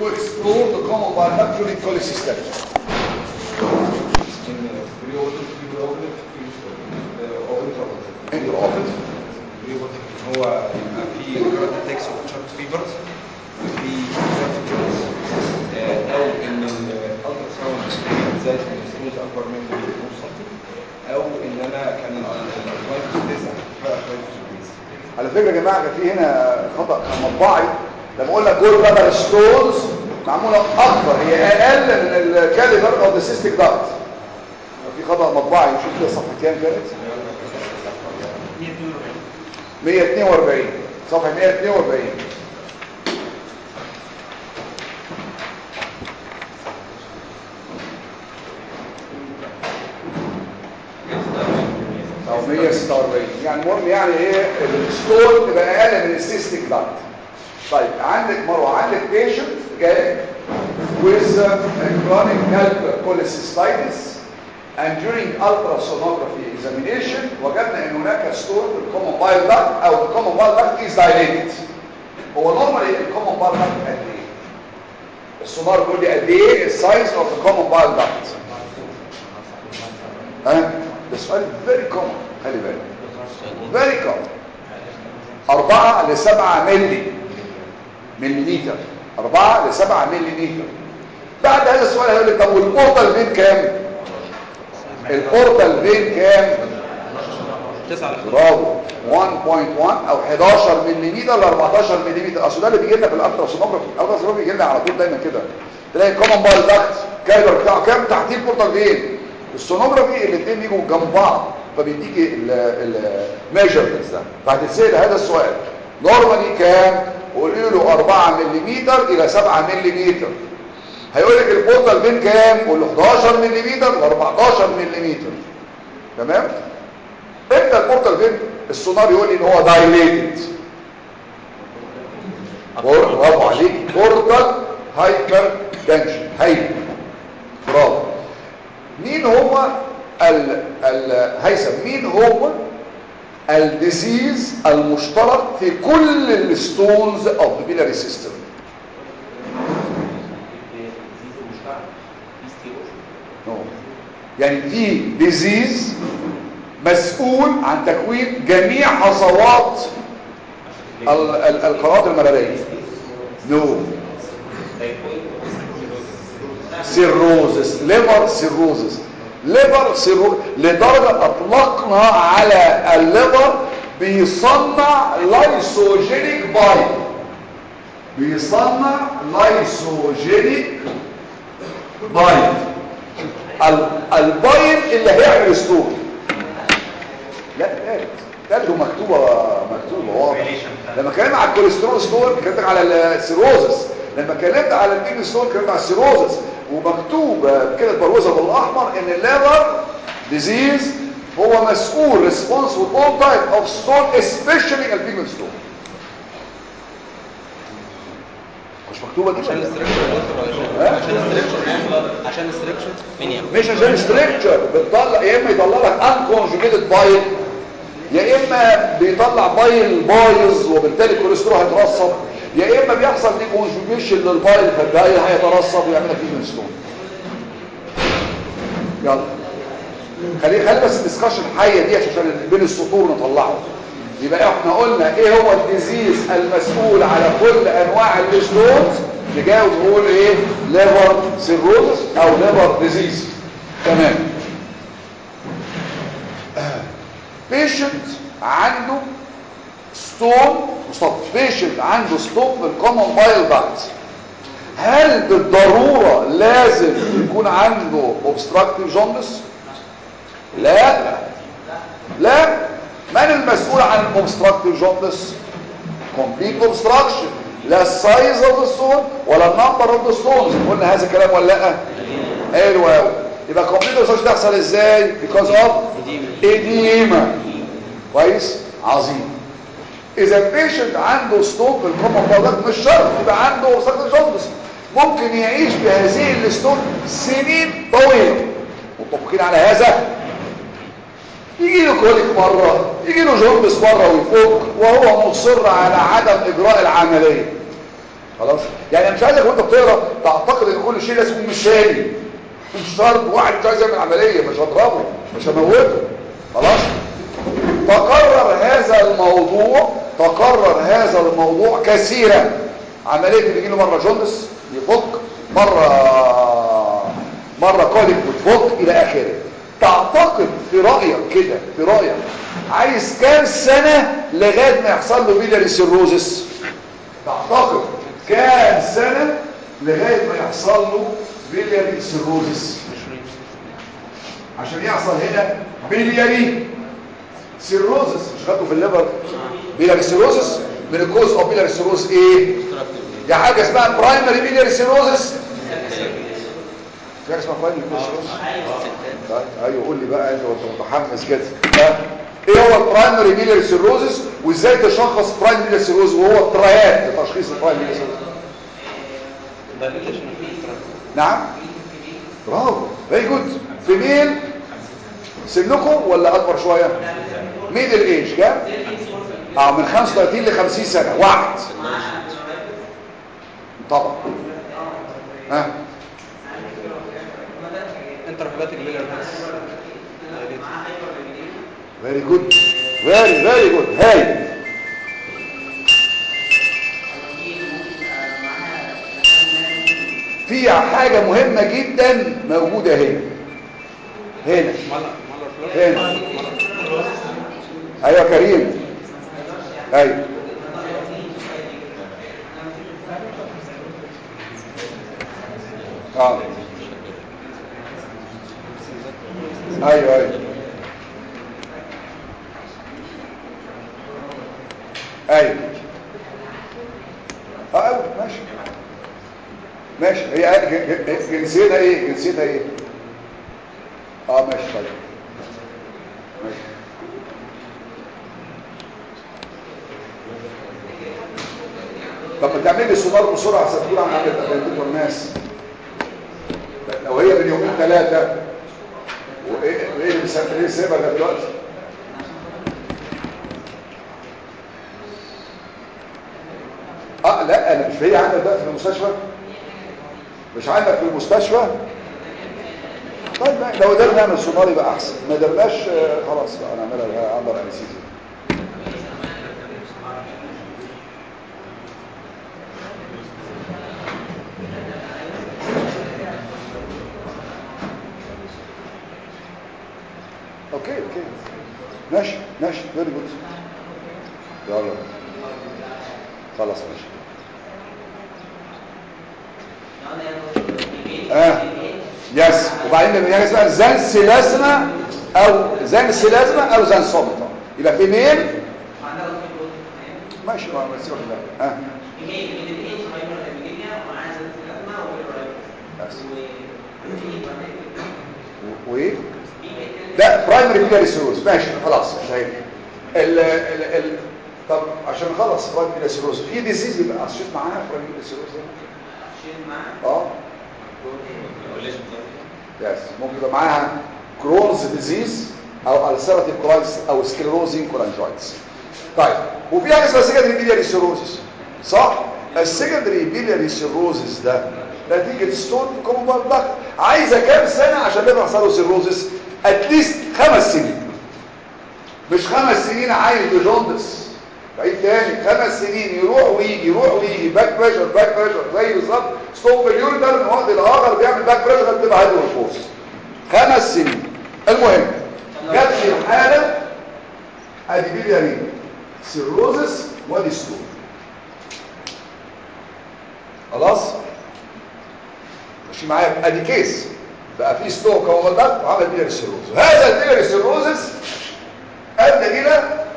to explore the common bile duct during cholecystitis in pre-order pre-order انت رابط هو يبقى في جراد تكس اوف شارت فيبرز في جراد او ان الالترا ساوند زاد السكوز اكبر من نص سنتي او ان انا كان اللايف تسع فرق كويس على فكره يا جماعه كان في هنا خطا مطبعي لما اقول لك جول بلر ستونز معموله اكبر هي اقل من الكاليبر اوف ذا سيستيك داكت في خطا مطبعي شوف كده صفحه كام كانت 142 صفحه 142 او 146 يعني المهم يعني ايه الستون تبقى اقل من السيستيك داكت طيب عندك مروه عندك بيشنت جاي with uh, chronic calcular cholecystitis and during ultrasonography examination وجدنا ان هناك ستون في الكومن بايل داكت او الكومن بايل داكت is dilated هو نورمالي الكومن بايل داكت قد ايه السونار بيقول لي قد ايه السايز اوف الكومن بايل داكت ها ده سؤال very common خلي بالك very common 4 ل 7 ملي مليمتر 4 ل 7 مليمتر بعد هذا السؤال هيقول لك طب والبورتال فين كام البورتال فين كام 9 برافو 1.1 او 11 ملم ل 14 ملم اصل ده اللي بيجي لنا في الالتراسونوجرافي الالتراسونوجرافي بيجي لنا على طول دايما كده تلاقي الكومن بايل داكت كاليبر بتاعه كام تحتيه البورتال فين السونوجرافي الاثنين بيجوا جنب بعض فبيديكي الميجرمنتس ده فهتتسال هذا السؤال نورمالي كام قولي له 4 ملم الى 7 ملم هيقول لك البورتال فين كام قول له 11 ملم ل 14 ملم تمام امتى البورتال فين السونار يقول لي ان هو دايليتد برافو عليك بورتال هايبر تنشن هايبر برافو مين هو ال ال هيثم مين هو الديزيز المشترك في كل الستونز اوف ذا بيلاري سيستم يعني في ديزيز مسؤول عن تكوين جميع حصوات ال- ال- القنوات المراريه نو سيروزس ليفر سيروزس ليفر سيرو لدرجه اطلقنا على الليفر بيصنع لايسوجينيك باي بيصنع لايسوجينيك باي ال- الباين اللي هيعمل ستون لا تالت تالت مكتوبة مكتوبة واضح لما كلمت على الكوليسترول ستون كلمت على السيروزس لما كلمت على الدين ستون كلمت على السيروزس ومكتوب كده بروزة بالاحمر ان الليفر ديزيز هو مسؤول responsible all type of stone especially البيجمنت ستون مش مكتوبة دي عشان ولا؟ الاستركشر ها؟ عشان الاستركشر عشان الاستركشر مين مش عشان ستريكتشر بتطلع يا اما يطلع لك انكونجوجيتد بايل يا اما بيطلع بايل بايظ وبالتالي الكوليسترول هيترسب يا اما بيحصل دي كونجوجيشن للبايل فالبايل هيترسب ويعمل لك فيه ستون يلا خلي خلي بس الدسكشن حيه دي عشان بين السطور نطلعه يبقى احنا قلنا ايه هو الديزيز المسؤول على كل انواع الستونز نجاوب نقول ايه ليفر سيروزس او ليفر ديزيز تمام بيشنت عنده ستون مصطفى بيشنت عنده ستون في الكومن بايل داكت هل بالضرورة لازم يكون عنده obstructive جوندس لا لا من المسؤول عن obstructive جوندس complete obstruction لا السايز اوف الستون ولا النمبر اوف الستونز قلنا هذا الكلام ولا لا حلو قوي يبقى complete obstruction تحصل ازاي because of edema كويس عظيم اذا البيشنت عنده ستون في الكومن باودات مش شرط يبقى عنده obstructive جوندس ممكن يعيش بهذه الستون سنين طويله متفقين على هذا يجي له كوليك مرة يجي له جوندس مرة ويفك وهو مصر على عدم إجراء العملية خلاص يعني أنا مش عايزك وانت بتقرا تعتقد ان كل شيء لازم يكون مثالي مش شرط واحد مش عايز يعمل عمليه مش هضربه مش هموته خلاص تكرر هذا الموضوع تكرر هذا الموضوع كثيرا عمليه اللي يجي له مره جوندس يفك مره مره كوليك وتفك الى اخره تعتقد في رايك كده في رايك عايز كام سنه لغايه ما يحصل له بيلاري سيروزس تعتقد كام سنه لغايه ما يحصل له بيلاري سيروزس عشان يحصل هنا بيلياري سيروزس مش خدته في الليفر بيلاري سيروزس من الكوز او بيلاري سيروز ايه دي حاجه اسمها برايمري بيلاري سيروزس في حاجه اسمها برايمري بيلاري سيروزس طيب ايوه قول لي بقى انت وانت متحمس كده ها؟ ايه هو البرايمري بيلاري سيروزس وازاي تشخص برايمري بيلاري سيروز وهو الترايات لتشخيص البرايمري بيلاري سيروز نعم برافو فيري جود في ميل سنكم ولا اكبر شويه ميدل ايج كام اه من 35 ل 50 سنه واحد طبعا ها انتر هيباتيك بيلر بس فيري جود فيري فيري جود هاي في حاجه مهمه جدا موجوده هنا هنا هنا ايوه كريم ايوه اه ايوه ايوه ايوه اه ايوه ماشي ماشي هي ج- ج- جنسيتها ايه جنسيتها ايه اه ماشي طيب ماشي طب ما تعمل لي سونار بسرعه عشان تقول عن حاجه تبقى الناس لو هي من يومين ثلاثه وايه وايه اللي بيسافر ايه سيبها ده دلوقتي اه لا انا مش هي عندك دلوقتي في المستشفى مش عندك في المستشفى طيب بقى لو قدرنا نعمل سونار يبقى احسن ما قدرناش آه، خلاص بقى نعملها اندر انستيزيا اوكي اوكي ماشي ماشي فيري جود يلا خلاص ماشي اه يس وبعدين بيبقى حاجه اسمها زانسيلازما او زانسيلازما او زانسوميتا يبقى في ميل ماشي ما ما سيبك الله اه بس و- وايه لا برايمري بيلاري سيروز ماشي خلاص انتهينا ال ال ال طب عشان نخلص برايمري بيلاري سيروز في ديزيز يبقى اسيوط معاها برايمري بيلاري سيروز ده اه يس ممكن يبقى معاها كرونز ديزيز او السيراتيف كولايتس او سكليروزين كولانجايتس طيب وفي حاجه اسمها سكندري بيلاري سيروزس صح السكندري بيلاري سيروزس ده نتيجه ستون كومبال ضغط عايزه كام سنه عشان يبقى يحصل له سيروزس اتليست خمس سنين مش خمس سنين عايز بجوندس بعيد تاني خمس سنين يروح ويجي يروح ويجي باك بريشر باك بريشر زي بالظبط ستوب اليوريتر من وقت لاخر بيعمل باك بريشر بتبقى هيدروفورس خمس سنين المهم جت لي الحاله ادي بيلياري سيروزس ودي ستون خلاص ماشي معايا ادي كيس بقى في ستوك هو ده وعمل بيلياري سيروز وهذا البيلياري سيروزس ادى الى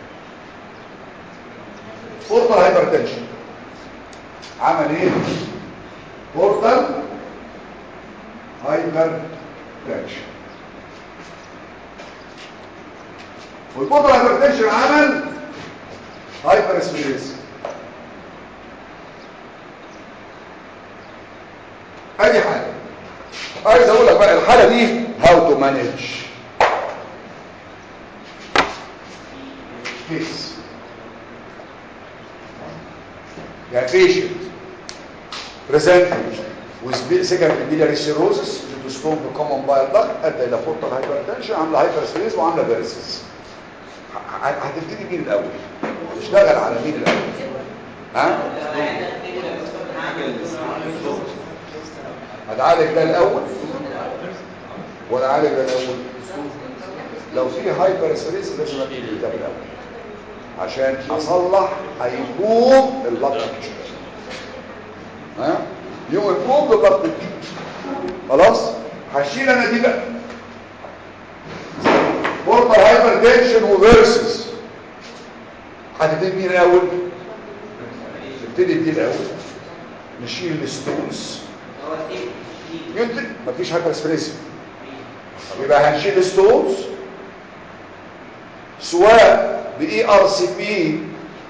بورتال هايبرتنشن عمل ايه بورتال هايبرتنشن والبورتال هايبرتنشن عمل هايبر اسبيريس ادي حاله عايز اقول لك بقى الحاله دي هاو تو مانج كيس يعني patient presented with secondary biliary cirrhosis due to stone في common bile duct ادى الى portal hypertension عامله هايبرسبيز وعامله فيرسز هتبتدي مين الاول تشتغل على مين الاول ها هتعالج ده الاول ولا عالج ده الاول لو في هايبرسبيز لازم ابتدي ده الاول عشان اصلح هيقوم اللقط ها يوم يقوم بالضبط خلاص هشيل انا دي بقى بورتال هايبر تنشن وفيرسز هتبتدي مين الاول نبتدي دي الاول نشيل الستونز ينتج مفيش هايبر سبريزم يبقى هنشيل الستونز سواء باي ار سي بي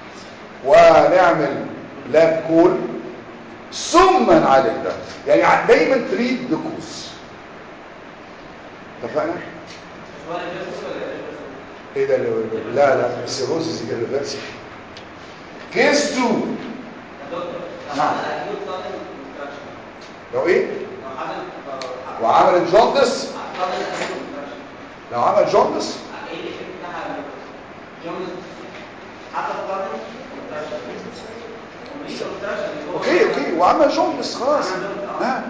ونعمل لاب كول ثم نعالج ده يعني دايما تريد دكوس اتفقنا ايه ده اللي لا لا السيروزيس دي الريفرس كيس 2 نعم لو ايه وعمل جوندس لو عمل جوندس اوكي اوكي وعمل جوندس خلاص ها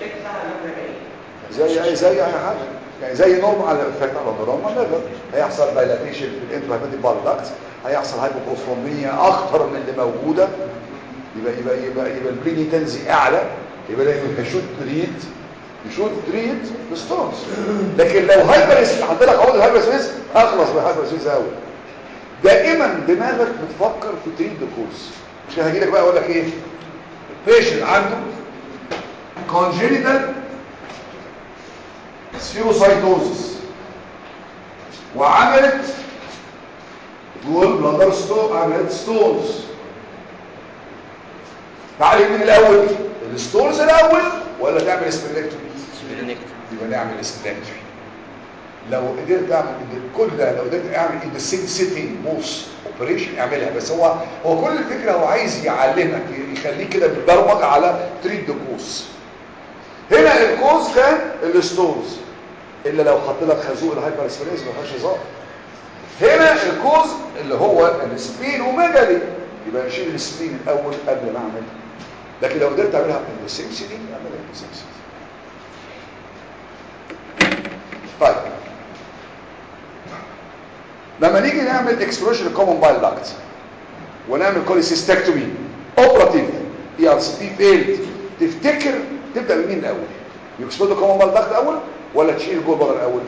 زي اي زي اي حاجه يعني زي نورمال افكت على النورمال ليفل هيحصل دايلاتيشن في الانترهيباتيك بالدكت هيحصل هايبوبروفوميه اكتر من اللي موجوده يبقى يبقى يبقى يبقى البرينيتنزي اعلى يبقى لازم يشوت تريد يشوت تريد بالستونز لكن لو هايبر حط لك عقد الهايبر سبيس اخلص بالهايبر سبيس قوي دائما دماغك بتفكر في تريد كورس مش هاجي لك بقى اقول لك ايه بيشنت عنده congenital سفيروسايتوزس وعملت جول بلادر ستون عملت ستونز تعالي من الاول الستونز الاول ولا تعمل سبلكتومي يبقى نعمل سبلكتومي لو قدرت اعمل كل ده لو قدرت اعمل ان سيت سيتنج بوس اوبريشن اعملها بس هو هو كل الفكره هو عايز يعلمك يخليك كده متبرمج على تريد كوز هنا الكوز كان الستونز الا لو حط لك خازوق الهايبر سبريز ما فيهاش هزار هنا الكوز اللي هو السبين وميجالي يبقى نشيل السبين الاول قبل ما اعمل لكن لو قدرت اعملها في السيم سي دي اعملها في السيم سي طيب لما نيجي نعمل اكسبلوشن كومن بايل داكت ونعمل كوليسيستكتومي اوبراتيف اي ار سي بي فيلد تفتكر تبدا بمين الاول يكسبلود كومن بايل داكت الاول ولا تشيل جول بره الاول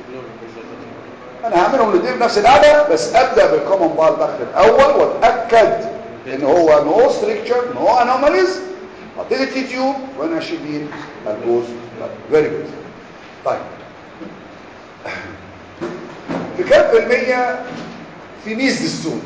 انا هعملهم الاثنين بنفس القعده بس ابدا بالكومن بايل داكت الاول واتاكد ان هو نو ستريكتشر نو انوماليز حطيت التي تيوب وانا اشيل مين الجوز فيري جود طيب في كام في المية في ميز السود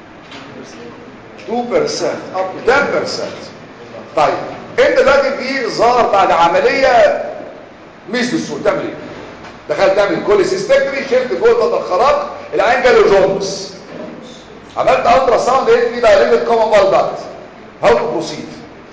2% up to 10% طيب انت دلوقتي في ظهر بعد عملية ميز السود تعمل ايه دخلت تعمل كوليسيستكتري شلت جوه بدل الخراج العين جاله جونس عملت الترا ساوند لقيت في دايليتد كومن بال داكت هاو تو بروسيد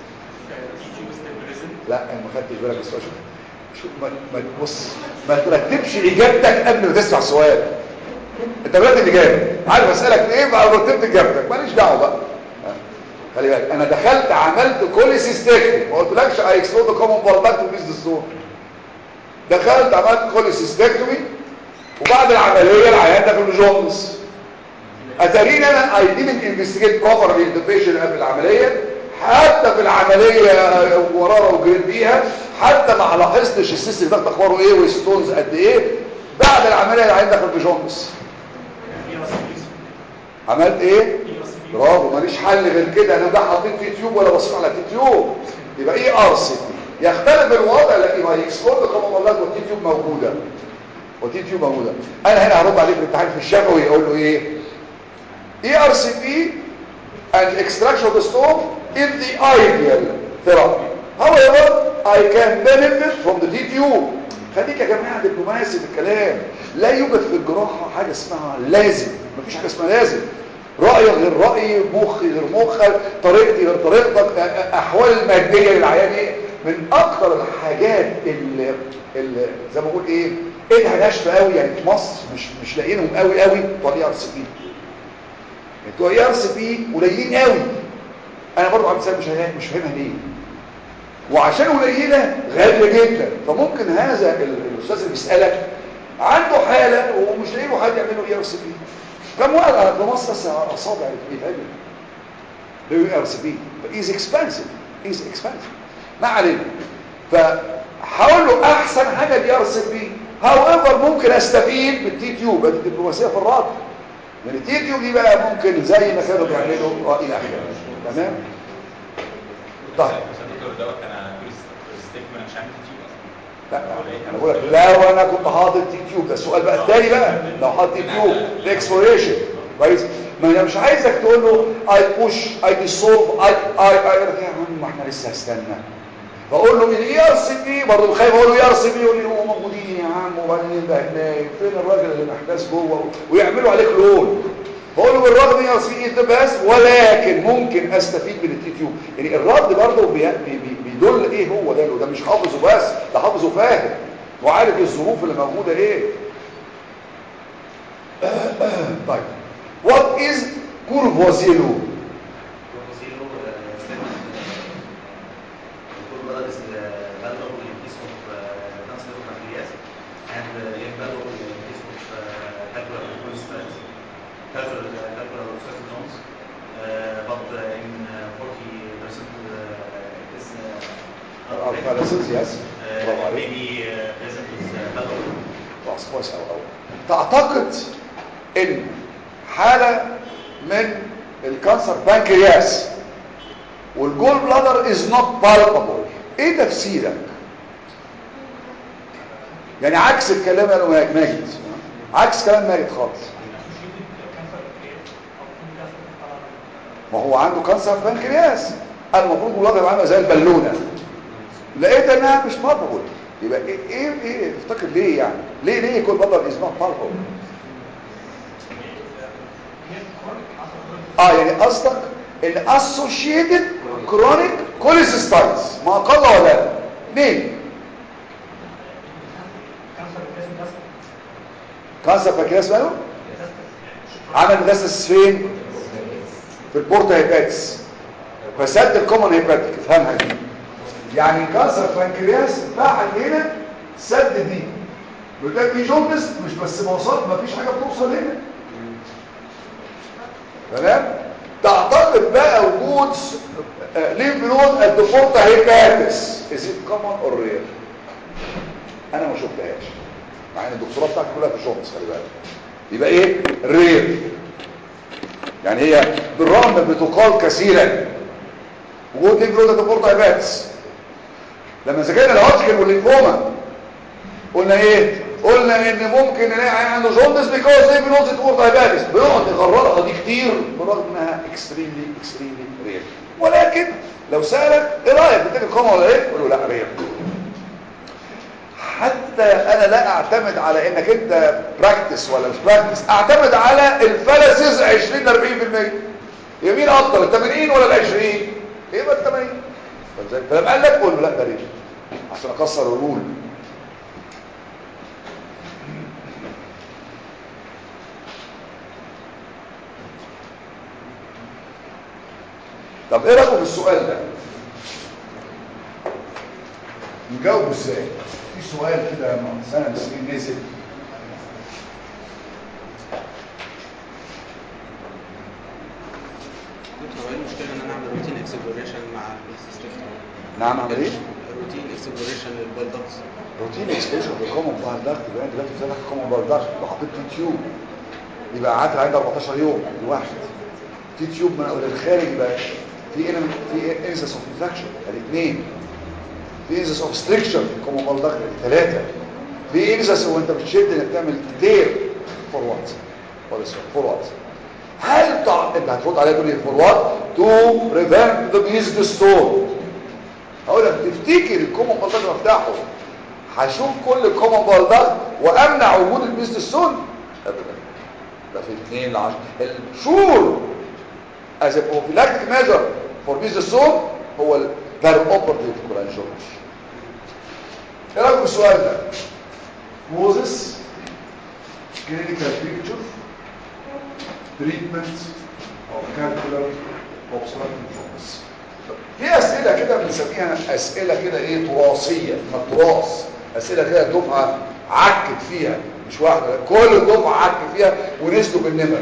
لا انا ما خدتش بالك بس شوف شوف ما ما بص ما ترتبش اجابتك قبل ما تسمع السؤال انت بدات الاجابه عارف اسالك ايه بقى رتبت اجابتك ماليش دعوه بقى خلي بالك انا دخلت عملت كوليسيستكتري ما قلتلكش اي اكسبلود كومن بال داكت وبيز الصوت دخلت عملت كوليسيستكتومي وبعد العمليه العيان دخل جونز اتاريني انا اي ديدنت انفستيجيت بروبرلي ذا بيشنت قبل العمليه حتى في العمليه وراره وجريت بيها حتى ما لاحظتش السيستم ده اخباره ايه والستونز قد ايه بعد العمليه العيان دخل بجونز عملت ايه برافو ماليش حل غير كده انا ده حاطط فيه تيوب ولا بصيت على تي تيوب يبقى ايه ارسل يختلف الوضع لكن ما يكسبورت كما والله والتي تيوب موجوده والتي تيوب موجوده انا هنا هرد عليه في الامتحان في الشفوي اقول له ايه اي ار سي بي and extraction of the stone is the ideal therapy however I can benefit from the TTU خليك يا جماعه دبلوماسي في الكلام لا يوجد في الجراحه حاجه اسمها لازم مفيش حاجه اسمها لازم رأيك غير رأيي مخي غير مخك طريقتي غير طريقتك الاحوال الماديه للعيان ايه من اكتر الحاجات اللي, اللي زي ما بقول ايه ايدها ناشفه قوي يعني في مصر مش مش لاقيينهم قوي قوي بتوع الاي ار سي بي بتوع الاي ار سي بي قليلين قوي انا برضه عم مش هنا- مش فاهمها ليه وعشان قليله غاليه جدا فممكن هذا ال- الاستاذ اللي بيسالك عنده حاله ومش لاقي له حد يعمل له اي ار سي بي كم ورقه في مصر بس اصابع اللي بيتعمل له اي ار سي بي از اكسبنسيف از اكسبنسيف ما علينا فحاول له احسن حاجه الاي ار سي بي هاو ممكن استفيد بالتي تيوب الدبلوماسيه في الرد من التي تيوب دي بقى ممكن زي ما كانوا بيعملوا اه الى اخره تمام طيب الدكتور دوت انا ستيك ما مش عامل تيوب اصلا لا انا بقول لك لو انا كنت حاطط تي تيوب ده السؤال بقى الثاني بقى لو حاطط تي تيوب في اكسبلوريشن كويس ما انا مش عايزك تقول له اي بوش اي ديسولف اي اي اي يا عم ما احنا لسه هستنى بقول له الاي ار سي بي برضه خايف اقول له اي ار سي بي يقول لي هو موجودين يا عم وبعدين ده نايم فين الراجل اللي محتاس جوه ويعملوا عليك لون بقول له بالرغم ان ار سي بي بس ولكن ممكن استفيد من التي تيوب يعني الرد برضه بي بي بي بيدل ايه هو ده ده مش حافظه بس ده حافظه فاهم وعارف الظروف اللي موجوده ايه طيب what is كورفوزيلو Zero uh, statement. Full blood is uh, valuable in case of uh, cancer of pancreas and uh, invaluable in case of uh, calcular cholesterol, calcular calcular carcinomas. Uh, but uh, in uh, 40 percent uh, it is uh, الفالسز يس برافو uh, عليك maybe uh, present is uh, valuable. خلاص كويس قوي قوي تعتقد ان حاله من الكانسر بانكرياس والجول بلادر از نوت بالبابل ايه تفسيرك يعني عكس الكلام اللي قاله ماجد عكس كلام ماجد خالص ما هو عنده كانسر بانكرياس انا المفروض الوضع يبقى عامله زي البالونه لقيت انها مش بالبابل يبقى ايه ايه ايه تفتكر ليه يعني ليه ليه كل بلادر از نوت بالبابل اه يعني قصدك ان associated chronic cholecystitis ما اقل ولا اقل اثنين كانسر بانكرياس ماله عمل مدسس فين في البورتا هيباتس فسد الكومن هيباتيك افهمها دي يعني كانسر بانكرياس بعد هنا سد دي بتلاقي في جوندس مش بس موصل مفيش حاجه بتوصل هنا تمام تعتقد بقى وجود ليمف نود قد فورتا هيباتس از ات كومن اور رير انا ما شفتهاش مع ان الدكتوراه بتاعتي كلها في الجوندس خلي بالك يبقى ايه رير يعني هي بالرغم بتقال كثيرا وجود ليمف نود قد فورتا هيباتس لما ذاكرنا الهوتشكن والليمفوما قلنا ايه قلنا ان ممكن نلاقي عيان عنده جوندس بيكوز ليه بنقطه فورتا هيباتس بنقعد نغررها دي كتير برغم انها اكستريملي اكستريملي رير ولكن لو سالك ايه رايك بتاكل كوما ولا ايه قول له لا رير حتى انا لا اعتمد على انك انت براكتس ولا مش براكتس اعتمد على الفلسز 20 ل 40% يمين اكتر ال 80 ولا ال 20 يبقى ال 80 فلما قال لك قول له لا ده رير عشان اكسر الرول طب ايه رايكم في السؤال ده نجاوبه ازاي في سؤال كده من سنه من السنين نزل دكتور هو ايه المشكله ان انا اعمل روتين اكسبلوريشن مع السيستم نعم اعمل ايه روتين اكسبلوريشن للبايل دكتس روتين اكسبوجر بالكومن بتاع الضغط يبقى انت دلوقتي بتفتح الكومن بتاع الضغط وحطيت تي تيوب يبقى قعدت عند 14 يوم الواحد تي تيوب من اول الخارج يبقى في element في انسس اوف انفكشن الاثنين في انسس اوف ستريكشر في الكومن بتاع الضغط ثلاثه في انسس وانت بتشد انك تعمل تير فور وات فور وات هل تع... انت هتفوت عليها تقول لي فور وات تو بريفنت ذا بيزد ستون هقول لك تفتكر الكومن بال افتحه هشوف كل الكومن بال ده وامنع وجود البيزد ستون ابدا ده في 2 ل 10 الشور as a prophylactic measure for business stone هو البر اوبرتيف كولانجيوبلاستي ايه رايكم في السؤال ده موزس كلينيكال بيكتشر تريتمنت او كالكولر اوبستراكتيف جونز في اسئله كده بنسميها اسئله كده ايه تراثيه من التراث اسئله كده الدفعه عكت فيها مش واحده لا، كل الدفعه عك فيها ونزلوا بالنمر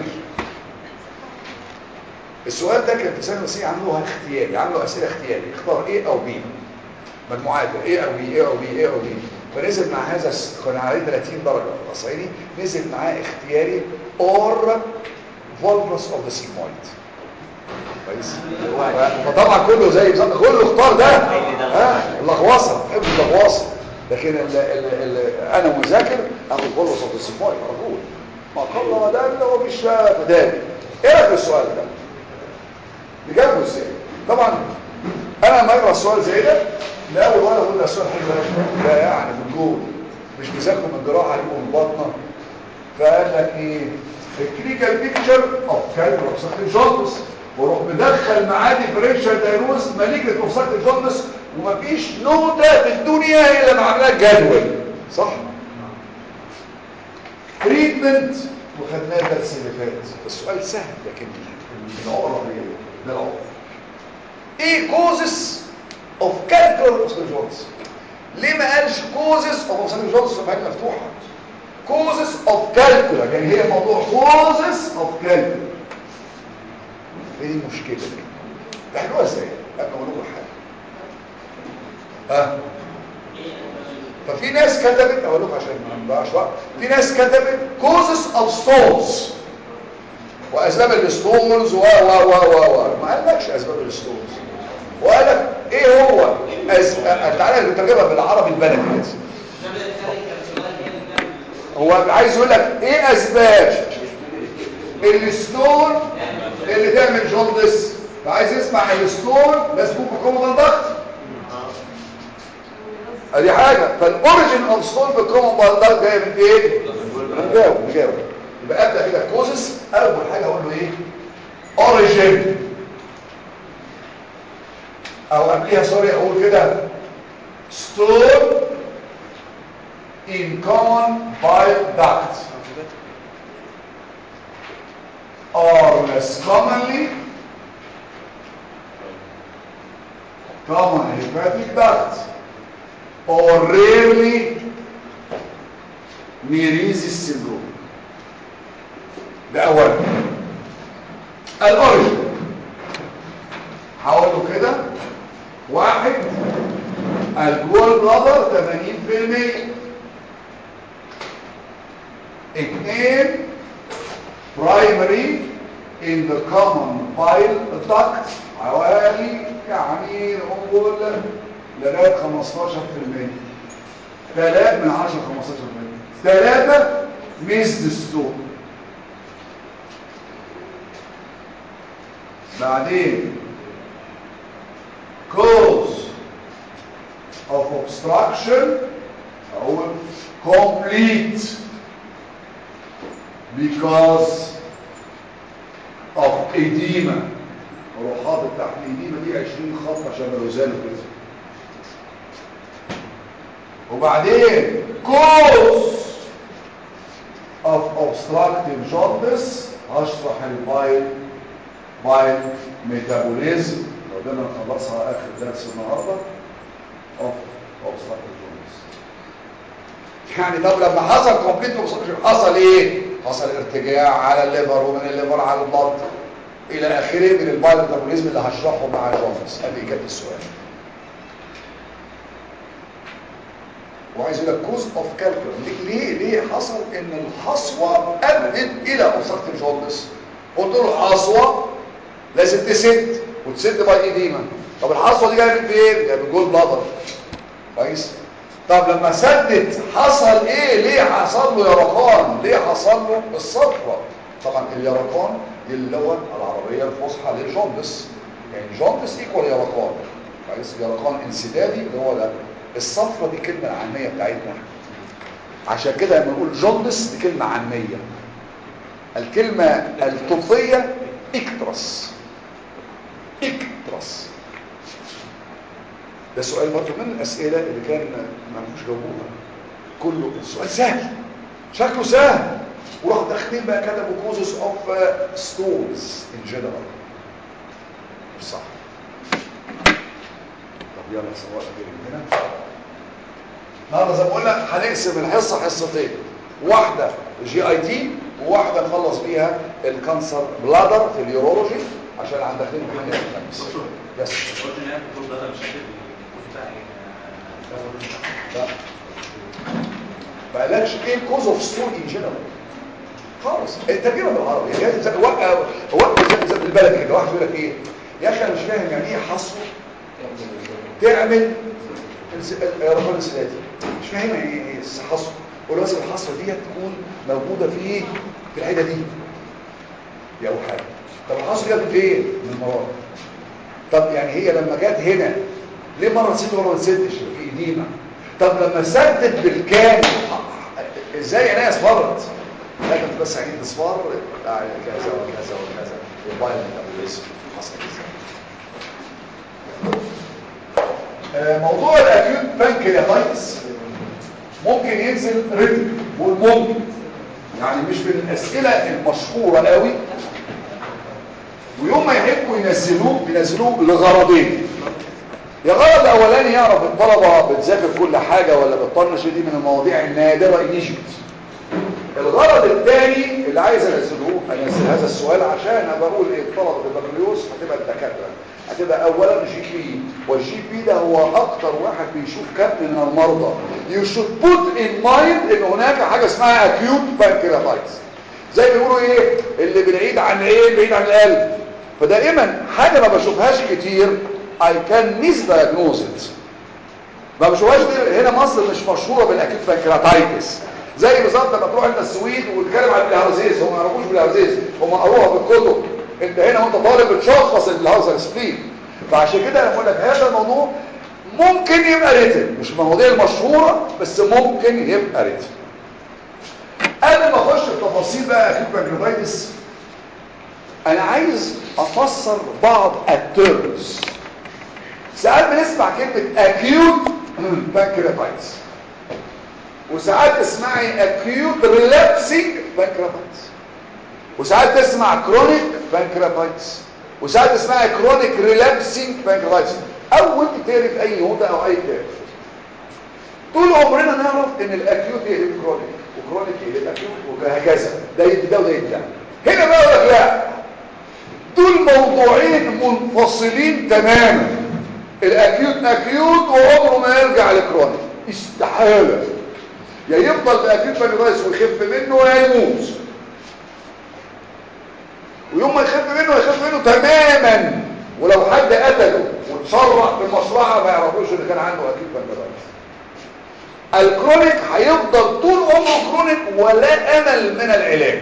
السؤال ده كان في سنه سي عملوها اختياري عملوا اسئله اختياري اختار ايه او بي مجموعات ايه او بي ايه او بي ايه او بي فنزل مع هذا الس- كنا عليه 30 درجه الصعيدي نزل معاه اختياري اور فولفس اوف ذا سيمويد كويس ف- فطبعا كله زي بالظبط كله اختار ده ها اللغواصه بحب اللغواصه لكن ال ال ال انا مذاكر اخد فولفس اوف ذا سيمويد على طول ما قبل ما ده اللي هو مش فداني ايه رايك في السؤال ده نجاوبه ازاي طبعا انا لما اقرا السؤال زي ده لاول مره اقول ده السؤال حلو قوي ده يعني في الجول مش بيذاكروا من الجراحه يبقوا من البطنه فقال لك ايه الكلينيكال بيكتشر اوف كالكول اوبستراكتيف جوندس وروح مدخل معاه ديفرنشال دايروز مالجنت اوبستراكتيف جوندس ومفيش نوته في الدنيا الا ما عملها جدول صح تريتمنت وخدناه الدرس اللي فات السؤال سهل لكن العقرة هي ده العقرة ايه كوزس اوف كالكولر اوستيجونز ليه ما قالش كوزس اوف اوستيجونز في حاجه مفتوحه كوزس اوف كالكولر يعني هي موضوع كوزس اوف كالكولر ايه المشكله دي تحلوها ازاي قبل ما نقول حاجه ها ففي ناس كتبت اقول لكم عشان ما نضيعش وقت في ناس كتبت كوزس اوف ستونز واسباب الستونز و و و و و ما قالكش اسباب الستونز وقال لك ايه هو أز... أ- تعالى نترجمها بالعربي البلدي كده هو عايز يقول لك ايه اسباب الستون اللي تعمل جوندس فعايز يسمع الستون لازم يكون في كومن ضغط ادي حاجه فالاوريجين اوف ستون في الكومن ضغط جاي من ايه نجاوب نجاوب يبقى ابدا كده كوزس اول حاجه اقول له ايه اوريجين او قبليها سوري اقول كده ستون in common bile duct or less commonly common hepatic duct or rarely Mirisis syndrome ده اولا الاوريجن هقوله كده واحد الجول بلادر 80% اثنين برايمري in the common bile duct حوالي يعني نقول لغايه 15% ثلاث من 10 15% ثلاثة ميزد ستون بعدين cause of obstruction أقول complete because of edema اروح حاطط تحت الإديمة دي 20 خط عشان الوزان كده وبعدين cause of obstructive jaundice هشرح البايل بايل ميتابوليزم لو ده نخلصها اخر درس النهارده of obstructive jaundice يعني طب لما حصل كومبليت obstruction حصل ايه حصل ارتجاع على الليفر ومن الليفر على البطن الى اخره من البايل ميتابوليزم اللي هشرحه مع الجوندس ادي اجابه السؤال وعايز يقول لك كوز اوف كالكولر ليه ليه حصل ان الحصوه ادت الى اوبستراكتيف جوندس قلت له حصوه لازم تسد وتسد باي ايديما طب الحصوه دي جايه من فين جايه من جول بلادر كويس طب لما سدت حصل ايه ليه حصل له يرقان ليه حصل له الصفرة طبعا اليرقان دي اللغه العربيه الفصحى للجوندس يعني جوندس ايكوال يرقان كويس يرقان انسدادي اللي هو ده الصفرة دي كلمة عامية بتاعتنا عشان كده لما نقول جوندس دي كلمة عامية الكلمة الطبية اكترس اكترس ده سؤال برضه من الاسئله اللي كان ما لهوش جاوبوها كله السؤال سهل شكله سهل وراح داخلين بقى كتبوا كوزز اوف ستونز ان جنرال مش صح طب يلا سواء غير هنا النهارده زي ما قلنا هنقسم الحصه حصتين واحده جي اي تي وواحده نخلص بيها الكانسر بلادر في اليورولوجي عشان عند داخلين كمان يوم الخميس يس قلت ان انا كنت بدل مش فاكر الكود بتاعي لا ما قالكش ايه الكوز اوف ستون ان جنرال خالص الترجمه بالعربي يعني زي وقع وقع زي زي بالبلد كده واحد يقول لك ايه يا اخي انا مش فاهم يعني ايه حصر تعمل رقم السلاتي مش فاهم يعني ايه حصر ولازم الحصر دي تكون موجوده في في الحته دي دي اول حاجه طب الحصر جت فين من المرض طب يعني هي لما جت هنا ليه مره تسد ومره ما تسدش في ايدينا طب لما سدت بالكامل ازاي عينيا اصفرت لا كانت بس عيني اصفار كذا وكذا وكذا وباين ميتابوليزم حصل ازاي آه، موضوع الاكيوت بانكرياتايتس ممكن ينزل ريتم والممكن يعني مش من الاسئله المشهوره قوي ويوم ما يحبوا ينزلوه بينزلوه لغرضين يا غرض الاولاني يعرف الطلبه بتذاكر كل حاجه ولا بتطنش دي من المواضيع النادره ان ايجيبت الغرض الثاني اللي عايز انزله انزل هذا السؤال عشان ابقى اقول ايه طلبه البكالوريوس هتبقى الدكاتره هتبقى اولا جي بي والجي بي ده هو اكتر واحد بيشوف كم من المرضى you should put in mind ان هناك حاجه اسمها acute pancreatitis زي ما بيقولوا ايه اللي بعيد عن العين بعيد عن القلب فدائما حاجه ما بشوفهاش كتير I can misdiagnose it ما بشوفهاش كتير هنا مصر مش مشهوره بالاكيوت بانكرياتايتس زي بالظبط لما تروح انت السويد وتتكلم عن البلهارزيز هم ما يعرفوش بالهارزيز هم قروها في الكتب انت هنا وانت طالب بتشخص الهارزر سبلين فعشان كده انا بقول لك هذا الموضوع ممكن يبقى ريتم مش من المواضيع المشهوره بس ممكن يبقى ريتم قبل ما اخش في تفاصيل بقى اكيد بانكرياتايتس انا عايز افسر بعض التيرمز ساعات بنسمع كلمه اكيوت بانكرياتايتس وساعات تسمعي acute relapsing pancreatitis وساعات تسمع chronic pancreatitis وساعات تسمعي chronic relapsing pancreatitis اول تقري في اي نوتة او اي كتاب طول عمرنا نعرف ان الاكيوت يقلب كرونيك وكرونيك يقلب اكيوت وهكذا ده يدي ده وده يدي ده هنا بقى اقول لك لا دول موضوعين منفصلين تماما الاكيوت اكيوت وعمره ما يرجع لكرونيك استحاله يا يفضل باكيوت بانيرايز ويخف منه يا يموت ويوم ما يخف منه يخف منه تماما ولو حد قتله واتشرع في المشرعه ما يعرفوش ان كان عنده اكيوت بانيرايز الكرونيك هيفضل طول عمره كرونيك ولا امل من العلاج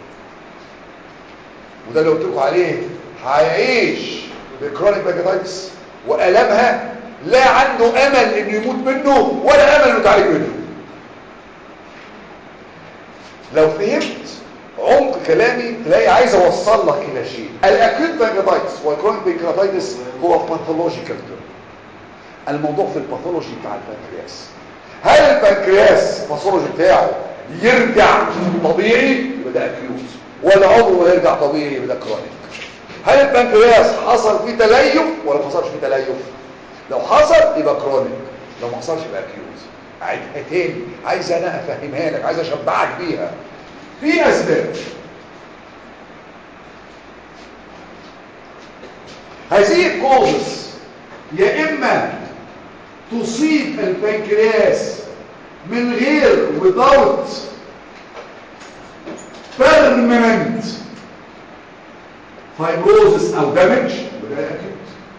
وده اللي قلت لكم عليه هيعيش بكرونيك بانيرايز والامها لا عنده امل انه يموت منه ولا امل انه يتعالج منه لو فهمت عمق كلامي تلاقي عايز اوصل لك الى شيء الاكيوت بانكرياتايتس والكرونيك بانكرياتايتس هو باثولوجيكال تيرم الموضوع في الباثولوجي بتاع البنكرياس هل البنكرياس الباثولوجي بتاعه يرجع طبيعي يبقى ده اكيوت ولا عمره ما يرجع طبيعي يبقى ده كرونيك هل البنكرياس حصل فيه تليف ولا ما حصلش فيه تليف لو حصل يبقى كرونيك لو ما حصلش يبقى اكيوت عيدها تاني عايز انا افهمها لك عايز اشبعك بيها في اسباب هذه الكوزس يا اما تصيب البنكرياس من غير without permanent fibrosis او damage وده اكيد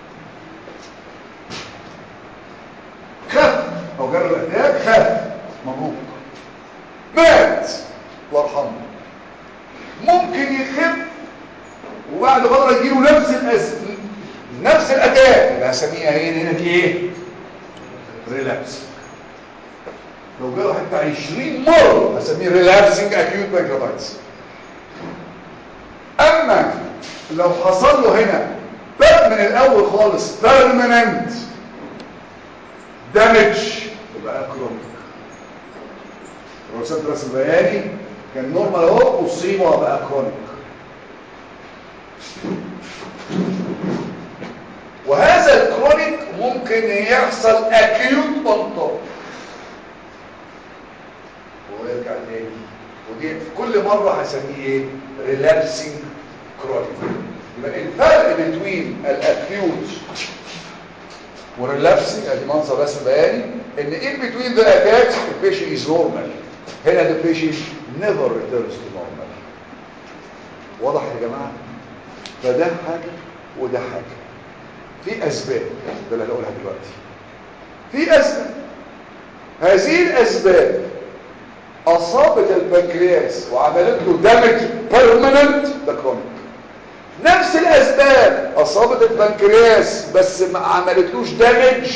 خف او جرى الاتاك خف مبروك مات الله يرحمه ممكن يخف وبعد فتره يجيله نفس الأس... نفس الاتاك يبقى اسميها ايه هنا دي ايه ريلابس لو جاله حتى 20 مره اسميه ريلابسنج اكيوت بانكرياتايتس اما لو حصل له هنا بقى من الاول خالص بيرمننت دامج يبقى كرونيك الرسالة راس البياني كان نورمال اهو اصيبه بقى كرونيك وهذا الكرونيك ممكن يحصل اكيوت اون توب ويرجع تاني ودي في كل مره هسميه ايه ريلابسنج كرونيك يبقى الفرق بين الاكيوت والريلابسنج ادي منظر رسم بياني ان in between the attacks the patient is normal هنا the patient never returns to normal واضح يا جماعه فده حاجه وده حاجه في اسباب ده اللي هنقولها دلوقتي في اسباب هذه الاسباب اصابت البنكرياس وعملت له دامج بيرمننت ده كرونيك نفس الاسباب اصابت البنكرياس بس ما عملتلوش دامج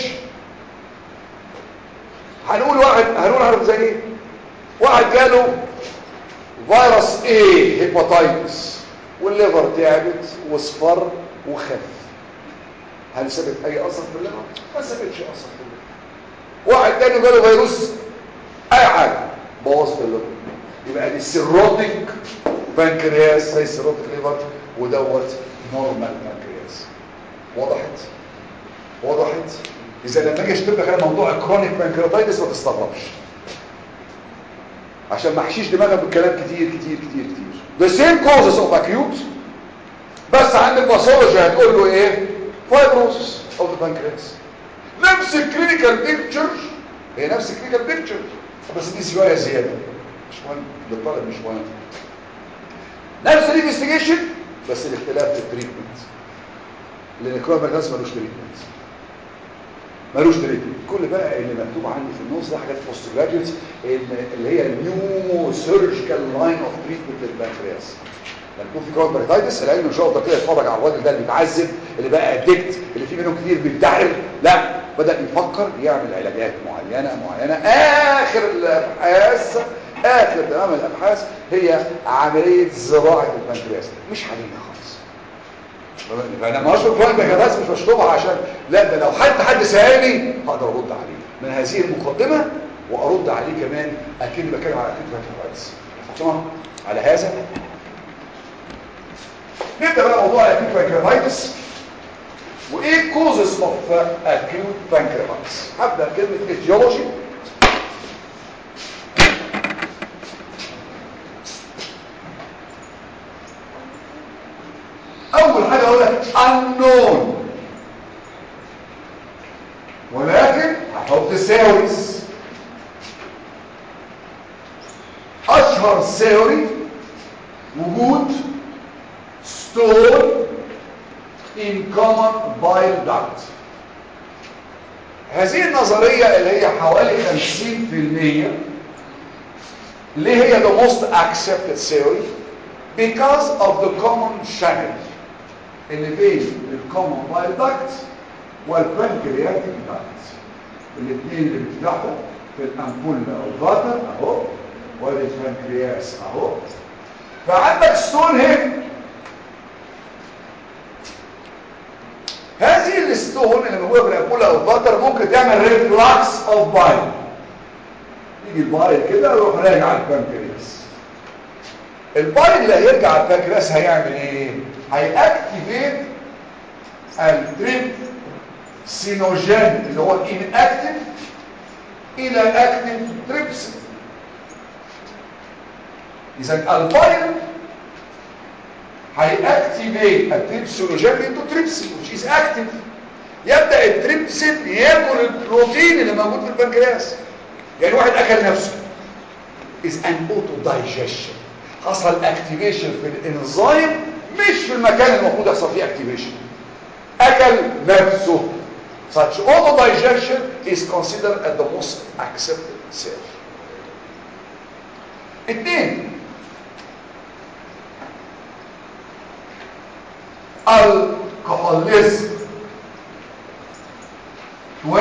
هنقول واحد هنقول عارف زي ايه واحد جاله فيروس ايه هيباتايتس والليفر تعبت واصفر وخف هل سبب اي اثر في الليفر ما سببش اثر في الليفر واحد تاني جاله فيروس اي حاجه بوظ في الليفر يبقى دي سيروتيك بنكرياس زي سيروتيك ليفر ودوت نورمال بنكرياس وضحت وضحت اذا لما اجي اشتبك انا موضوع الكرونيك بنكرياتايتس ما تستغربش عشان ما احشيش دماغك بالكلام كتير كتير كتير كتير the same causes of acute بس عند الباثولوجي هتقول له ايه fibrosis of the pancreas نفس الكلينيكال بيكتشر هي نفس الكلينيكال بيكتشر بس دي شويه زياده مش مهم للطالب مش مهم نفس الانفستيجيشن بس الاختلاف في التريتمنت لان الكرونيك بانكرياس ملوش تريتمنت ملوش تريتمنت كل بقى اللي مكتوب عندي في النص ده حاجات بوست جراديويت اللي هي النيو سيرجيكال لاين اوف تريتمنت للبنكرياس لما يكون في كرونيك بانكرياس العلم مش هيفضل كده يتفرج على الراجل ده اللي بيتعذب اللي بقى ادكت اللي فيه منهم كتير بينتحر لا بدا يفكر يعمل علاجات معينه معينه اخر الابحاث اخر تمام الابحاث هي عمليه زراعه البنكرياس مش علينا خالص فانا ما اشرب كرونيك بانكرياس مش بشربها عشان لا ده لو حد حد سالني هقدر ارد عليه من هذه المقدمه وارد عليه كمان اكني بتكلم على اكيد بانكرياس تمام على هذا نبدا بقى موضوع الاكيوت بانكرياتايتس وايه كوزز اوف اكيوت بانكرياتايتس هبدا كلمه ايتيولوجي اول حاجه اقول لك unknown ولكن هحط سيوريز اشهر سيوري وجود stone in common bile duct هذه النظرية اللي هي حوالي 50% ليه هي the most accepted theory because of the common channel اللي بين الكومن بايل داكت والبنكرياتيك داكت الاثنين اللي بيفتحوا في الامبولا او الفاتر اهو وادي البنكرياس اهو فعندك ستون هنا هذه الستون اللي موجوده في الامبولا او الفاتر ممكن تعمل ريفلاكس اوف بايل يجي البايل كده ويروح راجع على البنكرياس البايل اللي هيرجع على البنكرياس هيعمل ايه هيأكتيفيت التريب سينوجين اللي هو inactive الى اكتيف تريبسين اذا البايل هيأكتيفيت التريبسينوجين انتو تريبسين which is active يبدأ التريبسين ياكل البروتين اللي موجود في البنكرياس يعني واحد اكل نفسه is an auto digestion حصل اكتيفيشن في الانزيم مش في المكان المفروض يحصل فيه اكتيفيشن اكل نفسه such auto digestion is considered as the most accepted cell اثنين الكحوليزم 20%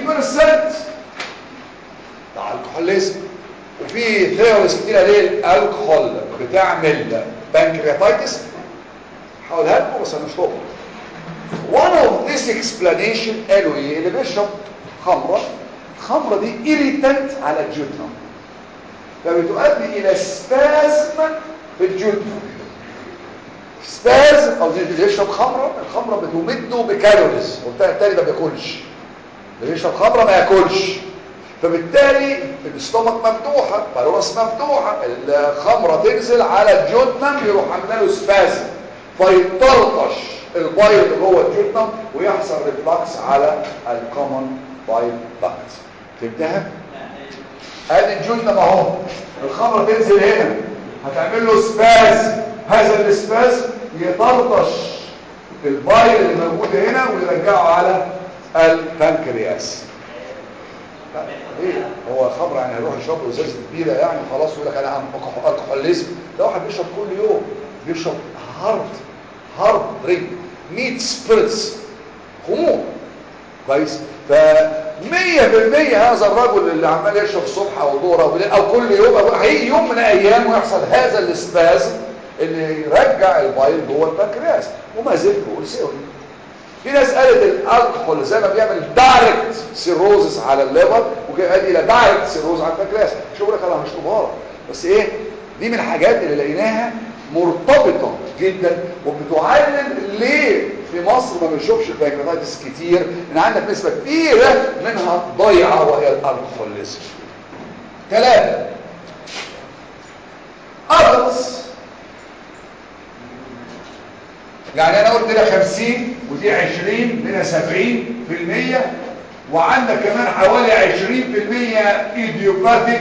بتاع الكحوليزم وفي ثيوريز كتير ليه الكحول بتعمل بانكرياتايتس هقولها لكم بس انا مش طبعا one of this explanation قالوا ايه اللي بيشرب خمره الخمره دي irritant على الجدنم فبتؤدي الى سبازم في الجدنم سبازم او زي اللي يشرب خمره الخمره بتمده بكالوريز وبالتالي ما بياكلش اللي بيشرب خمره ما ياكلش فبالتالي الاستومك مفتوحه الراس مفتوحه الخمره تنزل على الجدنم يروح عامله له سبازم فيطرطش البايل اللي جوه الجدنم ويحصل ريفلكس على الكومن بايل داكت فهمتها ادي الجدنم اهو الخمره تنزل هنا هتعمل له سباز هذا السباز يطرطش البايل اللي موجود هنا ويرجعه على البنكرياس ايه هو خمر يعني هيروح يشرب له ازازه كبيره يعني خلاص يقول لك انا الكحوليزم ده واحد بيشرب كل يوم بيشرب هارد هارد درينك 100 سبيرتس خمور كويس ف 100% هذا الرجل اللي عمال يشرب الصبح او الظهر او بالليل او كل يوم او هيجي يوم من الايام ويحصل هذا الاسبازم اللي يرجع البايل جوه البنكرياس وما زلت بقول سيوري في ناس قالت الالكحول زي ما بيعمل دايركت سيروزس على الليفر وكده قال الى دايركت سيروز على البنكرياس شوف لك انا هشربها لك بس ايه دي من الحاجات اللي لقيناها مرتبطه جدا وبتعلم ليه في مصر ما بنشوفش البنكرياتس كتير ان عندك نسبه كبيره منها ضايعه وهي الالكحوليزم ثلاثه others يعني انا قلت لك 50 ودي 20 منها 70 في المية وعندك كمان حوالي 20 في المية ايديوباثيك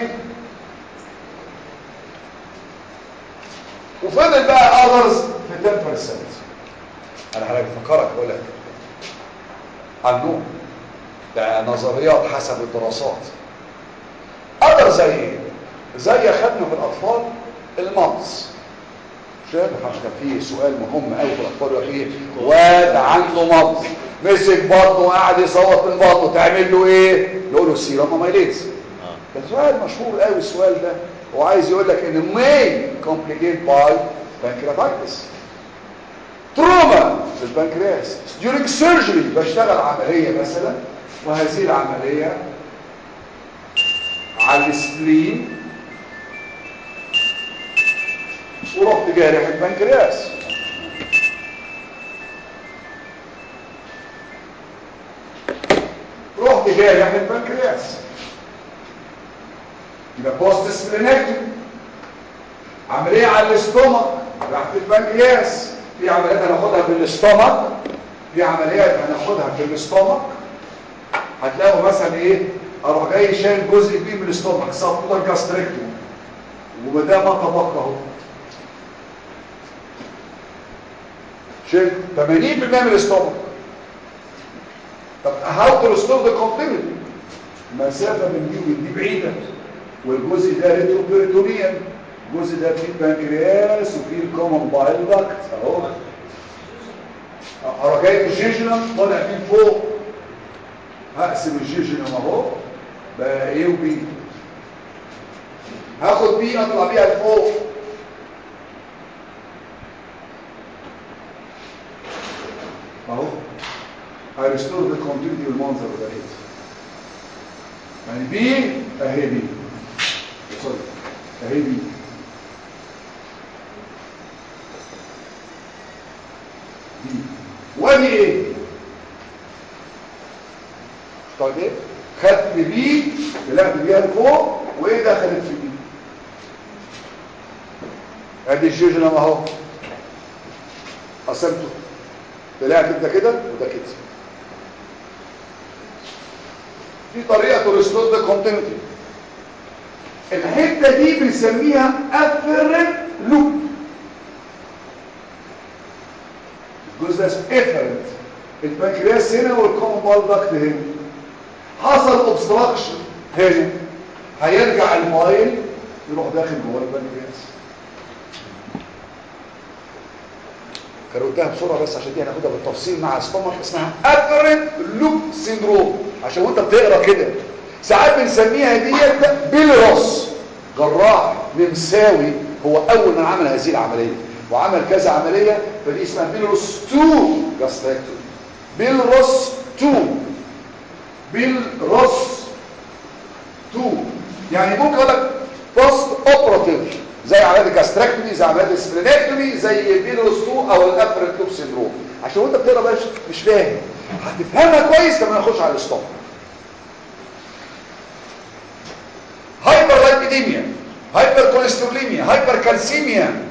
وفضل بقى others في 10% انا حضرتك بفكرك اقول لك عنهم ده نظريات حسب الدراسات others زي ايه زي خدنا في الاطفال الممص شايف كان فيه سؤال مهم قوي في الاطفال يقول ايه واد عنده مغص مسك بطنه وقعد يصوت من بطنه تعمل له ايه نقول له سيرم اميليز ده سؤال مشهور قوي السؤال ده هو عايز يقول لك ان may complicate by pancreatitis تروما في البنكرياس during surgery بشتغل عمليه مثلا وهذه العمليه على السبلين ورحت جارح البنكرياس رحت جارح البنكرياس يبقى بوست سبلينكتومي عمليه على الاستومك راحت البنكرياس في عمليات هناخدها في الاستومك في عمليات هناخدها في الاستومك هتلاقوا مثلا ايه اروح جاي شايل جزء كبير من الاستومك سبوتر جاستريكتوم وده ما تبقى اهو شيل 80% من الاستومك طب هاو تو ريستور ذا كونتينيتي مسافه من دي ومن دي بعيده والجزء ده ريتروبيريتونيال الجزء ده فيه البنكرياس وفيه الكومن بايل داكت اهو اروح جايب الجيجنم طالع فيه فوق هقسم الجيجنم اهو بقى ايه وبي هاخد بي اطلع بيها لفوق اهو هيرستور ذا كونتينيتي والمنظر ده ايه يعني بي اهي بي سوري اهي بي دي وادي ايه طيب ايه خدت بي طلعت بيها لفوق وايه دخلت في بي ادي الجيجنم اهو قسمته طلعت انت كده وده كده في طريقه تريستور ذا كونتينيتي الحته دي بنسميها افرنت لوب الجزء ده اسمه افرنت البنكرياس هنا والكومن بال داكت هنا حصل اوبستراكشن هنا هيرجع المايل يروح داخل جوه البنكرياس كروتها بسرعه بس عشان دي هناخدها بالتفصيل مع ستومك اسمها افرنت لوب سيندروم عشان وانت بتقرا كده ساعات بنسميها ديت بيلروس جراح نمساوي هو اول من عمل هذه العمليه وعمل كذا عمليه فدي اسمها بيلروس 2 جاستريكتومي بيلروس 2 بيلروس يعني ممكن اقول لك بوست اوبراتيف زي عمليات الجاستريكتومي زي عمليات السبلينكتومي زي بيلوستو او الابر تيوب سيندروم عشان وانت بتقرا بقى مش فاهم هتفهمها كويس لما نخش على الستوب هايبر لايبيديميا هايبر كوليستروليميا هايبر كالسيميا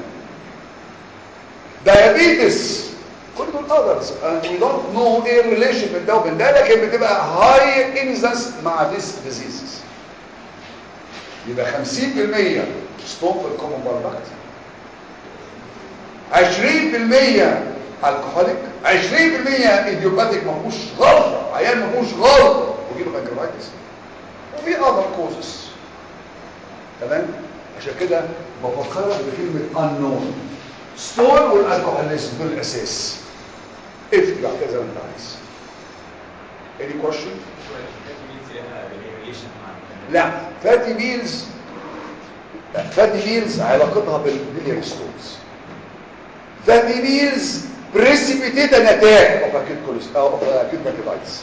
diabetes كل دول others and we don't know ايه relation بين ده وبين ده لكن بتبقى high incidence مع these diseases يبقى 50% ستوب في الكومن بالباكت 20% الكحوليك 20% ايديوباتيك ما فيهوش غلطه عيان ما فيهوش غلطه ويجيله بانكرياتس وفي اذر كوزز تمام عشان كده بفكرك بكلمه unknown ستون والالكحوليزم دول الاساس افتي بعد كده زي ما انت عايز any question لا فاتي ميلز فاتي ميلز علاقتها بالبيلياري ستونز فاتي ميلز بريسيبيتيت ان اتاك اوف اكيد كوليس او اوف اكيد بانكرياتس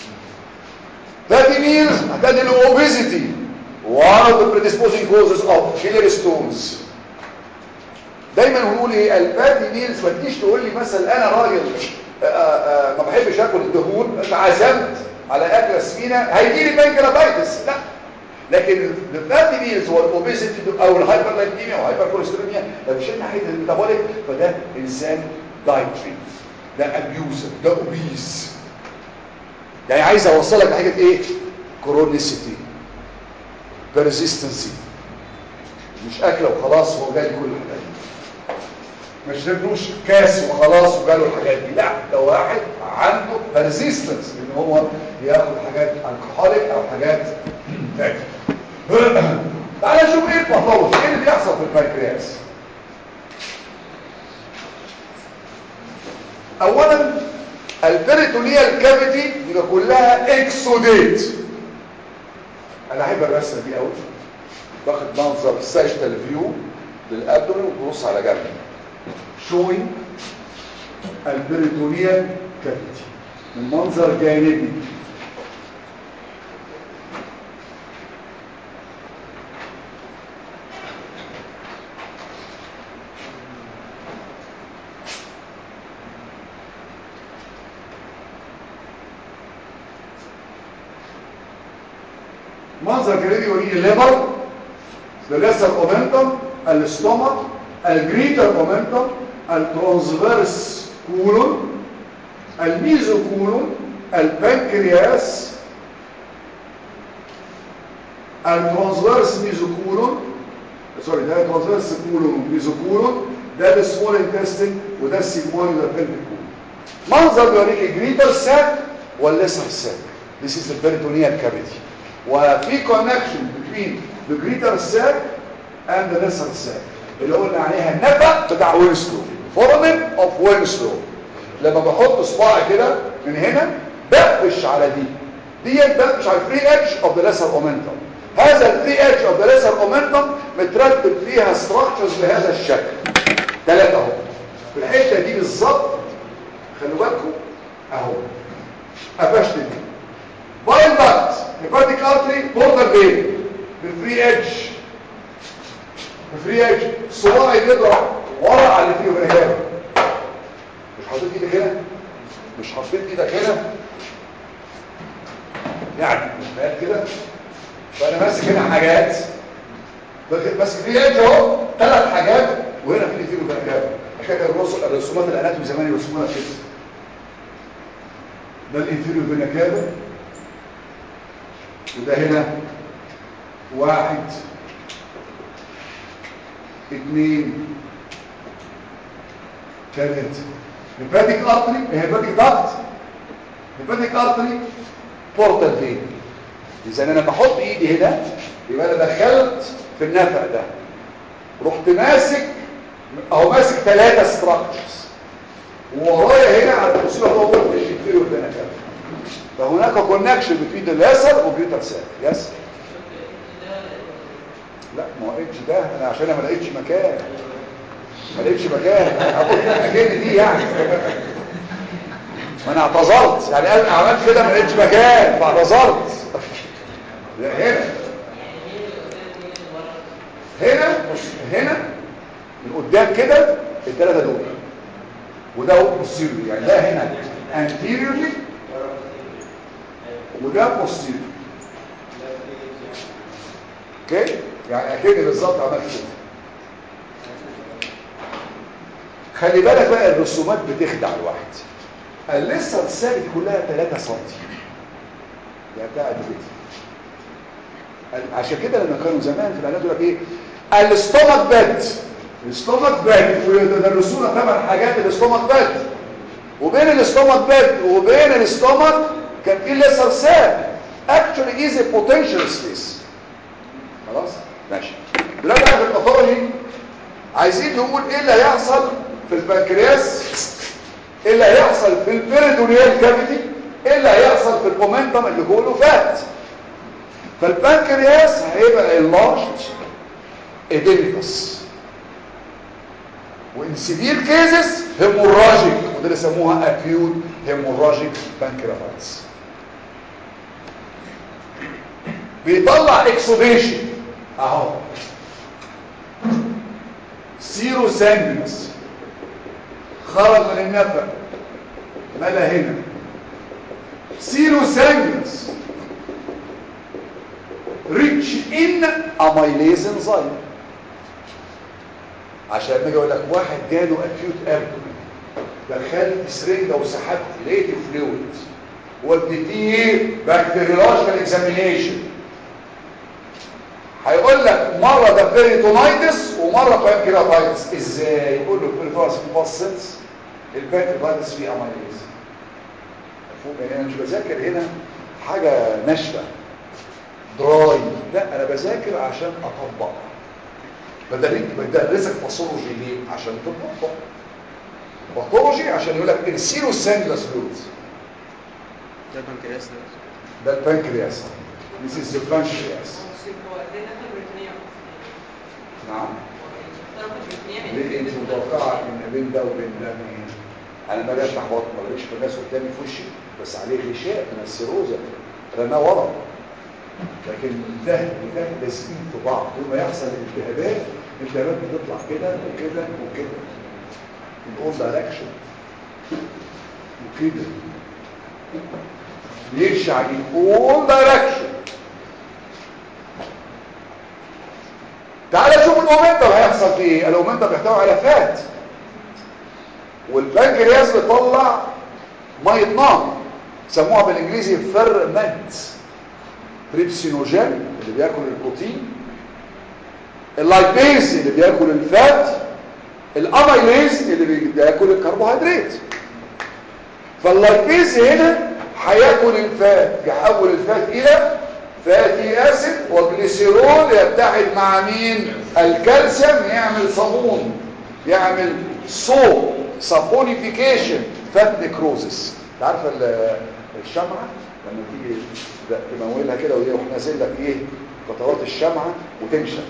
فاتي ميلز هتدي الاوبيزيتي one of the predisposing causes of biliary stones دايما نقول ايه الفاتي ميلز ما تجيش تقول لي مثلا انا راجل آآ آآ ما بحبش اكل الدهون عزمت على اكله سمينه هيجي لي بانكرياتايتس لا لكن الفاتي ميلز والاوبيزيتي او الهايبر لايبيميا وهايبر كوليستروليميا لو شلنا حته الميتابوليك فده انسان دايتري ده ابيوزر ده اوبيز يعني عايز اوصلك لحاجه ايه كرونيسيتي بيرسيستنسي مش اكله وخلاص هو جاي كل الحاجات دي ما شربلوش كاس وخلاص وجاله الحاجات دي لا ده واحد عنده بيرسيستنس ان هو ياخد حاجات الكحوليك او حاجات تانية تعالى نشوف ايه الباثولوجي ايه اللي بيحصل في البنكرياس اولا البريتونيال كافيتي بيبقى كلها اكسوديت انا احب الرسمه دي قوي باخد منظر ساجيتال فيو للابدومين وتبص على جنب showing البريتونيال كافيتي من منظر جانبي منظر جانبي يوريني الليبر الليسر اومنتم الاستومك الجريتر اومنتم الترانسفيرس كولون الميزو كولون البنكرياس الترانسفيرس ميزو كولون سوري ده الترانسفيرس كولون ميزو كولون ده السمول انتستين وده السيجمويد وده البلفيك كولون منظر بيوريك الجريتر ساك والليسر ساك This is the peritoneal cavity وفي connection between the greater sac and the lesser sac اللي قلنا عليها النفق بتاع وينسلو فورمن اوف وينسلو لما بحط صباعي كده من هنا بقفش على دي ديت بقفش على الفري ادج اوف ذا ليسر اومنتم هذا الفري ادج اوف ذا ليسر اومنتم مترتب فيها ستراكشرز بهذا الشكل ثلاثه اهو في الحته دي بالظبط خلوا بالكم اهو قفشت دي باين داكت هيباتيك ارتري بوردر بين بالفري ادج بالفري ادج صباعي بيضرب ورا على اللي فيه بنهايه مش حاطط ايدك هنا مش حاطط ايدك هنا يعني فاهم كده فانا ماسك هنا حاجات ماسك فري ادج اهو ثلاث حاجات وهنا في فيه بنهايه عشان كده الرسومات الرسومات الاناتومي زمان يرسموها كده ده الانفيريو فينا كابا وده هنا واحد اثنين ثلاثة هيباتيك ارتري هيباتيك ضغط هيباتيك ارتري بورتال فين اذا انا بحط ايدي هنا يبقى انا دخلت في النفق ده رحت ماسك اهو ماسك ثلاثة ستراكشرز وورايا هنا على التوصيل هو الانفيريور فينا كابا فهناك كونكشن بين الليسر وبيوتر سيل يس لا ما هو اتش ده انا عشان ما لقيتش مكان ما لقيتش مكان اقول اكن دي يعني ما انا اعتذرت يعني انا عملت كده ما لقيتش مكان فاعتذرت لا هنا هنا بص هنا من قدام كده الثلاثه دول وده posterior يعني ده هنا anteriorly وده posterior اوكي يعني اكيد بالظبط عملت كده خلي بالك بقى الرسومات بتخدع الواحد اللسه الثابت كلها 3 سم يعني بتاعت كده عشان كده لما كانوا زمان في العلاج يقول لك ايه الاستومك باد الاستومك باد ويدرسونا ثمان حاجات الاستومك باد وبين الاستومك باد وبين الاستومك كان في لسر ساب actually is a potential space خلاص ماشي دلوقتي بقى في الباثولوجي عايزين نقول ايه اللي هيحصل في البنكرياس ايه اللي هيحصل في البيريتونيال كافيتي ايه اللي هيحصل في البومنتم اللي كله فات فالبنكرياس هيبقى enlarged edematus وان سيفير كيسز هيموراجيك وده اللي يسموها acute hemorrhagic pancreatitis بيطلع اكسوديشن اهو سيرو سانجنس خرج من النفق ملا هنا سيرو سانجنس ريتش ان اميليز انزيم عشان لما اجي اقول لك واحد جاله اكيوت ابدومين دخلت سرنجه وسحبت لقيت فلويد وديتيه بكتيريولوجيكال اكزامينيشن هيقول لك مره ده بيريتونايتس ومره بانكرياتايتس ازاي يقول له بيريتونايتس باسنس البانكرياتايتس فيه اميليز مفهوم يعني انا مش بذاكر هنا حاجه ناشفه دراي لا انا بذاكر عشان اطبق بدل بدرسك باثولوجي ليه عشان تطبق باثولوجي عشان يقول لك السيرو سانجلاس فلويدز ده البنكرياس ده ده البنكرياس This is the pancreas نعم ليه انت متوقعه ان بين ده وبين ده مين انا ما جاش احبط ما بلاقيش في الناس قدامي في وشي بس عليه غشاء من السيروزه رماه ورا لكن ده وده لازقين في بعض يوم ما يحصل التهابات الالتهابات بتطلع كده وكده وكده الاول دايركشن وكده يرجع الاول دايركشن تعال شوف الاومنتم هيحصل فيه ايه الاومنتم بيحتوي على فات والبنكرياس بيطلع ميه نار سموها بالانجليزي فيرمنت تريبسينوجين اللي بياكل البروتين اللايبيز اللي بياكل الفات الاميليز اللي بياكل الكربوهيدرات فاللايبيز هنا هياكل الفات يحول الفات الى فاتي اسيد وجليسيرول يتحد مع مين الكالسيوم يعمل صابون يعمل صوب سابونيفيكيشن فات نيكروزس عارفه الشمعه لما تيجي تمولها كده ويروح نازل لك ايه قطرات الشمعه وتنشف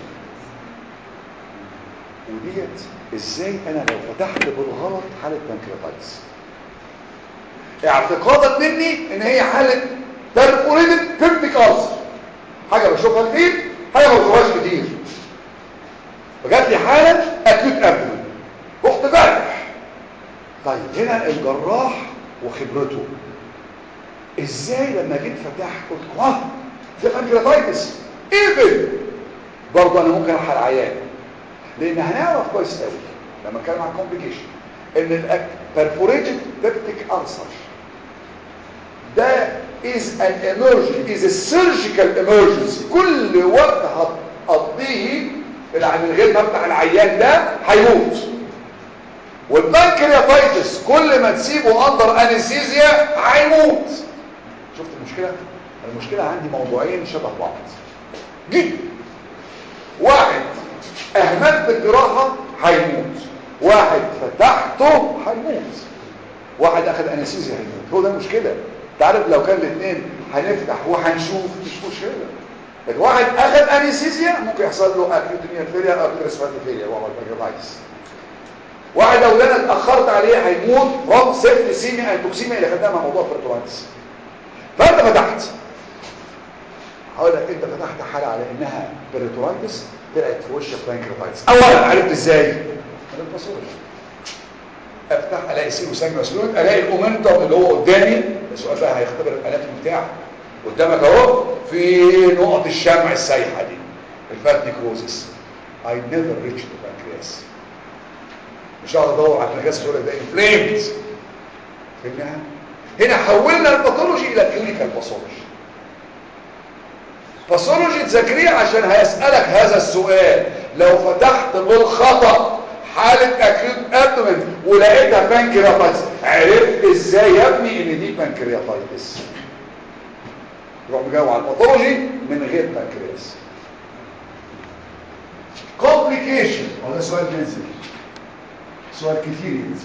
وديت ازاي انا لو فتحت بالغلط حاله بنكرياتايتس اعتقادا مني ان هي حاله بيرفوريتد بيبتيك ألسر حاجه بشوفها كتير حاجه ما بشوفهاش كتير فجات لي حاله اكيوت ابدومين رحت جرح طيب هنا الجراح وخبرته ازاي لما جيت فتحت قلت اه ده بانكرياتايتس ايفن برضه انا ممكن الحق العيان لان هنعرف كويس قوي لما اتكلم عن كومبليكيشن ان البرفوريتد بيبتيك ألسر ده is an emergency is a surgical emergency كل وقت هتقضيه من غير ما افتح العيان ده هيموت والبنكرياتايتس كل ما تسيبه اندر انستيزيا هيموت شفت المشكله المشكله عندي موضوعين شبه بعض جدا واحد اهملت الجراحه هيموت واحد فتحته هيموت واحد اخذ انستيزيا هيموت هو ده المشكله تعرف لو كان الاثنين هنفتح وهنشوف مش مشكله لكن واحد اخذ انستيزيا ممكن يحصل له اكيوت نيرفيريا او كريسباتيفيريا وهو البنكرياتايتس واحد لو انا اتاخرت عليه هيموت رب سيفت سيميا انتوكسيميا اللي خدناها مع موضوع البرتوانس فانت فتحت هقول لك انت فتحت حاله على انها بيريتورايتس طلعت في وشك بانكرياتايتس اولا عرفت ازاي من الباثولوجي افتح الاقي سيرو سانجرا سلويد الاقي الاومنتم اللي هو قدامي السؤال بقى هيختبر الاناتومي بتاعك قدامك اهو في نقط الشمع السايحه دي الفات نيكروزس I never reached the pancreas مش هقعد ادور على البنكرياس ولا ده inflamed فهمناها هنا حولنا الباثولوجي الى كلينيكال باثولوجي باثولوجي تذاكريه عشان هيسالك هذا السؤال لو فتحت بالخطا حاله اكيوت ابدومن ولقيتها بانكرياتايتس عرفت ازاي يا ابني ان دي بانكرياتايتس روح مجاوب على الباثولوجي من غير بانكرياس كومبليكيشن هذا سؤال بينزل سؤال كتير ينزل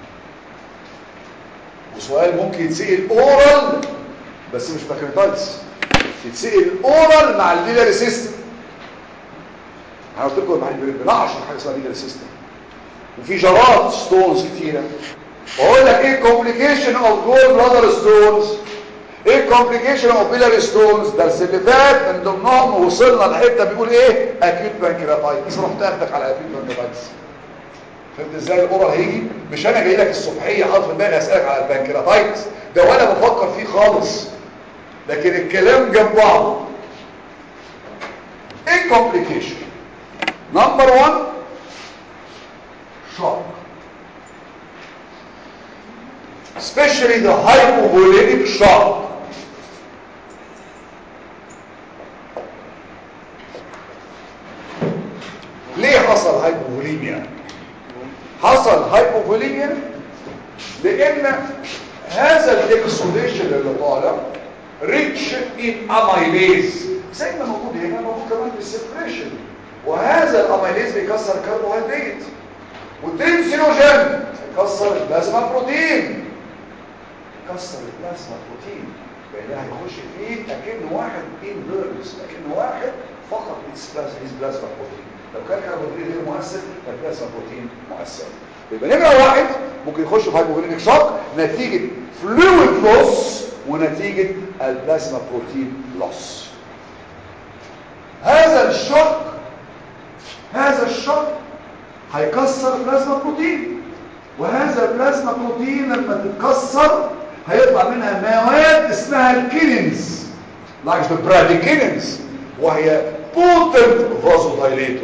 وسؤال ممكن يتسال اورال بس مش بانكرياتايتس يتسال اورال مع البيلاري سيستم انا قلت لكم بنعشر حاجه اسمها بيلاري سيستم وفي جرات ستونز كتيره بقول لك ايه كومبليكيشن اوف جول بلادر ستونز ايه كومبليكيشن اوف بيلاري ستونز درس اللي فات من ضمنهم وصلنا لحته بيقول ايه اكيوت بانكرياتايتس رحت اخدك على اكيوت بانكرياتايتس فهمت ازاي الاورال هيجي مش انا جاي لك الصبحيه حاطط في دماغي اسالك على البانكرياتايتس ده ولا بفكر فيه خالص لكن الكلام جنب بعضه ايه كومبليكيشن نمبر 1 shock especially the hypovolemic shock ليه حصل هايبوفوليميا حصل هايبوفوليميا لان هذا الاكسوديشن اللي طالع ريتش ان اميليز زي ما موجود هنا موجود كمان في السيبريشن وهذا الاميليز بيكسر كربوهيدرات والتنسينوجين يكسر البلازما بروتين يكسر البلازما بروتين لان هيخش فيه اكنه واحد انفيرس اكنه واحد فقط بلازما بروتين لو كان كربوهيدرات غير مؤثر فالبلازما بروتين مؤثر يبقى نمره واحد ممكن يخش في هايبوفوليميك شوك نتيجه فلويد لوس ونتيجه البلازما بروتين لوس هذا الشوك هذا الشوك هيكسر البلازما بروتين وهذا البلازما بروتين لما تتكسر هيطلع منها مواد اسمها الكينينز لايك ذا براديكينينز وهي بوتنت فازودايليتور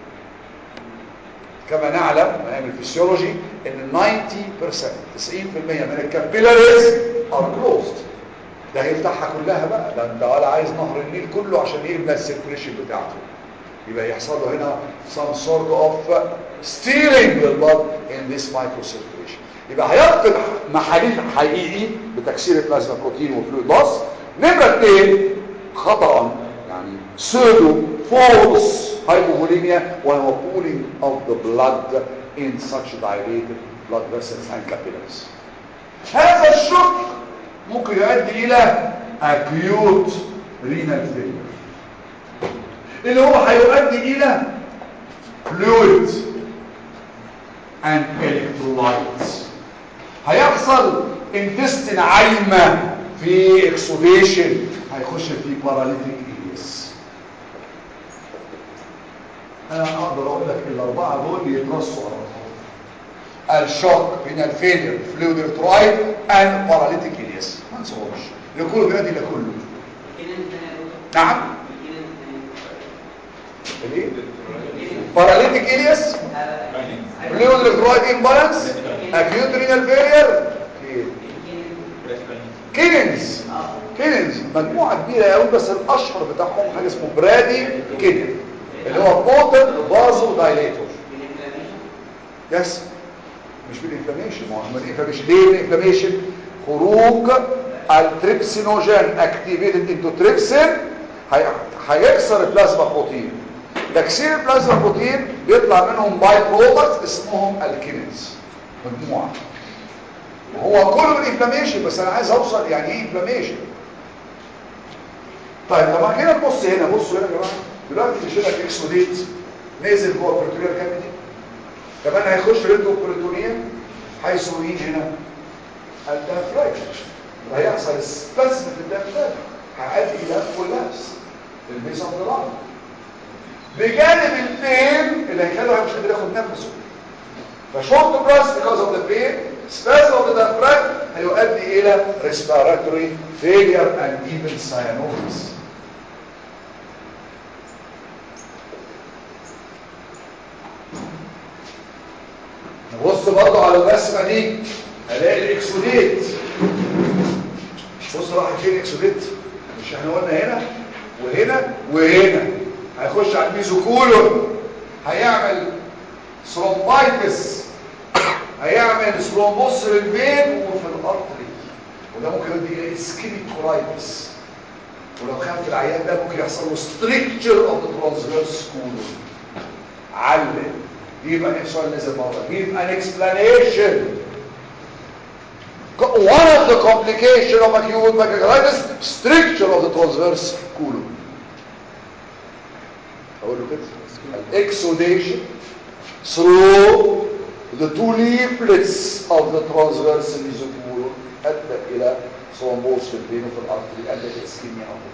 كما نعلم من الفسيولوجي ان 90% 90% من الكابيلاريز ار كلوزد ده هيفتحها كلها بقى ده انت ولا عايز نهر النيل كله عشان يبنى السيركوليشن بتاعته يبقى يحصل له هنا some sort of stealing the blood in this microcirculation يبقى هيفقد محاليل حقيقي بتكسير البلازما بروتين وفلويد لوس نمره اثنين خطا يعني pseudo false hypovolemia وهو pooling of the blood in such dilated blood vessels and capillaries هذا الشق ممكن يؤدي الى acute renal failure اللي هو هيؤدي الى fluid and electrolytes هيحصل intestine عايمة في exudation هيخش في paralytic ileus انا اقدر اقول لك الاربعة دول يترصوا على بعض الشوك بين الفيلير فلويد electrolyte and paralytic ileus ما نسوهمش لكله بيؤدي الى كله نعم الايه paralytic ileus fluid electrolyte imbalance acute renal failure كينز كينز مجموعة كبيرة قوي بس الاشهر بتاعهم حاجة اسمه برادي كينز اللي هو بوتن فازو دايليتور يس مش بالانفلاميشن ما هو من الانفلاميشن ليه الانفلاميشن خروج التريبسينوجين اكتيفيتد انتو تريبسين هيكسر البلازما بروتين تكسير البلازما بروتين بيطلع منهم باي برودكت اسمهم الكينز مجموعه هو كله الانفلاميشن بس انا عايز اوصل يعني ايه انفلاميشن طيب طبعا كده نبص هنا بصوا هنا يا جماعه دلوقتي مش لك اكسوديت نازل جوه البروتونيال كافيتي كمان هيخش ريدو بروتونيا حيث يجي هنا الدافرايت هيحصل سباسم في الدافرايت هيؤدي الى كولابس البيس اوف ذا لانج بجانب البين اللي هيخليه مش قادر ياخد نفسه فشورت براس because of the pain spasm of the diaphragm هيؤدي الى respiratory failure and even cyanosis نبص برضو على الرسمه دي الاقي الاكسوديت بص راح فين الاكسوديت مش احنا قلنا هنا وهنا وهنا هيخش على الميزوكولون هيعمل ثرومبايتس هيعمل ثرومبوس للفين وفي الارتري وده ممكن يؤدي الى اسكيميك كولايتس ولو خف العيان ده ممكن يحصل له ستريكتشر اوف ذا ترانسفيرس كولون علم يبقى السؤال نزل مره give an explanation one of the complication of acute pancreatitis stricture of the transverse colon اقول له كده الاكسوديشن through the two leaflets of the transverse mesocolon ادى الى ثرومبوز في الفين وفي الارتري ادى الى اسكيميا او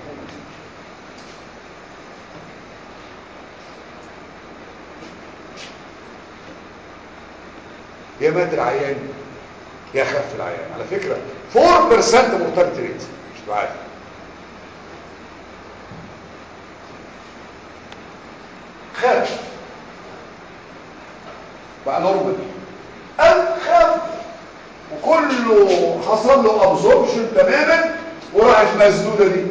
يا مات العيان يا خف العيان على فكرة 4% mortality rate مش بعارف خف بقى نورمال او خف وكله حصل له ابزوربشن تماما وراحت مسدوده دي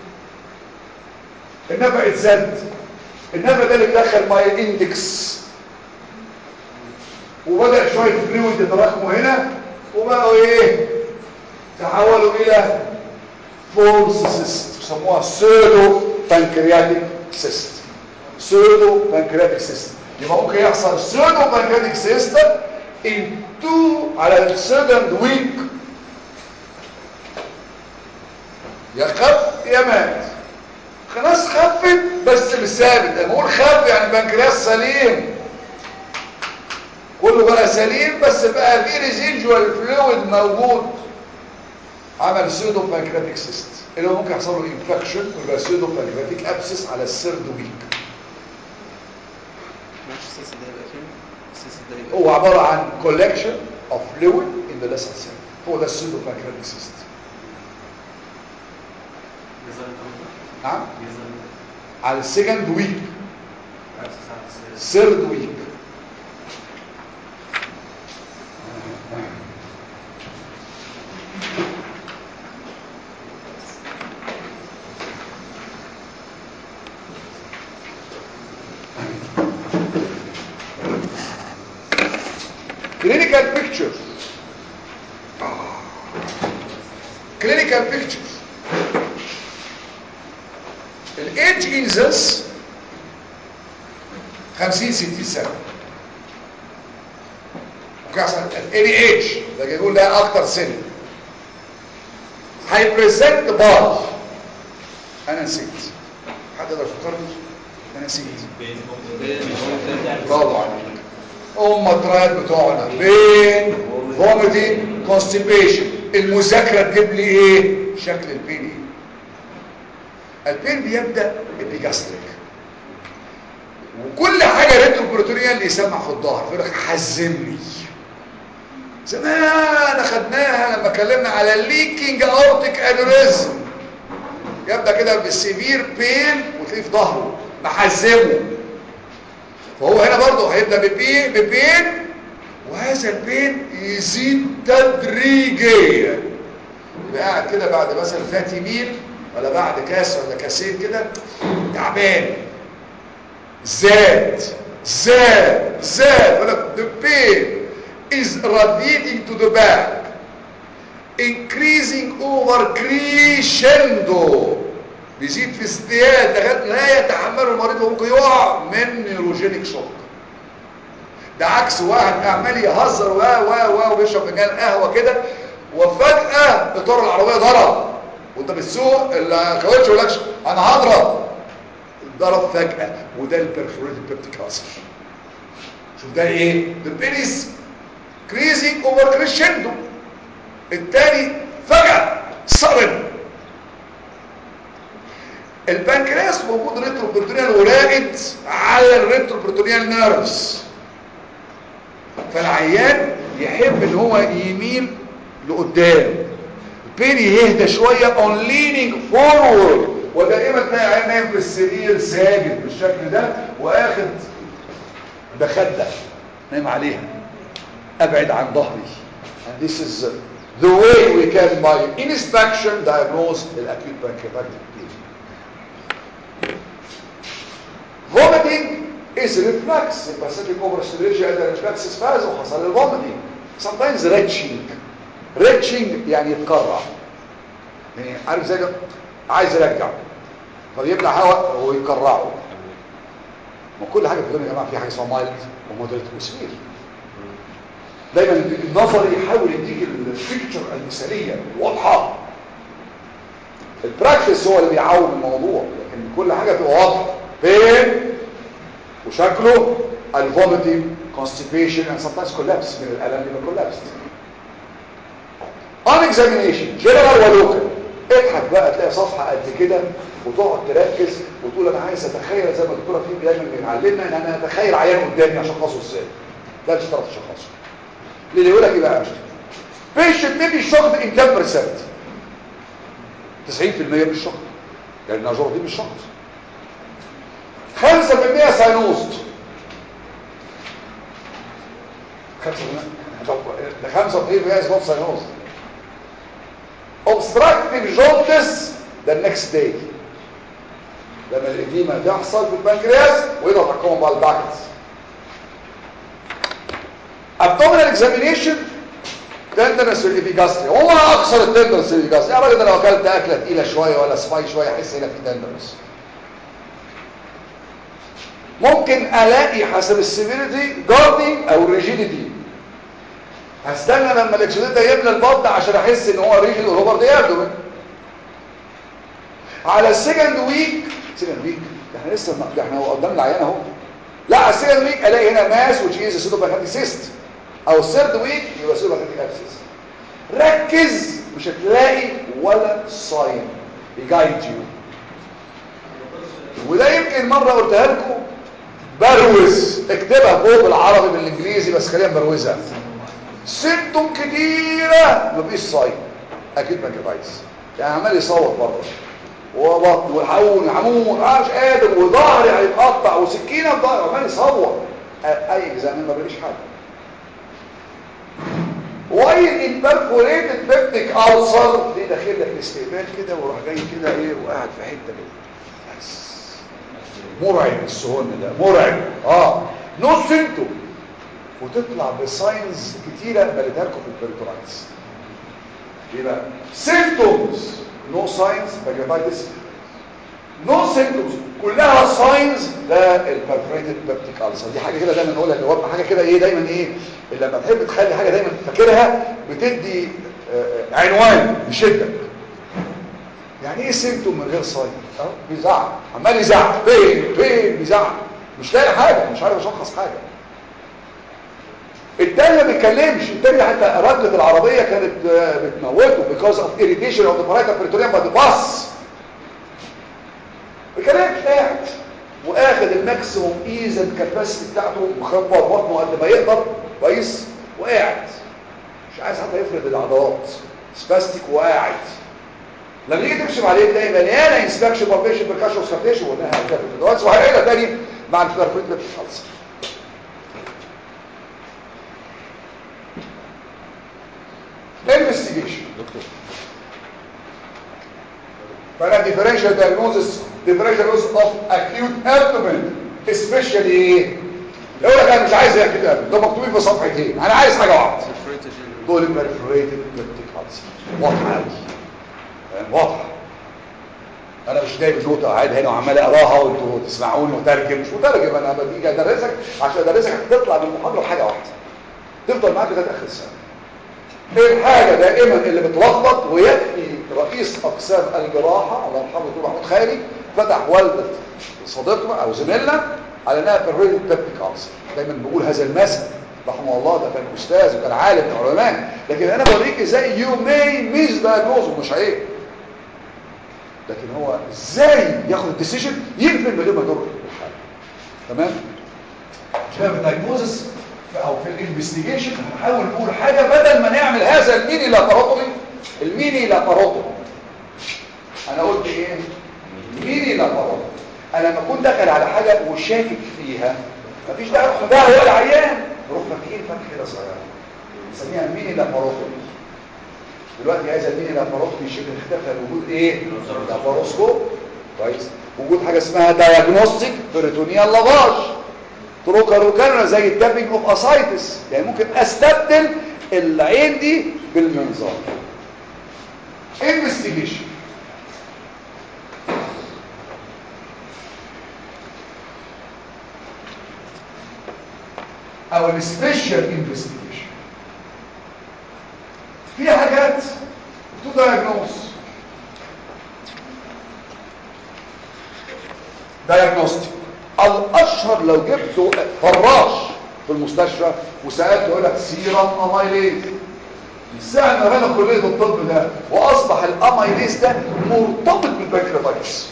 النفع اتسد النفع ده اللي بيدخل ماي اندكس وبدأ شوية فلويد يتراكموا هنا وبقوا ايه تحولوا الى فولس سيست يسموها سودو بانكرياتيك سيست سودو بانكرياتيك سيست يبقى ممكن يحصل سودو بانكرياتيك سيست in two على السكند ويك يا خف يا مات خلاص خفت بس مش ثابت لما اقول خف يعني البنكرياس سليم كله بقى سليم بس بقى في ريزيدوال فلويد موجود عمل سودو بانكرياتيك سيست اللي هو ممكن يحصل له انفكشن ويبقى سودو بانكرياتيك ابسس على السيرد ويك ماشي السيس ده يبقى فين السيس ده يبقى هو عباره عن collection of fluid in the lesser cell هو ده السودو بانكرياتيك سيست نعم على السكند ويك سيرد ويك clinical picture clinical picture الايدج انزلس 50 60 سنه ممكن يحصل اني ايدج ده يقول ده اكتر سن هيبريزنت باي انا نسيت حد يقدر يفكرني انا نسيت برافو عليك هم الترايل بتوعنا بين فوميتنج كونستيبيشن المذاكره تجيب لي ايه شكل البين ايه البين بيبدا بجاستريك وكل حاجه ريتروبروتونيال يسمع في الظهر يقول لك حزمني زمان اخدناها لما اتكلمنا على الليكينج اورتيك انوريزم يبدا كده بالسيفير بين وتلاقيه في ظهره محزمه فهو هنا برضه هيبدا ببين ببين وهذا البين يزيد تدريجيا يبقى قاعد كده بعد مثلا فاتي ميل ولا بعد كاس ولا كاسين كده تعبان زاد زاد زاد يقول لك the pain is radiating to the back increasing over crescendo بيزيد في ازدياد لغايه لا يتحمله المريض وممكن يقع من نيروجينيك شوك ده عكس واحد عمال يهزر و و و وبيشرب فنجان قهوه كده وفجاه اطار العربيه ضرب وانت بتسوق الكاوتش يقول لكش انا هضرب ضرب فجاه وده البرفوريتد بيبتيك ألسر شوف ده ايه the pain is increasing over crescendo التاني فجاه sudden البنكرياس موجود ريتروبرتونيال وراقد على الريتروبرتونيال نيرفز فالعيان يحب ان هو يميل لقدام البين يهدى شوية on leaning forward ودائما تلاقي عيان نايم في السرير ساجد بالشكل ده واخد بخدة نايم عليها ابعد عن ظهري and this is the way we can by inspection diagnose the acute pancreatitis vomiting is reflex specific overstimulation and the reflex is فاز وحصل الفوميتنج sometimes retching retching يعني يتكرع يعني عارف زي ده عايز يرجع فبيبلع هواء ويكرعه ما كل حاجه في الدنيا يا جماعه في حاجه اسمها مايلد ومودريت وسيفير دايما النظر يحاول يديك الفيكتشر المثاليه واضحه البراكتس هو اللي بيعوم الموضوع لكن كل حاجه تبقى واضحه فين وشكله الفوميتنج constipation and sometimes collapse من الالم يبقى collapse on examination general ولوكال اضحك بقى تلاقي صفحه قد كده وتقعد تركز وتقول انا عايز اتخيل زي ما الدكتوره فيه دايما بيعلمنا ان انا اتخيل عيان قدامي اشخصه ازاي ده مش هتعرف تشخصه ليه يقول لك ايه بقى patient may be shocked in 10% 90% مش شخص لان النجوره دي مش شخص 5% ساينوست 5% ده 95% is not ساينوست obstructive jaundice the next day لما الإديمة تحصل في البنكرياس ويضغط على الكومن بالباكتس abdominal examination تندرس الإبيجاستري هو أكثر التندرس الإبيجاستري يا راجل ده لو أكلت أكلة تقيلة شوية ولا سباي شوية أحس هنا في تندرس ممكن ألاقي حسب السيفيريتي جاردي أو ريجيديتي هستنى لما الاكسوديت ده يملى البطن عشان احس ان هو ريجل اوفر دي ابدومن على السكند ويك سكند ويك احنا لسه ما احنا قدام العيان اهو لا على السكند ويك الاقي هنا ماس which is pseudopancreatic cyst او الثيرد ويك يبقى pseudopancreatic abscess ركز مش هتلاقي ولا ساين يجايد يو وده يمكن مره قلتها لكم بروز اكتبها فوق بالعربي بالانجليزي بس خلينا نبروزها سيمتوم كتيرة مفيش صايم اكيد بنكرياتايتس يعني عمال يصوت بره وبطن والحقون عمود مش قادر وظهري هيتقطع وسكينه في ظهري عمال يصوت اي اكزامين ما بلاقيش حاجه واي البرفوريتد بيبتيك ألسر دي داخل لك الاستقبال كده وراح جاي كده ايه وقاعد في حته كده بس مرعب السهون ده مرعب اه نو سيمتوم وتطلع بساينز كتيرة مليتها لكم في البريتورايتس ايه بقى سيمتومز نو ساينز باجيتايتس نو سيمتومز كلها ساينز ده البرفريتد بيبتيك ألسر دي حاجه كده دايما نقولها اللي هو حاجه كده ايه دايما ايه لما تحب تخلي حاجه دايما فاكرها بتدي آه عنوان بشده يعني ايه سيمتوم من غير ساين اهو بيزعق عمال يزعق فين فين بيزعق مش لاقي حاجه مش عارف اشخص حاجه التاني ما بيتكلمش التاني حتى رجلة العربية كانت بتموته because of irritation of the parietal peritoneum by the bus بيتكلمش قاعد واخد الماكسيموم ايزن كاباسيتي بتاعته مخبط بطنه قد ما يقدر كويس وقاعد مش عايز حتى يفرد العضلات سباستيك وقاعد لما تيجي تمشي عليه تلاقي مليانه انسبكشن بالبيشن بركاشن وسكابتيشن وانها هكذا دلوقتي وهنعيدها تاني مع الفيرفريت خالص investigation دكتور فانا differential diagnosis differential diagnosis of acute abdomen especially ايه يقول لك انا مش عايز acute abdomen ده مكتوبين في صفحتين انا عايز حاجه واحده دول perforated peptic ulcer واضحه قوي واضحه انا مش جايب نوتة قاعد هنا وعمال اقراها وانتوا تسمعوني وترجم مش مترجم انا بتيجي ادرسك عشان ادرسك هتطلع من المحاضره بحاجه واحده تفضل معاك لغايه اخر السنه الحاجة دائما اللي بتلخبط ويكفي رئيس أقسام الجراحة الله يرحمه دكتور محمود خيري فتح والدة صديقنا أو زميلنا على انها بيرفيريد بيبتيك ألسر دايما بقول هذا المثل رحمه الله ده كان أستاذ وكان عالم من العلماء لكن أنا بوريك ازاي يو ماي ميز دايجنوز ومش عيب لكن هو ازاي ياخد الديسيجن يقفل من غير ما يضر الحاله تمام عشان في الدايجنوزس او في الانفستيجيشن هنحاول نقول حاجه بدل ما نعمل هذا الميني لاباروتومي الميني لاباروتومي انا قلت ايه ميني لاباروتومي انا لما اكون داخل على حاجه وشاكك فيها مفيش داعي اروح ده هو العيان نروح فاتحين فتحه كده صغيره نسميها ميني لاباروتومي دلوقتي هذا الميني لاباروتومي شبه اختفى وجود ايه لاباروسكوب كويس وجود حاجه اسمها دايجنوستيك بيريتونيال لافاج تروكاروكانا زي التابنج اوف اسايتس يعني ممكن استبدل العين دي بالمنظار انفستيجيشن او السبيشال انفستيجيشن في حاجات تو دايجنوز دايجنوستيك الاشهر لو جبته فراش في المستشفى وسالته يقول لك سيرم اميليز من ساعه ما بنى كليه الطب ده واصبح الاميليز ده مرتبط بالبنكرياتايتس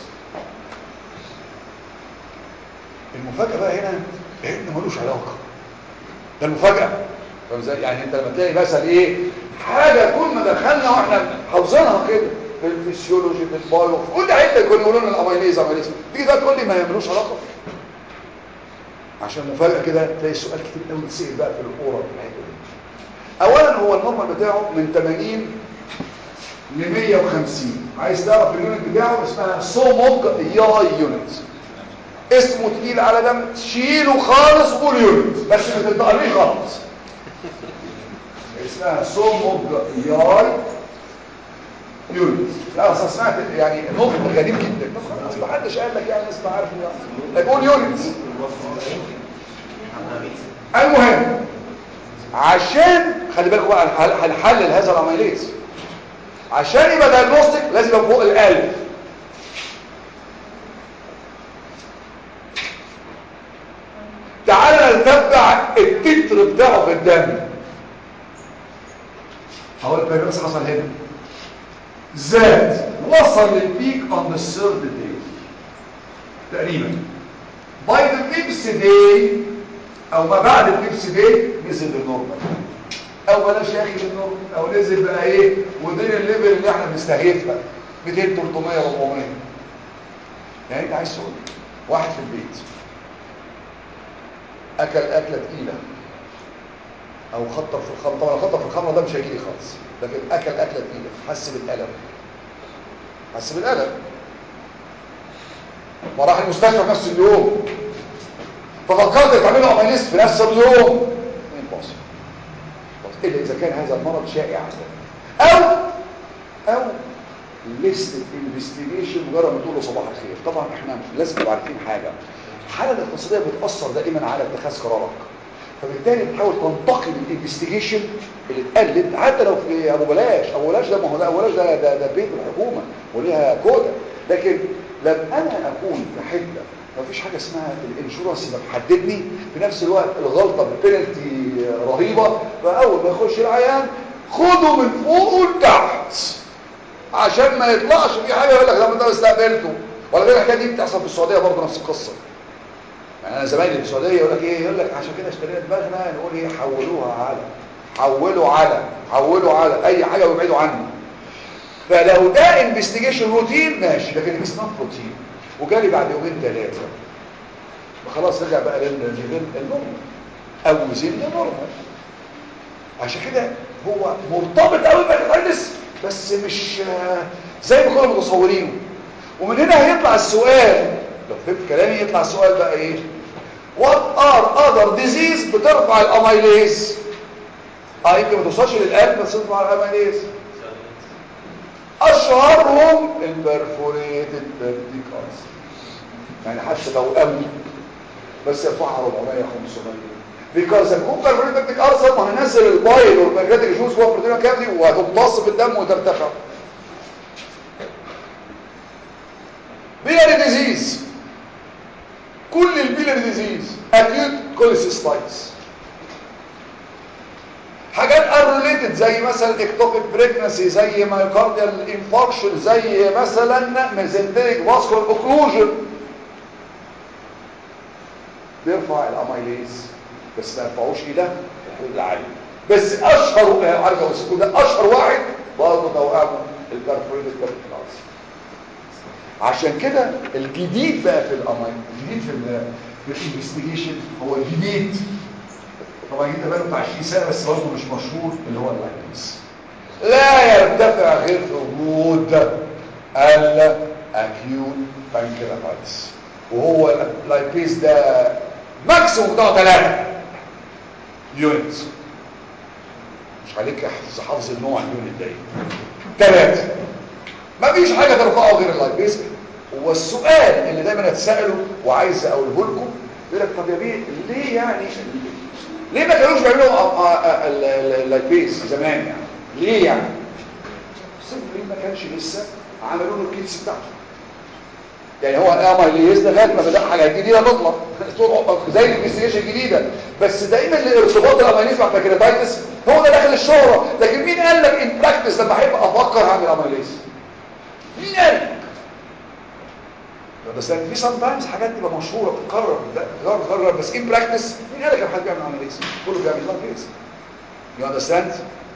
المفاجاه بقى هنا ان ملوش علاقه ده المفاجاه فاهم ازاي يعني انت لما تلاقي مثلا ايه حاجه كل ما دخلنا واحنا حافظينها كده في الفسيولوجي في البايو في كل حته يكونوا يقولوا لنا الاميليز اميليز تيجي بقى تقول لي ما ملوش علاقه عشان مفاجاه كده تلاقي السؤال كتير قوي يتسال بقى في الاورا في الحته دي اولا هو النورمال بتاعه من 80 ل 150 عايز تعرف اليونت بتاعه اسمها سوموج ياي يونت اسمه تقيل على دم تشيله خالص وقول يونت بس ما تنطقليش غلط اسمها سوموج ياي يونت لا اصل سمعت يعني نطق غريب جدا طب خلاص ما حدش قال لك يعني اسمع عارف يعني قول يونت المهم عشان خلي بالكم بقى هنحل- هنحلل هذا الاميليز عشان يبقى دايجنوستيك لازم يبقى فوق القلب تعال نتبع التتر بتاعه في الدم هقول لك بس حصل هنا زاد وصل للبيك on the third day تقريبا by the fifth day او ما بعد الفيفث داي نزل للنورمال او بلاش يا اخي للنورمال او نزل بقى ايه ودين الليفل اللي احنا بنستهدفها 200 300 400 يعني انت عايز تقول واحد في البيت اكل اكله تقيله او خطر في الخمر طبعا خطر في الخمره ده مش هيجي لي خالص لكن اكل اكله تقيله حس بالالم حس بالالم وراح المستشفى في نفس اليوم ففكرت تعملوا اميليست في نفس اليوم امبوسيبل الا اذا كان هذا المرض شائع او او ليست انفستيجيشن مجرد ما تقول له صباح الخير طبعا احنا لازم نبقى عارفين حاجه الحاله الاقتصاديه بتاثر دائما على اتخاذ قرارك فبالتالي بتحاول تنتقي الانفستيجيشن اللي اتقلت حتى لو في ابو بلاش ابو بلاش ده ما هو ده ابو بلاش ده ده, ده بيت الحكومه وليها كوده لكن لما انا اكون في حته ما فيش حاجه اسمها الانشورنس يبقى محددني في نفس الوقت الغلطه ببينالتي رهيبه فاول ما يخش العيان خده من فوق لتحت عشان ما يطلعش في حاجه يقول لك ده انت استقبلته ولا غير الحكايه دي بتحصل في السعوديه برضه نفس القصه يعني انا زمايلي في السعوديه يقول لك ايه يقول لك عشان كده اشترينا دماغنا نقول ايه حولوها على حولوا على حولوا على اي حاجه وابعدوا عنه فلو ده انفستيجيشن روتين ماشي لكن اتس نوت روتين وجالي بعد يومين ثلاثه خلاص رجع بقى للليفل النورمال او زين نورمال عشان كده هو مرتبط قوي بالهيباتايتس بس مش آه، زي ما كنا متصورينه ومن هنا هيطلع السؤال لو فهمت كلامي يطلع السؤال بقى ايه what are other disease بترفع الاميليز اه يمكن ما توصلش للقلب بس ترفع الاميليز اشهرهم البرفوريتد بيرتيك ألسر يعني حتى لو قوي بس يرفعها 400 500 بيكوز الكوب برفوريتد بيرتيك ألسر ما هينزل البايل والبنكرياتيك جوز جوه البروتين كافيتي وهتمتص في الدم وترتفع بيلاري ديزيز كل البيلاري ديزيز اكيوت كوليسيستايتس حاجات unrelated زي مثلا اكتوبيك بريجنسي زي مايوكارديال انفاركشن زي مثلا ميزنتريك فاسكولار اوكلوجن بيرفع الاميليز بس ما يرفعوش ايه ده الحدود العاليه بس اشهر عارف لو ده اشهر واحد برضه توقعه البرفوريتد كابيتالاز عشان كده الجديد بقى في الامين الجديد في ال في الانفستيجيشن هو الجديد طبعا الجديد ده بقاله بتاع 20 سنه بس برضه مش مشهور اللي هو اللايبيز لا يرتفع غير في وجود الاكيوت بانكرياتايتس وهو اللايبيز ده ماكسيموم بتاعه 3 يونتس مش عليك حفظ حفظ النوع اليونت ده ثلاثة مفيش حاجة ترفعه غير اللايبيز والسؤال اللي دايما اتسأله وعايز اقوله لكم يقول لك طب يا بيه ليه يعني ليه ما كانوش بيعملوا اللايبيز زمان يعني ليه يعني سيمبلي ما كانش لسه عملوا له الكيتس بتاعته يعني هو الاميليز ده لغايه ما بدا حاجه جديده تطلع زي الانفستيجيشن الجديده بس دايما الارتباط الاميليز مع البنكرياتايتس هو ده داخل الشهره لكن مين قال لك ان براكتس لما احب افكر هعمل اميليز مين قال لك بس يعني في سام تايمز حاجات تبقى مشهوره بتتكرر تتكرر تتكرر بس ان براكتس مين قال لك ان حد بيعمل اميليز كله بيعمل اميليز يو اندرستاند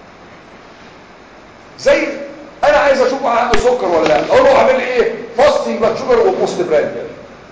زي انا عايز اشوف عنده سكر ولا لا اقول له اعمل ايه فاستنج بلاد شوجر وبوست براند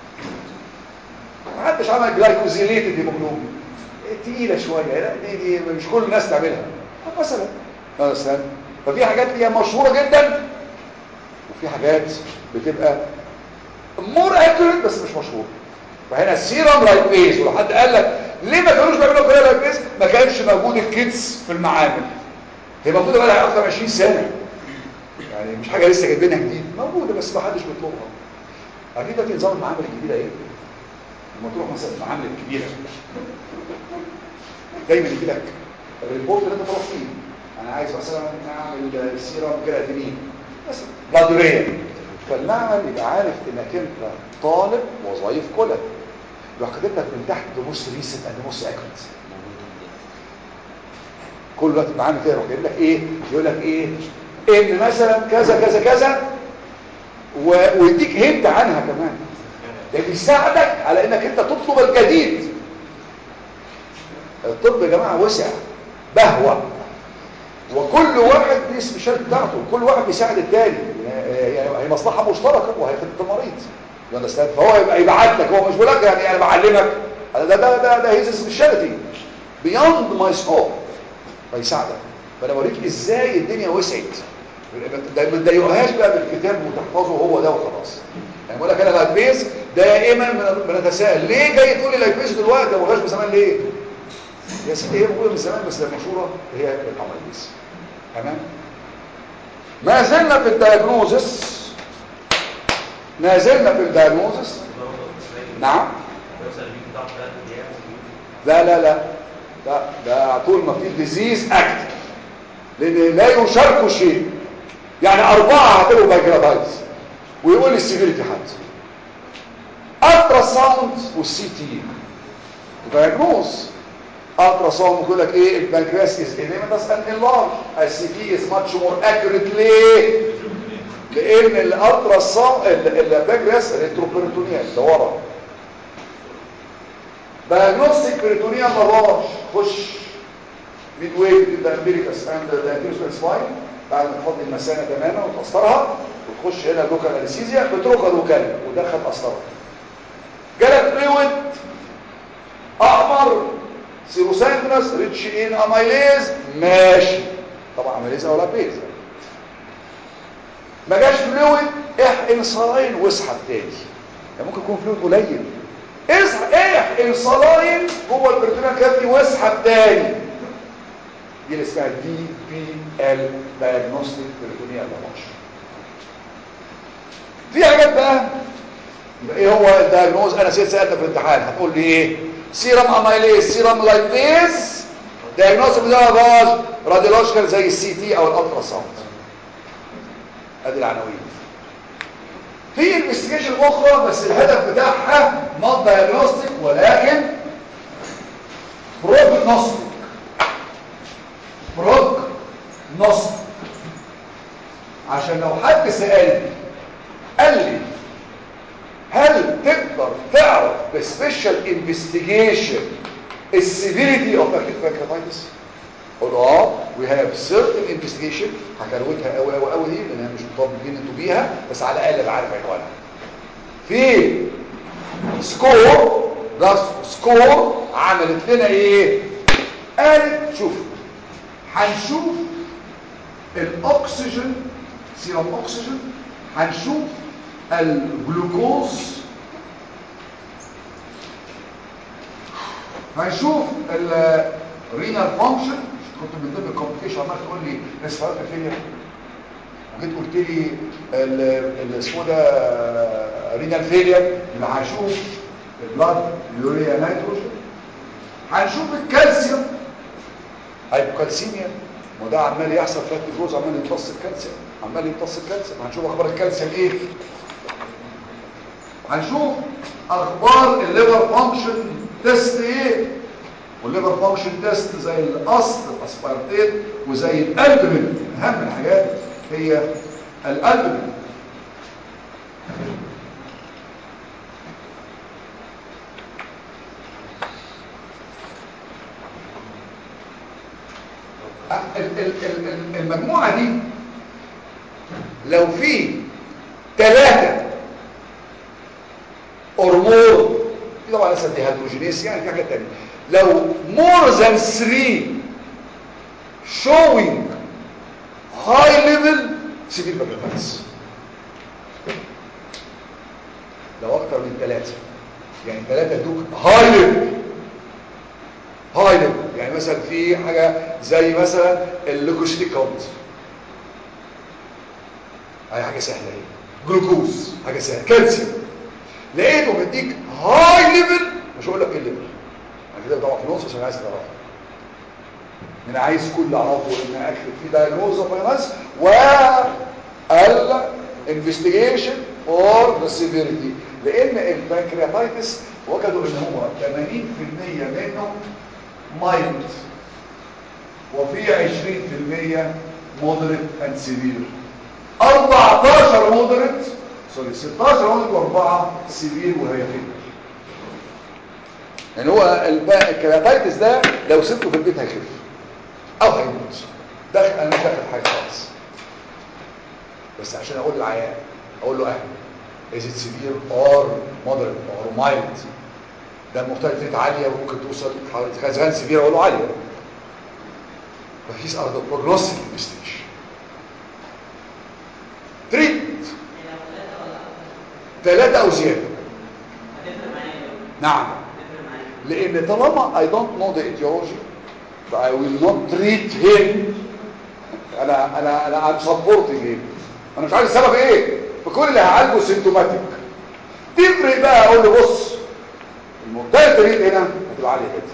ما حدش عمل جلايكوزيليتد هيموجلوبين تقيله شويه لا دي, دي مش كل الناس تعملها مثلا مثلا ففي حاجات هي مشهوره جدا وفي حاجات بتبقى مور اكيوريت بس مش مشهوره فهنا السيرم لايبيز ولو حد قال لك ليه ما كانوش بيعملوا كده لايبيز ما كانش موجود الكيتس في المعامل هي موجوده بقى لها اكتر من 20 سنه يعني مش حاجه لسه جايبينها جديد موجوده بس ما حدش بيطلبها عارفين ده نظام المعامل الجديده ايه لما تروح مثلا المعامل الكبيره دايما يجي لك الريبورت اللي انت طلب فيه انا عايز مثلا اعمل سيرم كرياتينين مثلا بلادوريه فالمعمل يبقى عارف انك انت طالب وظائف كلى يروح كاتب لك من تحت نص ريسيت اند نص اكريت كل وقت معامل كده يروح جايب لك ايه يقول لك ايه ان مثلا كذا كذا كذا و... ويديك هنت عنها كمان ده بيساعدك على انك انت تطلب الجديد الطب يا جماعه وسع بهوى وكل واحد ليه السبيشال بتاعته كل واحد بيساعد التاني يعني هي مصلحه مشتركه وهي خدمه المريض يوندرستاند فهو يبقى يبعت لك هو مش بيقول لك يعني انا بعلمك ده ده ده ده هيز سبيشاليتي بيوند ماي سكوب فيساعدك فانا بوريك ازاي الدنيا وسعت ما تضايقهاش بقى بالكتاب وتحفظه هو ده وخلاص يعني بقول لك انا لايبيز دائما بنتساءل ليه جاي تقول لي لايبيز دلوقتي ما بقاش من زمان ليه يا سيدي هي موجوده من زمان بس المشهوره هي الاميليز تمام ما زلنا في الدايجنوزس ما زلنا في الدايجنوزس نعم لا لا لا لا ده طول ما في ديزيز اكتف لان لا يشاركوا شيء يعني اربعه هتبقوا بايجرادايتس ويقول لي السيفيريتي حد الترا ساوند والسي تي دايجنوز الترا ساوند بيقول لك ايه البنكرياس از انيمتس اند انلارج السي تي از ماتش مور اكيوريت ليه لان الالترا ساوند البنكرياس ريتروبيرتونيال ده ورا diagnostic peritoneal lavage خش midway between the umbilicus and the anterior spine بعد ما تفضي المثانه تماما وتقسطرها وتخش هنا لوكال انستيزيا بتروكا لوكال ودخل قسطره جالك فلويد احمر سيروسانجنس ريتش ان اميليز ماشي طبعا اميليز او لابيز ما جاش فلويد احقن صلاين واسحب تاني يعني ممكن يكون فلويد قليل اسحب احقن صلاين جوه البرتونال كافيتي واسحب تاني دي اللي اسمها دي بي ال دايجنوستيك بريتونيال لاباش في حاجات بقى يبقى ايه هو الدايجنوز انا سيد سالتك في الامتحان هتقول لي ايه سيرم اميليز سيرم لايبيز دايجنوستيك لاباش راديولوجيكال زي السي تي او الالترا ساوند ادي العناوين في انفستيجيشن اخرى بس الهدف بتاعها نوت دايجنوستيك ولكن بروجنوستيك بروجنوستيك نص عشان لو حد سألني قال لي هل تقدر تعرف بسبيشال انفستيجيشن السيفيريتي اوف اكيد بانكرياتايتس قول اه وي هاف سيرتن انفستيجيشن هكروتها قوي قوي قوي دي لان مش مطبقين انتوا بيها بس على الاقل ابقى عارف عنوانها في سكور ده سكور عملت لنا ايه قالت شوف هنشوف الاكسجين سيرم اكسجين هنشوف الجلوكوز هنشوف الرينال فانكشن كنت من ضمن الكومبليكيشن عمال تقول لي ريسبيراتوري فيلير وجيت قلت لي ال- اسمه ده رينال فيلير يبقى هنشوف البلاد يوريا نيتروجين هنشوف الكالسيوم هايبوكالسيميا وده عمال يحصل فات الجوز عمال يمتص الكالسيوم عمال يمتص الكالسيوم هنشوف اخبار الكالسيوم ايه هنشوف اخبار الليفر فانكشن تيست ايه والليفر فانكشن تيست زي الاصل الاسبارتيت وزي الالبومين اهم الحاجات هي الالبومين ال- ال- ال- ال- المجموعة دي لو في ثلاثة هرمون في طبعا لسه دي هيدروجينيس يعني في حاجات تانية لو more than three showing high level severe pancreatitis لو اكتر من ثلاثة يعني ثلاثة دوك high level هاي ليفل يعني مثلا في حاجة زي مثلا اللوكوسيتيك كاونت هاي حاجة سهلة اهي جلوكوز حاجة سهلة كالسيوم لقيته مديك هاي ليفل مش هقول لك ايه الليفل انا كده طبعا في نص عشان عايز تعرف انا عايز كل اعرفه ان اكتب في دايجنوز اوف فاينانس و الانفستيجيشن فور ذا سيفيريتي لان البنكرياتايتس وجدوا ان هو 80% منه مايلد وفي 20% مودريت اند سيفير 14 مودريت سوري 16 مودريت و4 سيفير وهي فين يعني هو الكرياتايتس ده لو سبته في البيت هيخف او هيموت داخل انا مش داخل حاجه خالص بس عشان اقول للعيان اقول له اهلا is it severe or moderate or mild ده المختلفات عالية وممكن توصل حوالي خزان سبيرة اقول له عالية فهيس ار ذا بروجنوستيك انفستيجيشن تريتمنت ثلاثة او زيادة نعم لان طالما I don't know the etiology I will not treat him انا انا انا I'm supporting him انا مش عارف السبب ايه فكل اللي هعالجه سيمتوماتيك تفرق بقى اقول له بص المنتهى التريد هنا هتبقى عاليه كده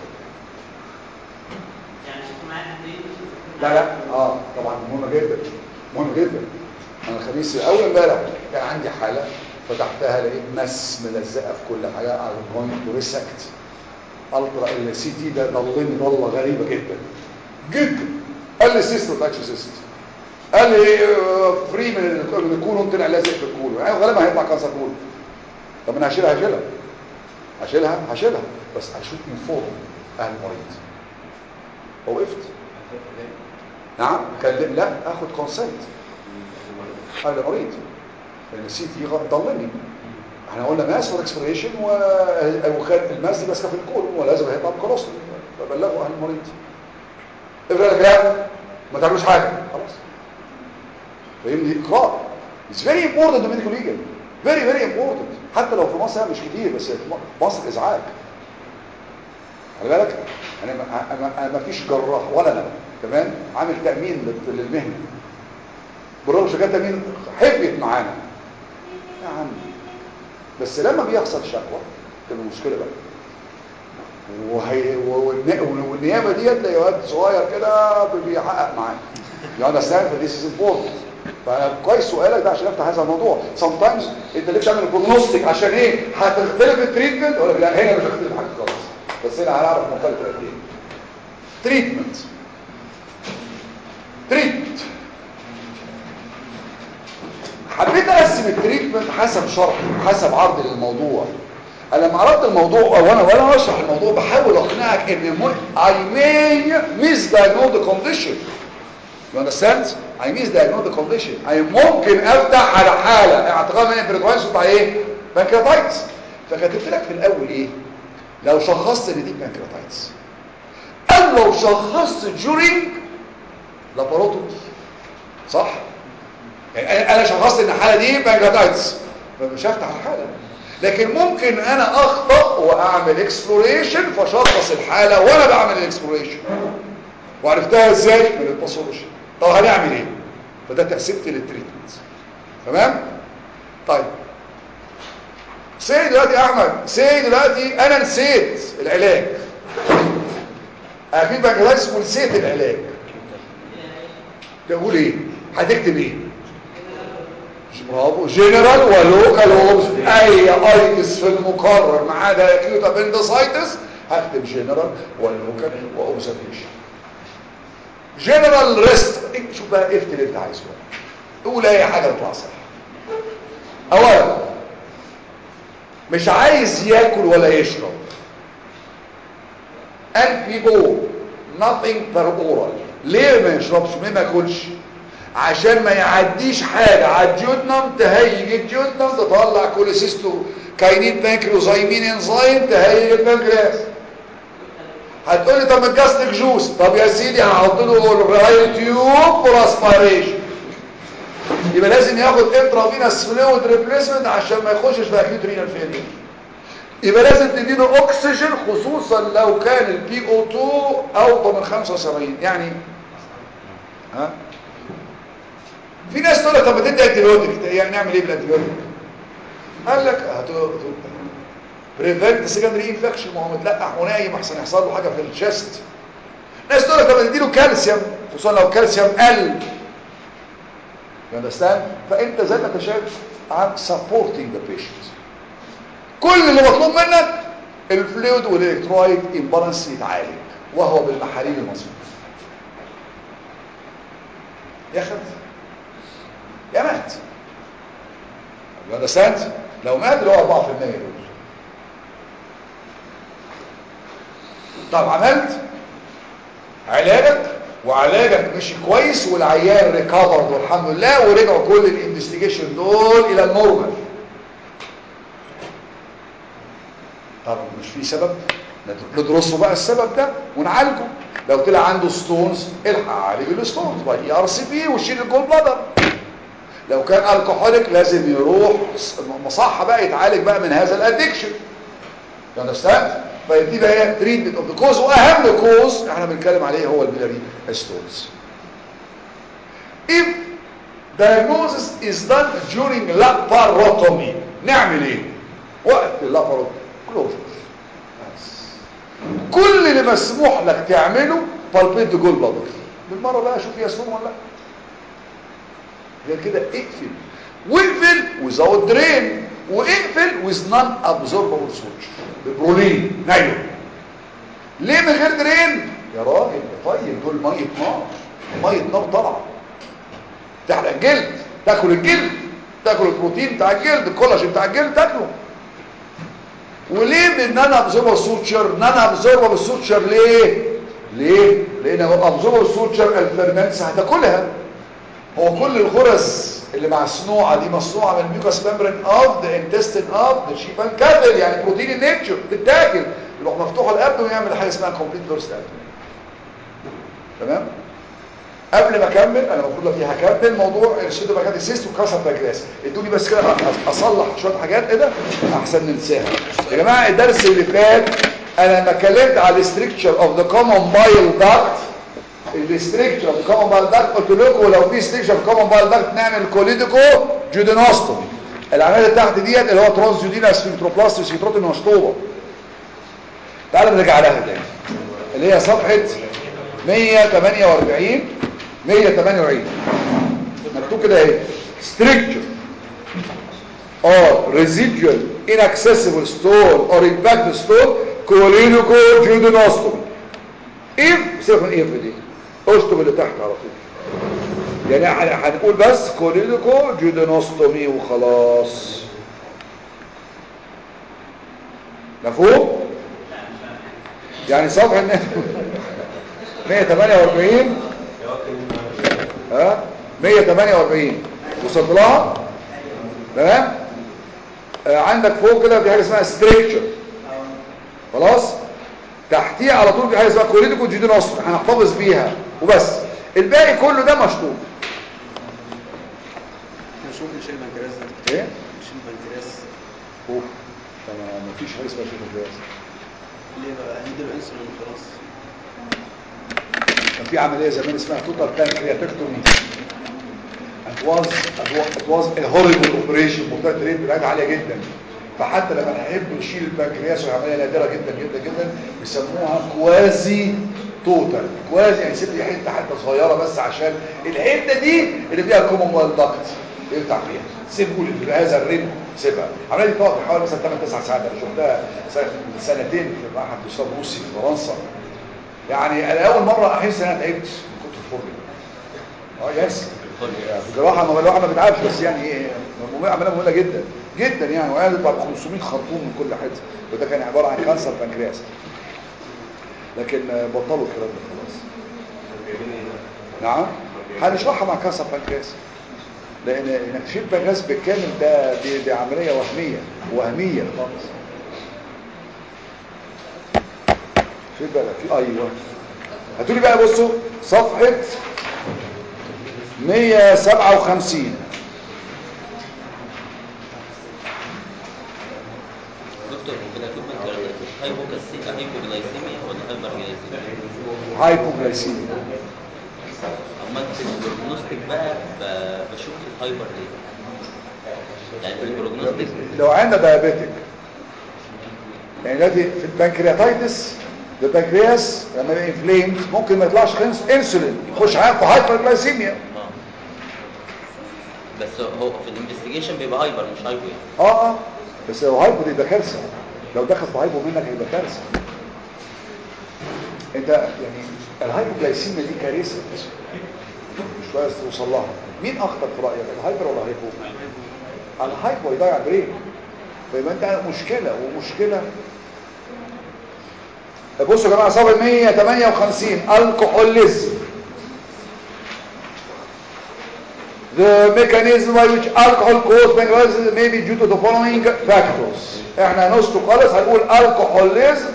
يعني شوف معايا تحديد لا لا اه طبعا مهمه جدا مهمه جدا انا الخميس اول امبارح كان عندي حاله فتحتها لقيت مس ملزقه في كل حاجه على الجوينت وريسكت الترا السي تي ده ضلني ضله غريبه جدا جدا قال لي سيست وتاكش سيست قال لي فري من من الكولون طلع لازق في الكولون يعني غالبا هيطلع كانسر كولون طب انا هشيلها هشيلها هشيلها هشيلها بس هشوف من فوق اهل المريض وقفت نعم كلم لا اخد كونسنت اهل المريض لان السي تي ضلني احنا قلنا ماس فور اكسبريشن وكان الماس دي ماسكه في الكولون ولازم هيطلع بكولوستوم فبلغوا اهل المريض افرض لك لا ما تعملوش حاجه خلاص فاهمني اقرار It's very important to medical legal very very important حتى لو في مصر مش كتير بس في مصر ازعاج خلي بالك انا ما انا ما فيش جراح ولا انا كمان عامل تامين لل- للمهنه بالرغم ان شركات تامين حبت معانا يا عم بس لما بيحصل شكوى تبقى مشكله بقى وهي والن- والنيابه ديت تلاقي واد صغير كده بيحقق معاك يو اندرستاند فذيس از امبورتنت فكويس سؤالك ده عشان افتح هذا الموضوع سام تايمز انت ليه بتعمل بروجنوستيك عشان ايه هتختلف التريتمنت ولا لا هنا مش هتختلف حاجه خالص بس هنا هنعرف مختلف قد ايه تريتمنت تريت حبيت اقسم التريتمنت حسب شرحي وحسب عرضي للموضوع انا لما عرضت الموضوع وانا وانا بشرح الموضوع بحاول اقنعك ان I may misdiagnose the condition You understand? I misdiagnose the condition I ممكن افتح على حالة اعتقاد ان البريتوايتس بتاع ايه؟ بانكرياتايتس فكتبت لك في الاول ايه؟ لو شخصت ان دي بانكرياتايتس او لو شخصت during لاباروتومي صح؟ يعني انا شخصت ان الحاله دي بانكرياتايتس فمش هفتح الحاله لكن ممكن انا اخطا واعمل اكسبلوريشن فشخص الحاله وانا بعمل الاكسبلوريشن وعرفتها ازاي من الباثولوجي طب هنعمل ايه فده تقسيمتي للتريتمنت تمام طيب سي دلوقتي يا احمد سي دلوقتي انا نسيت العلاج اكيد بانكرياتايتس ونسيت العلاج تقول ايه هتكتب ايه برافو جنرال ولوكال ووبس اي ايتس في المقرر ما عدا اكيوت ابندسايتس هكتب جنرال ولوكال واوبزرفيشن جنرال ريست شوف بقى افتي اللي انت عايزه قول اي حاجه تطلع صح اولا مش عايز ياكل ولا يشرب and people nothing per oral ليه ما يشربش ليه ما ياكلش عشان ما يعديش حاجة على الجيوتنم تهيج الجيوتنم تطلع كوليسيستو كاينين بانكريوزايمين انزايم تهيج البنكرياس هتقول لي طب الجاستريك جوس طب يا سيدي هحط له الرايل تيوب والاسبيريشن يبقى لازم ياخد انترافينوس فلويد ريبليسمنت عشان ما يخشش في اكيوت رينال فيلير يبقى لازم تديله اكسجين خصوصا لو كان البي او 2 اوطى من 75 يعني ها في ناس تقول لك طب ما تدي انتيبيوتيك يعني نعمل ايه بالانتيبيوتيك قال لك هتو بريفنت سكندري انفكشن ما هو متلقح ونايم احسن يحصل له حاجه في الشيست ناس تقول لك طب نديله كالسيوم خصوصا لو الكالسيوم قل you understand فانت زي ما انت شايف عم supporting the patient كل اللي مطلوب منك الفلويد والالكترولايت امبالانس يتعالج وهو بالمحاليل المظبوطه يا خد يا مات you understand لو مات اللي هو 4% دول طب عملت علاجك وعلاجك مشي كويس والعيان ريكفرد والحمد لله ورجعوا كل الانفستيجيشن دول الى النورمال طب مش في سبب ندرسه بقى السبب ده ونعالجه لو طلع عنده ستونز الحق عالج الستونز باي ار سي بي وشيل الجول بلادر لو كان الكحوليك لازم يروح مصحة بقى يتعالج بقى من هذا الادكشن you understand فدي بقى هي تريتمنت اوف ذا كوز واهم كوز احنا بنتكلم عليه هو البيلاري ستونز if diagnosis is done during laparotomy نعمل ايه وقت اللاباروتومي كلوزر بس كل اللي مسموح لك تعمله بالبيت جول بلادر بالمره بقى شوف فيها ستون ولا لا غير كده اقفل واقفل without درين واقفل with non absorbable switch ببرولين نايلون ليه من غير درين يا راجل طيب دول ميه نار ميه نار طالعه تحرق الجلد تاكل الجلد تاكل البروتين بتاع الجلد الكولاجين بتاع الجلد تاكله وليه من نان ابزوربر سوتشر نان ابزوربر سوتشر ليه ليه لان ابزوربر سوتشر الفيرمنتس هتاكلها هو كل الغرز اللي مصنوعه دي مصنوعه من الميوكاس ممبرين اوف ذا انتستين اوف ذا شيب اند كاتل يعني بروتين النيتشر تتاكل يروح مفتوح الابدو ويعمل حاجه اسمها كومبليت بيرست ابدو تمام قبل ما اكمل انا المفروض لو فيها هكمل موضوع الشيدو باكات سيست وكسر باكلاس ادوني بس كده اصلح شويه حاجات كده احسن ننساها يا جماعه الدرس اللي فات انا لما اتكلمت على الاستركتشر اوف ذا كومون بايل داكت الاستركتشر اوف ذا كومون بايل داكت قلت لكم لو في استركتشر اوف كومون بايل داكت نعمل كوليديكو جودينوستومي العمليه اللي تحت ديت اللي هو ترانسيودينا سفنكتروبلاستي سيتروتومي مشطوبه تعالوا نرجع لها تاني اللي هي صفحه 148 148 مكتوب كده اهي structure or residual inaccessible stone or impacted stone colonical duodenoscopy if سيبك من ايه في دي اشطب اللي تحت على طول يعني هن- هنقول بس كوليدوكو جودونوستومي وخلاص مفهوم يعني صفحة 148 ها 148 وصلت لها تمام آه عندك فوق كده في حاجه اسمها ستريكشر خلاص تحتيه على طول في حاجه اسمها كوليديكو جيدونوستومي هنحتفظ بيها وبس الباقي كله ده مشطوب مش ممكن نشيل البنكرياس ده ايه نشيل البنكرياس اوف ما فيش حاجه اسمها شيء جواز ليه بقى هنديله انسولين وخلاص كان في عمليه زمان اسمها توتال بانكرياتكتومي it was it was a horrible operation مرتبط ريت بتاعتها عاليه جدا فحتى لما نحب نشيل البنكرياس وعمليه نادره جدا جدا جدا بيسموها كوازي توتال كوازي يعني سيب لي حته حته صغيره بس عشان الحته دي اللي فيها كومون وال داكت ينفع فيها سيبوا لي في هذا الريتم سيبها العمليه دي بتقعد حوالي مثلا 8 9 ساعات انا شفتها سنة- من سنتين في معهد جوستاف روسي في فرنسا يعني انا اول مره احس ان انا تعبت من كتر الفرجه اه يس بصراحه ما الواحد ما بيتعبش بس يعني ايه مهمه عمليه مهمه جدا جدا يعني وقاعد يطلع ب 500 خرطوم من كل حته وده كان عباره عن كانسر بنكرياس لكن آه، بطلوا الكلام ده خلاص نعم هنشرحها مع كانسر بنكرياس لان انك تشيل بنكرياس بالكامل ده دي, دي عمليه وهميه وهميه خالص في بقى في ايوه هاتولي بقى بصوا صفحه 157 دكتور ممكن اشوف هايبوكالسيميا هايبوجلايسيميا ولا هايبرجلايسيميا هايبوغلايسيميا اما في البروجنوستيك بقى ب- بشوف الهايبر ليه يعني في البروجنوستيك لو عندنا دايابيتك يعني دلوقتي في البنكرياتايتس البنكرياس لما يبقى انفليمد ممكن ما يطلعش خنس انسولين يخش عيان في هايبرجلايسيميا اه بس هو في الانفستيجيشن بيبقى هايبر مش هايبو يعني اه اه بس لو هايبو دي يبقى كارثه لو دخل في هايبو منك هيبقى كارثه انت يعني الهايبوجلايسيميا دي كارثه مش كويس توصل لها مين اخطر في رايك الهايبر ولا هايبو الهايبو يضيع بريك فيبقى انت مشكله ومشكله بصوا يا جماعه صفحه 158 الكحوليزم The mechanism by which alcohol causes pancreatitis may be due to the following factors. احنا هنسلك خالص هنقول alcoholism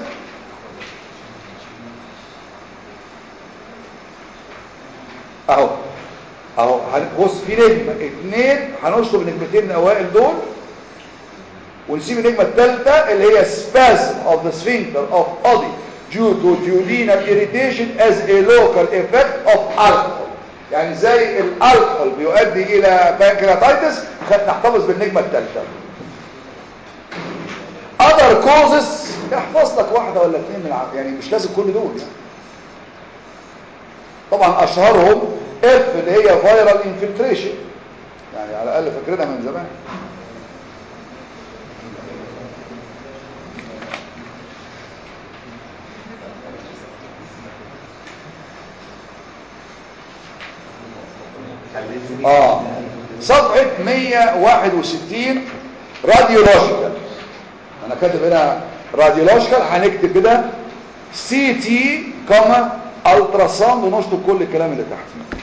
اهو اهو هن- بص في نجمه اتنين هنشطب النجمتين الاوائل دول ونسيب النجمه الثالثه اللي هي spasm of the sphincter of body due to duodenal irritation as a local effect of alcohol يعني زي الالكحول بيؤدي الى بانكرياتايتس نحتفظ بالنجمه الثالثه other causes احفظ لك واحده ولا اثنين من الع- يعني مش لازم كل دول يعني. طبعا اشهرهم اف اللي هي فايرال انفلتريشن يعني على الاقل فاكرينها من زمان اه صفحة 161 راديولوجيكال انا كاتب هنا راديولوجيكال هنكتب كده سي تي كما الترا ساوند ونشطب كل الكلام اللي تحت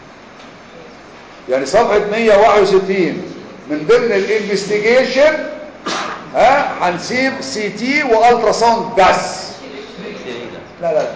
يعني صفحة 161 من ضمن الانفستيجيشن ها هنسيب سي تي والترا ساوند بس اكس راي ده لا لا لا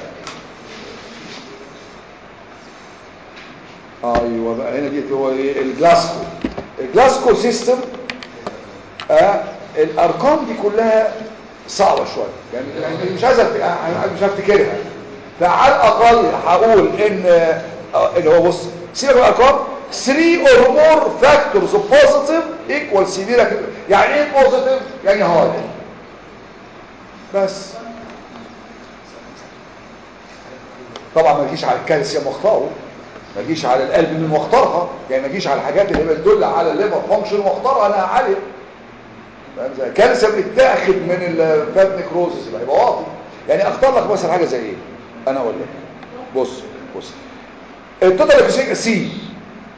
ايوه بقى هنا دي هو ايه الجلاسكو الجلاسكو سيستم آه الارقام دي كلها صعبه شويه يعني يعني مش عايز أفت- آه، مش هفتكرها فعلى الاقل هقول ان آه، اللي هو بص سيبك من الارقام 3 or more factors of positive equal severe acute- يعني ايه positive يعني هاي بس طبعا ما تجيش على الكالسيوم واختاره ما تجيش على القلب من واختارها يعني ما تجيش على الحاجات اللي بتدل على الليفر فانكشن واختارها انها عاليه فاهم ازاي الكالسيوم اتاخد من الفات نيكروزس يبقى يبقى واطي يعني اختار لك مثلا حاجه زي ايه انا اقول لك بص بص التوتال سي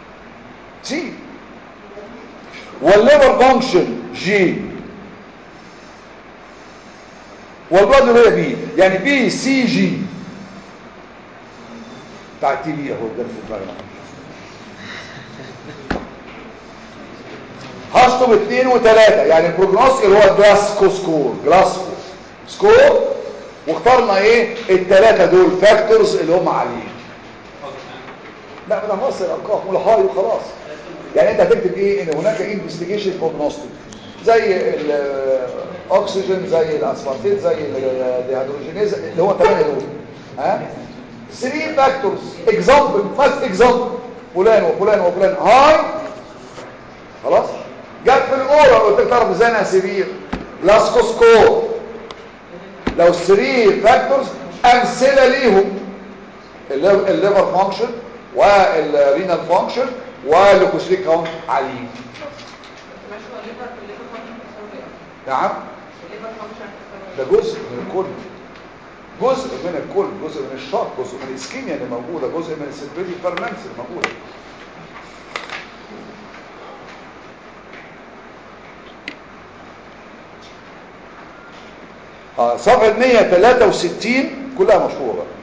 سي والليفر فانكشن جي والبلاد اللي هي بي يعني بي سي جي بتاع التي بي اهو ده في دماغنا هشطب اثنين وثلاثة يعني البروجنوستيك اللي هو جلاسكو سكور جلاسكو سكور واخترنا ايه الثلاثة دول فاكتورز اللي هم عليهم لا ما نفصل الارقام قول هاي وخلاص يعني انت هتكتب ايه ان هناك انفستيجيشن بروجنوستيك زي الاكسجين زي الاسفلتيت زي الديهيدروجينيز اللي هو ثمانية دول ها 3 فاكتورز اكزامبل فاست اكزامبل فلان وفلان وفلان هاي خلاص جت في الاولى قلت لك تعرف ازاي انها سيفير لاسكوسكور لو 3 فاكتورز امثله ليهم الليف- الليفر فانكشن والرينال فانكشن والليكوسيتيك كاونت عاليين ماشي هو الليفر الليفر فانكشن بتساوي ايه؟ نعم الليفر فانكشن بتساوي ده جزء من الكل جزء من الكل جزء من الشرط جزء من الاسكيميا اللي موجوده جزء من السيربيلي فيرمنتس اللي موجوده اه صفحه 163 كلها مشهوره بقى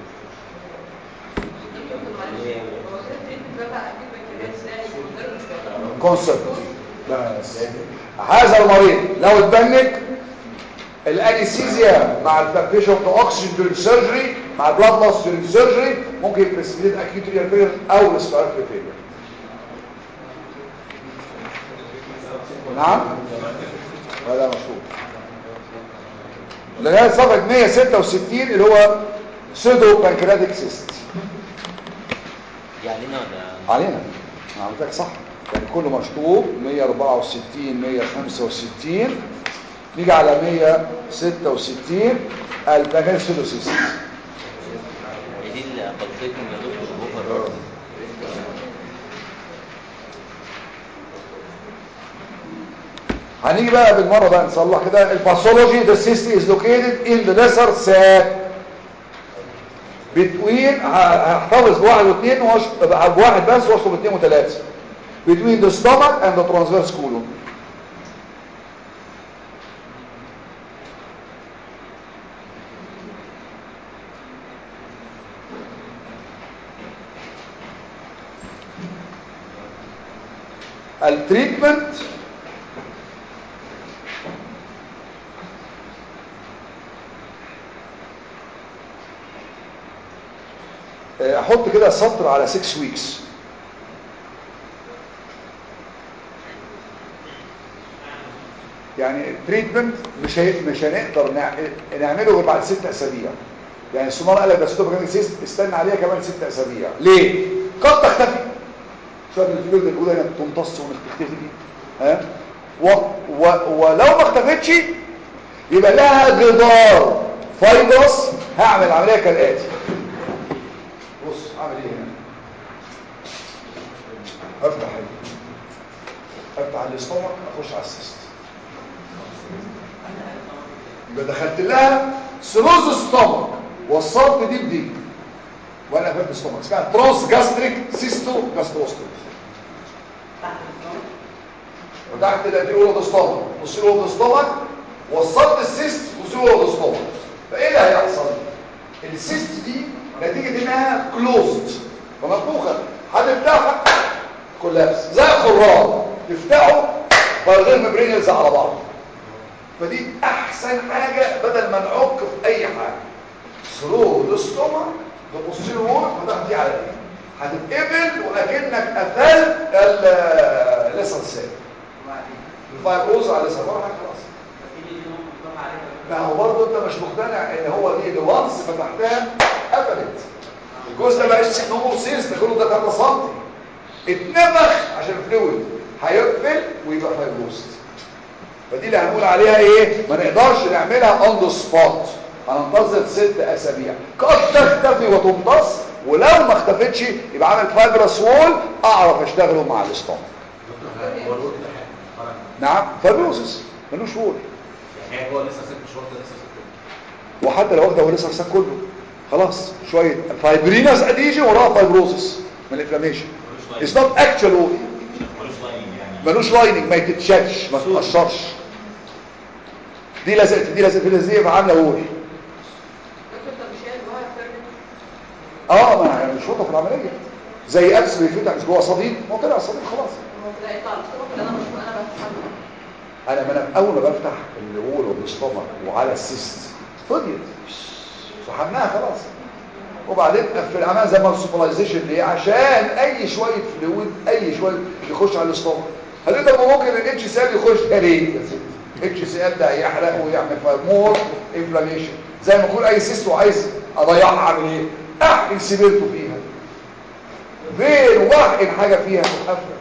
كونسبت بس هذا المريض لو اتبنك الانستيزيا مع البابيشن اوف اوكسجين دورينج سيرجري مع البلاد لوس دورينج سيرجري ممكن يبريسبيتيت اكيوت ريال فيلر او ريسبيراتوري فيلر نعم هذا مشهور لغايه صفحه 166 اللي هو سودو بانكرياتيك سيست يعني ولا علينا انا عملت لك صح يعني كله مشطوب 164 165 نيجي على 166 البانكرياتيك سودوسيست هي دي اللي خلصتهم يا دكتور اوفر هنيجي بقى بالمره بقى نصلح كده الباثولوجي the cyst is located in the lesser sac between ه- هحتفظ بواحد واثنين وأش- بواحد بس واشرب اثنين وثلاثه between the stomach and the transverse colon التريتمنت آه، احط كده سطر على 6 ويكس يعني التريتمنت مش هي... مش هنقدر نع... نعمله غير بعد 6 اسابيع يعني السمار قال لك ده ستوب سيست استنى عليها كمان 6 اسابيع ليه قد تختفي شويه الفلويد اللي موجوده هنا تمتص وتختفي ها و... و... ولو ما اختفتش يبقى لها جدار فايبرس هعمل العمليه كالاتي بص اعمل ايه هنا افتح هنا افتح الاستومك اخش على السيست يبقى دخلت لها سيروز ستومك وصلت دي بدي وانا قفلت الاستومك اسمها ترانس جاستريك سيستو جاستروستوم وتحت الاتي اولى الاستومك بصي اولى الاستومك وصلت السيست بصي اولى الاستومك فايه اللي هيحصل السيست دي نتيجه انها كلوزد فمفتوحه هتفتحها كولابس زي الخراج تفتحه فالغير مبرين يلزق على بعض فدي احسن حاجه بدل ما نعك في اي حاجه سرو الاستومك تبص له هو فتحت دي على دي هتتقبل واكنك قفلت اللسان سيل الفايبروز على اللسان بره خلاص ما هو برضه انت مش مقتنع ان هو دي وانس فتحتها قفلت الجزء ده بقاش سيكنومو سيس ده كله ده 3 سم اتنفخ عشان الفلويد هيقفل ويبقى فايبروست فدي اللي هنقول عليها ايه ما نقدرش نعملها اون ذا سبوت هننتظر ست اسابيع قد تختفي وتمتص ولو ما اختفتش يبقى عامل فايبرس وول اعرف اشتغله مع الاستومك هو الوقت ده حاجه نعم فايبروزس ملوش وول يعني هو لسه ست شهور ده لسه ست وحتى لو واخده هو لسه الساك كله خلاص شويه فايبرينس اديجي وراها فايبروزس من الانفلاميشن اتس نوت اكشوال ملوش لاين يعني ملوش لايننج ما يتتشالش ما تتقشرش دي لازقه دي لازقه في لازقه عامله وول دكتور طب مش هي الجوهر فرد اه ما يعني مش شرطه في العمليه زي ابس بيفتح مش جوه صديد ما هو طلع صديد خلاص هو كده يطلع الصوت اللي انا مش انا بفهمه انا ما انا اول ما بفتح الوول والاستومك وعلى السيست فضيت سحبناها خلاص وبعدين قفل عملها زي مارسوبلايزيشن ليه عشان اي شويه فلويد اي شويه يخش على الاستومك هل طب ممكن الاتش سي ال يخش ده ليه يا سيدي الاتش سي ال ده هيحرق ويعمل مور انفلاميشن زي ما اقول اي سيست وعايز اضيعها اعمل ايه احقن سيبرته فيها فين واحقن حاجه فيها قفله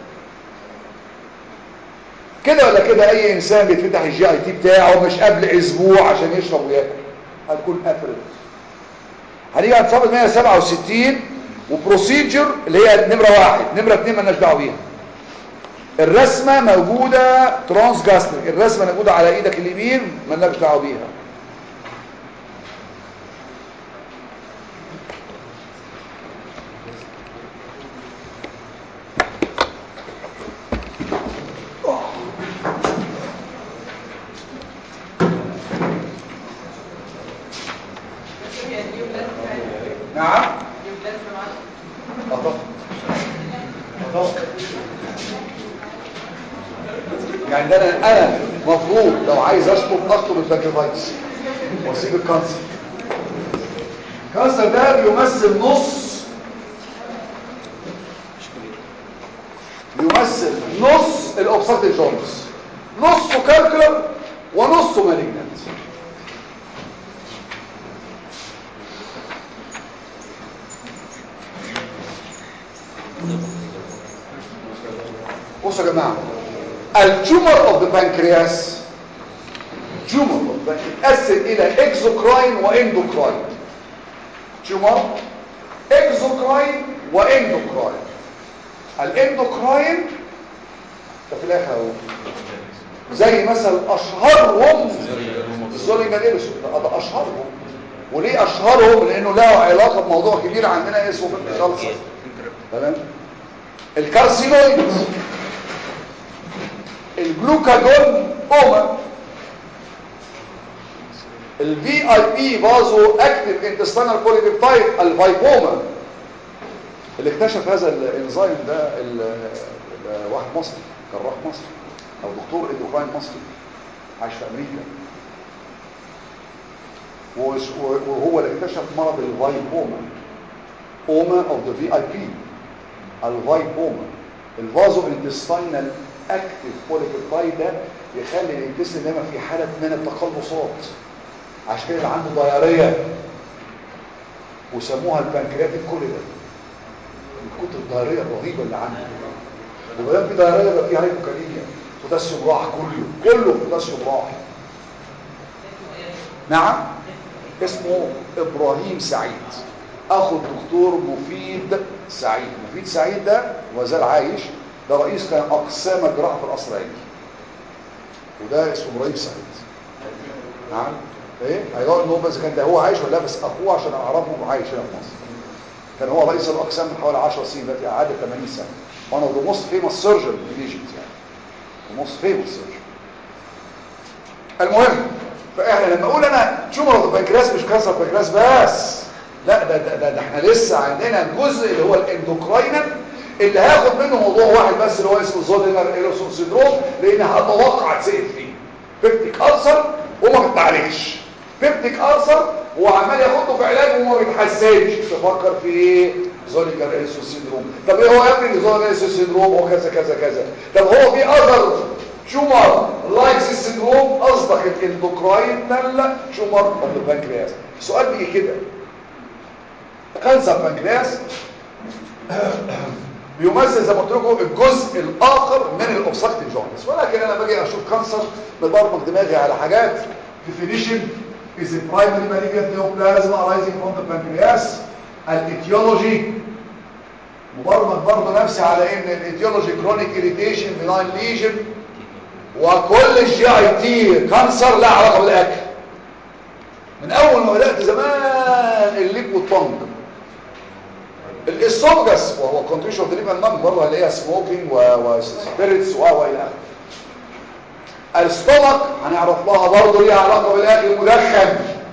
كده ولا كده اي انسان بيتفتح الجي اي تي بتاعه مش قبل اسبوع عشان يشرب وياكل هتكون قفلت هنيجي على صفحه 167 وبروسيجر اللي هي نمره واحد نمره اتنين مالناش دعوه بيها الرسمه موجوده ترانس جاستريك الرسمه موجوده على ايدك اليمين مالناش دعوه بيها دكتور هي اليوم لازم فعلا نعم اليوم لازم معانا أطف. أطف. يعني ده انا انا مفروض لو عايز اشطب اشطب البانكرياتايتس واسيب الكانسر الكانسر ده بيمثل نص بيمثل نص الاوبساكتيف جونز نصه كالكولر ونصه مالجنت بصوا يا جماعه التيومر اوف ذا بانكرياس تيومر اوف بتتقسم الى اكزوكراين واندوكراين تيومر اكزوكراين واندوكراين الاندوكراين ده في الاخر اهو زي مثلا اشهرهم الزولينجر ايرسون ده ده اشهرهم وليه اشهرهم لانه له علاقه بموضوع كبير عندنا اسمه بالكالسر تمام الكارسينويد الجلوكاجون اوما الفي اي بي فازو اكتيف انتستينال بوليبيبتايد الفايبوما اللي اكتشف هذا الانزيم ده ال- ال- واحد مصري جراح مصري او دكتور اندوكراين مصري عايش في امريكا وش- وهو اللي اكتشف مرض الفايبوما اوما اوف ذا في اي بي الفايبوما الفازو انتستينال اكتيف بوليبيبتايد ده يخلي الانتستين دايما في حاله من التقلصات عشان كده اللي عنده ضياريه وسموها البنكرياتيك كوليدا من كتر الضياريه الرهيبه اللي عنده وما دام في ضياريه يبقى في هايبوكاليميا بوتاسيوم راح كله كله بوتاسيوم راح نعم اسمه ابراهيم سعيد اخو الدكتور مفيد سعيد مفيد سعيد ده وزال عايش ده رئيس كان اقسام الجراحه في القصر العيني وده اسمه ابراهيم سعيد نعم ايه هيقول ان هو بس كان ده هو عايش ولا لا بس اخوه عشان اعرفه عايش هنا في مصر كان هو رئيس الاقسام من حوالي 10 سنين دلوقتي عدى 80 سنه وانا ذا موست فيموس سيرجن في ايجيبت يعني ذا موست فيموس سيرجن المهم فاحنا لما اقول انا تيومر اوف البنكرياس مش كانسر بنكرياس بس لا ده ده, ده, ده احنا لسه عندنا الجزء اللي هو الاندوكراينال اللي هاخد منه موضوع واحد بس اللي هو اسمه زولينر ايلوسون سيندروم لان هتوقع تسال فيه بيبتيك ألسر وما بتعالجش بيبتيك ألسر هو عمال ياخده في علاج وما بيتحسنش تفكر في ايه زولينر ايلوسون سيندروم طب ايه هو يا ابني زولينر ايلوسون سيندروم وكذا كذا كذا طب هو في اذر تيومر لايك سيندروم قصدك الاندوكراينال تيومر اوف ذا بانكرياس السؤال بيجي كده كانسر بانكرياس بيمثل زي ما قلت لكم الجزء الاخر من الاوبستراكتيف جوندس ولكن انا باجي اشوف كانسر ببرمج دماغي على حاجات definition is a primary malignant neoplasm arising from the pancreas الايتيولوجي مبرمج برضه نفسي على ان الايتيولوجي كرونيك اريتيشن بناين ليجن وكل الجي اي تي كانسر لا علاقه بالاكل من اول ما بدات زمان الليب والطنج الاسوفجس وهو كونتريشن اوف ديليفر نم برضه هنلاقيها سموكينج وسبيريتس و و الى اخره الستومك هنعرف لها برضه ليها علاقه بالاكل المدخن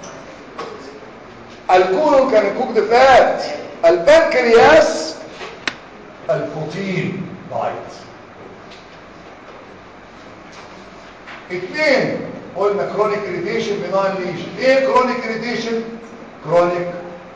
الكولون كان الكوك فات البنكرياس البروتين دايت اثنين قلنا كرونيك اريتيشن بناين ليجن ايه كرونيك اريتيشن كرونيك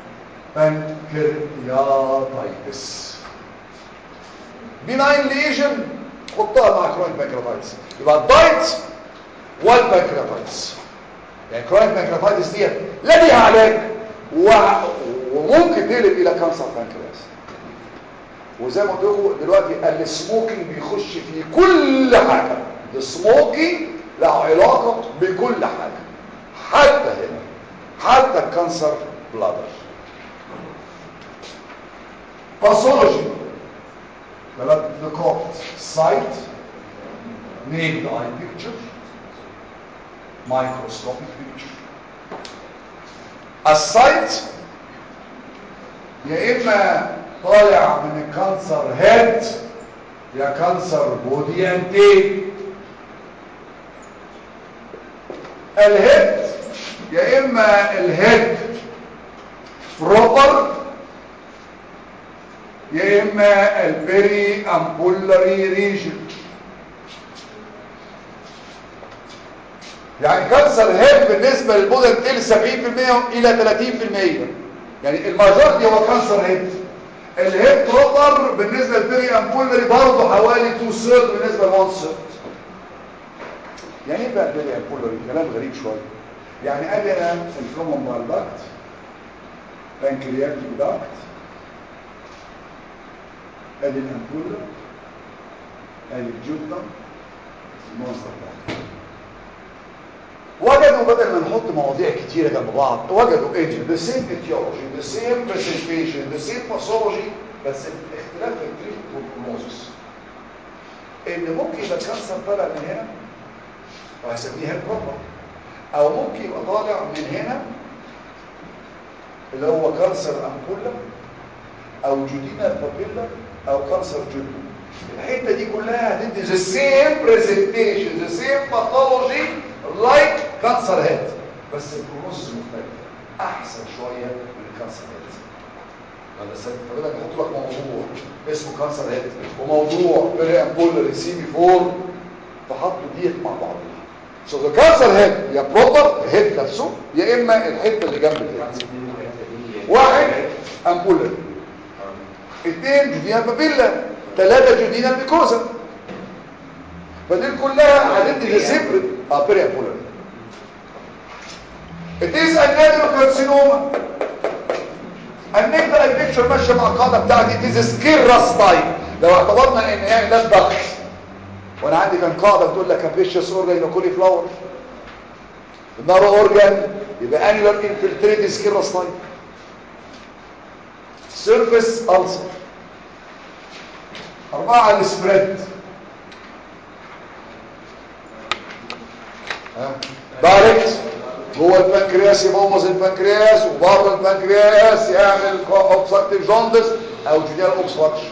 بانكرياتايتس بناين ليجن حطها مع كرونيك بانكرياتايتس يبقى الدايت والبانكرياتايتس يعني كرونيك بانكرياتايتس دي لا ليها علاج و- وممكن تقلب الى كانسر بانكرياس وزي ما قلت لكم دلوقتي السموكينج بيخش في كل حاجه السموكينج له علاقه بكل حاجه حتى هنا حتى الكانسر بلادر باثولوجي ثلاث نقاط سايت نيكد اي بيكتشر مايكروسكوبيك بيكتشر السايت يا اما طالع من الكانسر هيد يا كانسر بودي انتي الهيد يا اما الهيد بروبر يا اما البيري امبولاري ريجن يعني كانسر هيد بالنسبه للبودي انتي 70% الى 30% يعني الماجورتي هو كانسر هيد الهيد بروبر بالنسبه للبيري امبولاري برضه حوالي 2 سيرد بالنسبه ل 1 سيرد يعني ايه بقى البيري امبولاري كلام غريب شويه يعني ادي انا الكومون بال داكت بانكرياتيك داكت ادي الامبولا ادي الجوتا المنظر ده وجدوا بدل ما نحط مواضيع كتيرة جنب بعض وجدوا ايه the same etiology the same presentation the same pathology بس اختلاف التريت والبروموزس ان ممكن يبقى الكانسر طالع من هنا وهسميها البروبر او ممكن يبقى طالع من هنا اللي هو كانسر امبولا او جودينا بابيلا او كانسر جودو الحته دي كلها هتدي the same presentation the same pathology like كانسر هيد بس البروجنوز مختلف احسن شويه من الكانسر هيد هذا السبب فبدك احط لك موضوع اسمه كانسر هيد وموضوع بيري امبولاري سي بي 4 فحطوا ديت مع بعضها سو ذا كانسر هيد يا بروبر هيد نفسه يا اما الحته اللي جنب الهيد واحد امبولاري اثنين جودينا بابيلا ثلاثه جودينا ميكوزا فدي كلها هتدي لسبر اه بيري امبولاري It is a neurocarcinoma. النبدأ البيكتشر ماشية مع القاعدة بتاعتي it is a scarce type لو اعتبرنا ان يعني ده الضغط وانا عندي كان قاعدة بتقول لك capricious organ يبقى كولي فلاور النار اورجان يبقى annular infiltrated scarce type surface ulcer أربعة السبريد دايركت جوه البنكرياس يبوظ البنكرياس وبره البنكرياس يعمل اوبستراكتيف جوندس او جديال اوبستراكشن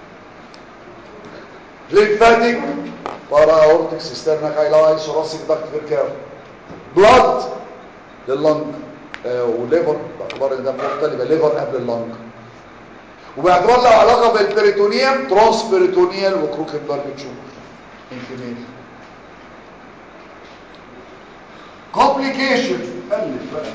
ليمفاتيك بارا اورتيك سيسترنا كايلاي ثوراسيك داكت فيركير بلاد لللنج آه وليفر باعتبار ان ده مختلف يبقى ليفر قبل اللنج وباعتبار له علاقه بالبريتونيوم ترانس بريتونيال وكروكنبرج تشومر انفلاميشن complication ألف بقى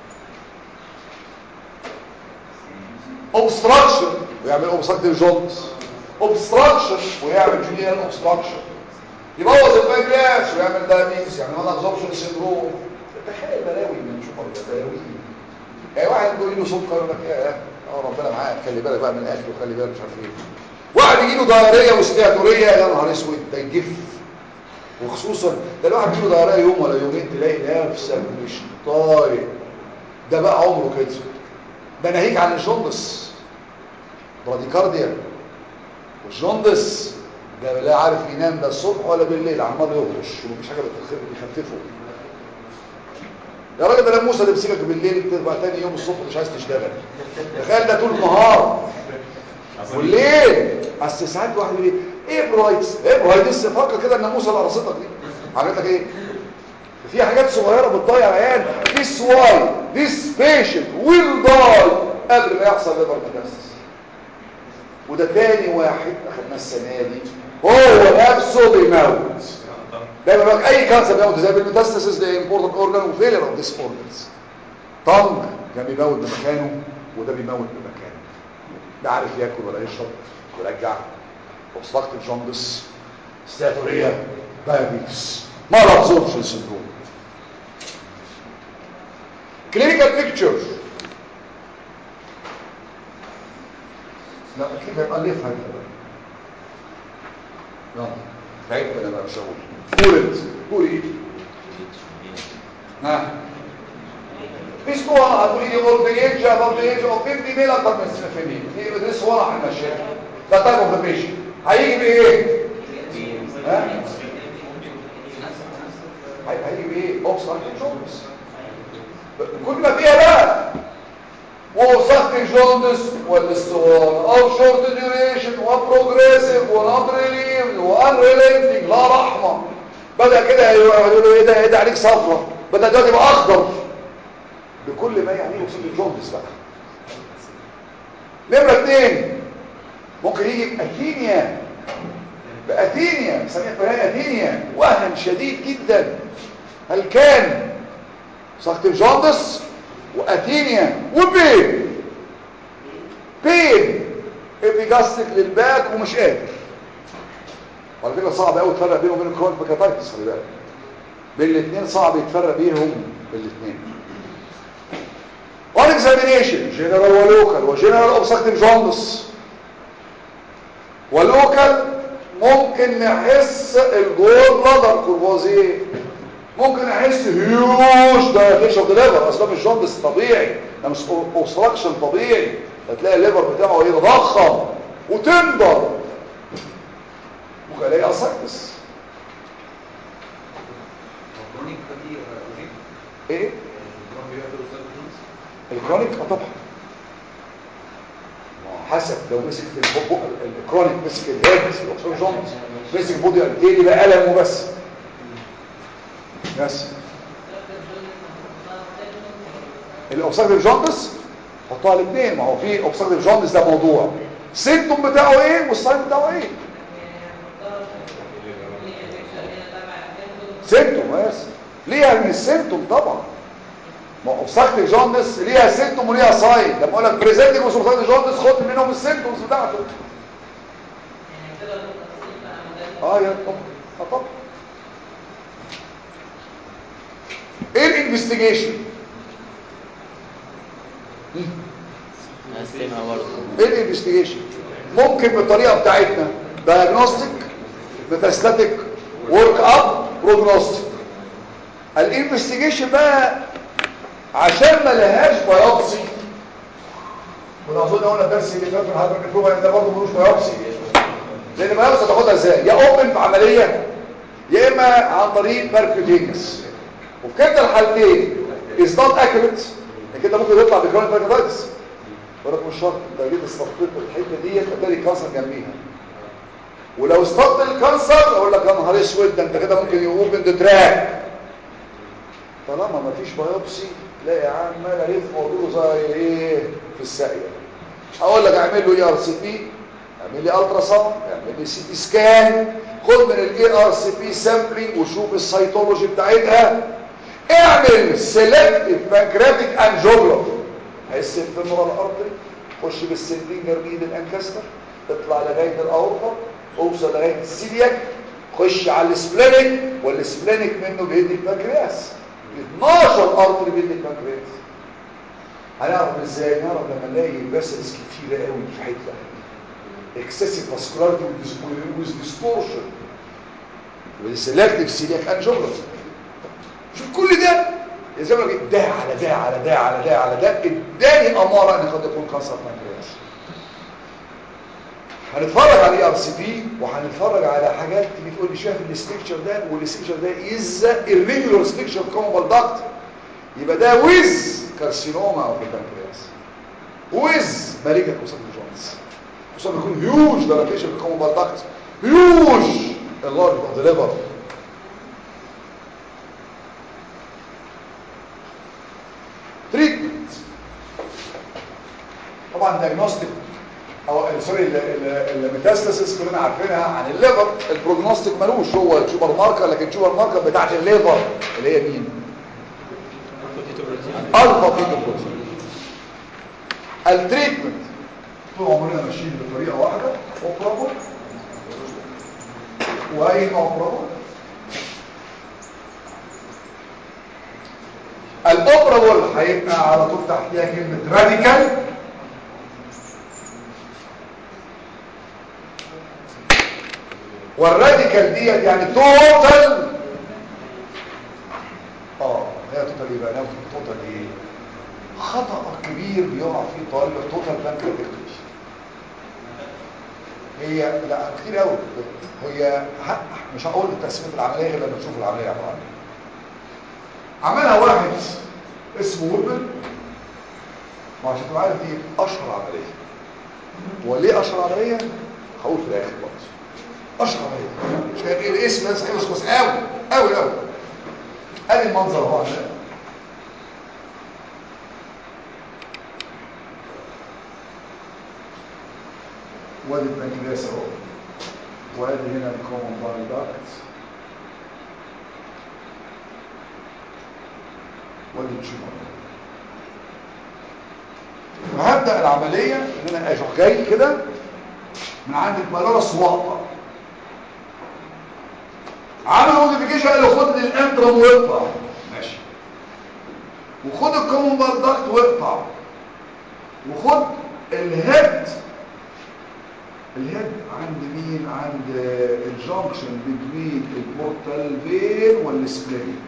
obstruction ويعمل obstructive joints obstruction ويعمل julian obstruction يبوظ البنكرياس ويعمل diabetes يعمل mal absorption syndrome تخيل بلاوي من نشوفها بلاوي يعني واحد يقول له سكر يقول لك ايه اه ربنا معاك خلي بالك بقى من الاكل وخلي بالك مش عارف ايه واحد يجي له دايريه واستياتوريه يا نهار اسود ده يجف وخصوصا ده الواحد يجيله دوريه يوم ولا يومين تلاقي نفسك مش طايق ده بقى عمره كده ده ناهيك عن الجندس براديكارديا والجندس ده لا عارف ينام ده الصبح ولا بالليل عمال يهرش ومفيش حاجه بتخففه يا راجل ده الناموسه اللي بتمسكك بالليل تبقى تاني يوم الصبح مش عايز تشتغل تخيل ده طول النهار والليل اصل ساعات واحد يقول ايه ايه برايتس ايه برايتس فكر كده الناموسه اللي قرصتك دي عملت لك ايه في حاجات صغيره بتضيع العيال this why this patient will die قبل ما يحصل ليفر ميتاستاسيس وده تاني واحد اخدناه السنه دي هو نفسه بيموت دايما بقى اي كانسر بيموت زي بالميتاستاسيس ده امبورتنت اورجان وفيلر اوف ذيس اورجانز طنج كان بيموت بمكانه وده بيموت بمكانه ده عارف ياكل ولا يشرب يرجع obstructive jaundice ستاتوريا diabetes مال absorption syndrome clinical picture لا اكيد هيبقى ليفها كده يلا تعبت انا بقى مش هقول قول انت قول ايه ها في صورة هتقولي لي اولد ايج اباف ذا ايج اوف 50 ميل اكتر من 50 دي دي صورة هنمشيها ده تايب اوف ذا بيشنت هيجي بايه؟ ها؟ هي- هيجي بايه؟ اوبستراكتيف جوندس كل ما فيها بقى وسكت جوندس والاستوان او شورت ديوريشن وبروجريسيف ونوت ريليف وان ريليفنج لا رحمه بدا كده يقولوا ايه ده ايه ده عليك صفرة بدا دلوقتي يبقى اخضر بكل ما يعنيه وسكت جوندس بقى نمره اثنين ممكن يجي باثينيا باثينيا سميع بلاقي اثينيا وهن شديد جدا هل كان سكت جوندس واثينيا وبين بين ابيجاستيك للباك ومش قادر وعلى فكره صعب قوي تفرق بينه وبين الكرونيك باكاتايتس خلي بالك بين الاثنين صعب يتفرق بينهم الاثنين on examination general ولوكال وجنرال obstructive jaundice ولوكال ممكن نحس الجول بلادر كورفوزيه ممكن احس هيوج دايليشن اوف ذا ليفر اصلا مش جوندس طبيعي ده مش اوبستراكشن طبيعي هتلاقي الليفر بتاعه يتضخم وتندر ممكن الاقي اسايتس الكرونيك دي اوزيك ايه الكرونيك بيبقى فيه أوزيك جونز. الكرونيك اه طبعا ما هو حسب لو مسك في البو- الكرونيك مسك الهيد الاوبستراكشن جوندس مسك بودي التاني بقى الم وبس بس الاوبستراكتيف جوندس حطها الاثنين ما هو في اوبستراكتيف جوندس ده موضوع السيمتوم بتاعه ايه والساين بتاعه ايه سيمتوم بس ليها من السيمتوم طبعا ما اوبستراكتيف جوندس ليها سيمتوم وليها ساين لما اقول لك بريزنتنج اوبستراكتيف جوندس خد منهم السيمتومز بتاعته اه يا طبعا اه طبعا ايه الانفستيجيشن هقسمها برضه ايه الانفستيجيشن ممكن بالطريقه بتاعتنا دايجنوستيك ميتاستاتيك ورك اب بروجنوستيك الانفستيجيشن بقى عشان ما لهاش بايوبسي وده اظن قلنا الدرس اللي فات في الهايبر نيفروما ده برضه ملوش بايوبسي لان بايوبسي هتاخدها ازاي يا اوبن في عمليه يا اما عن طريق باركيوتينس وفي كلتا الحالتين از نوت اكيوريت كده ممكن يطلع بكرونيك باركيوتايتس ولكن مش شرط انت جيت استخدمت الحته ديت هتلاقي الكانسر جنبيها ولو استخدمت الكانسر اقول لك يا نهار اسود ده انت كده ممكن يقوم من تراك طالما ما فيش بايوبسي تلاقي عمال الف موضوع زي ايه في الساقيه اقول لك اعمل له اي ار سي بي اعمل لي الترا ساوند اعمل لي سي تي سكان خد من الاي ار سي بي سامبلينج وشوف السيتولوجي بتاعتها اعمل سيلكتيف بانكرياتيك انجيوجرافي حس الفيمورال ارتري خش بالسندينجر بيد الانكستر اطلع لغايه الاورطه اوصل لغايه السيلياك خش على السبلينيك والسبلينيك منه بيدي البنكرياس 12 ارتري بيدي البنكرياس هنعرف ازاي نعرف لما نلاقي فيسلز كتيره قوي في حته excessive vascularity with distortion with selective celiac angiography شوف كل ده زي ما قلت ده على ده على ده على ده على ده اداني اماره ان قد يكون كانسر بنكرياس هنتفرج على الاي ار سي بي وهنتفرج على حاجات تيجي تقول لي شايف الاستكشر ده والاستكشر ده از irregular structure common duct يبقى ده ويز كارسينوما اوف البنكرياس ويز مالجنت اوسط الجونز خصوصا بيكون هيوج دايلاتيشن في الكومون بالدكت هيوج اللارج اوف ذا ليفر تريتمنت طبعا دايجنوستيك او سوري الميتاستاسيس كلنا عارفينها عن الليفر البروجنوستيك ملوش هو التيوبر ماركر لكن التيوبر ماركر بتاعت الليفر اللي هي مين الفا فيتو بروتين التريتمنت طول عمرنا ماشيين بطريقه واحده اوبرابل واين اوبرابل الاوبرابل هيبقى على طول تحتيها كلمه راديكال والراديكال ديت يعني توتال اه هي توتال ايه بقى ناخد توتال ايه خطأ كبير بيقع فيه طالب التوتال بانكرياتكتومي هي لا كتير قوي هي حق مش هقول تقسيمه العمليه غير لما نشوف العمليه عباره عن ايه عملها واحد اسمه ويبل وعشان تبقى عارف دي اشهر عمليه وليه اشهر عمليه هقول في الاخر برضه اشهر عمليه مش هيبقى الاسم بس خلص بس قوي قوي قوي ادي المنظر اهو عشان وادي البنكرياس اهو وادي هنا الكومن باي داكت وادي التيومر وهبدا العمليه ان انا اروح جاي كده من عند البلارس واقطع عمل موديفيكيشن قال له خد الانترم واقطع ماشي وخد الكومن باي داكت واقطع وخد الهيد الهيد عند مين عند الجنكشن بين البورتال فين والسبلينك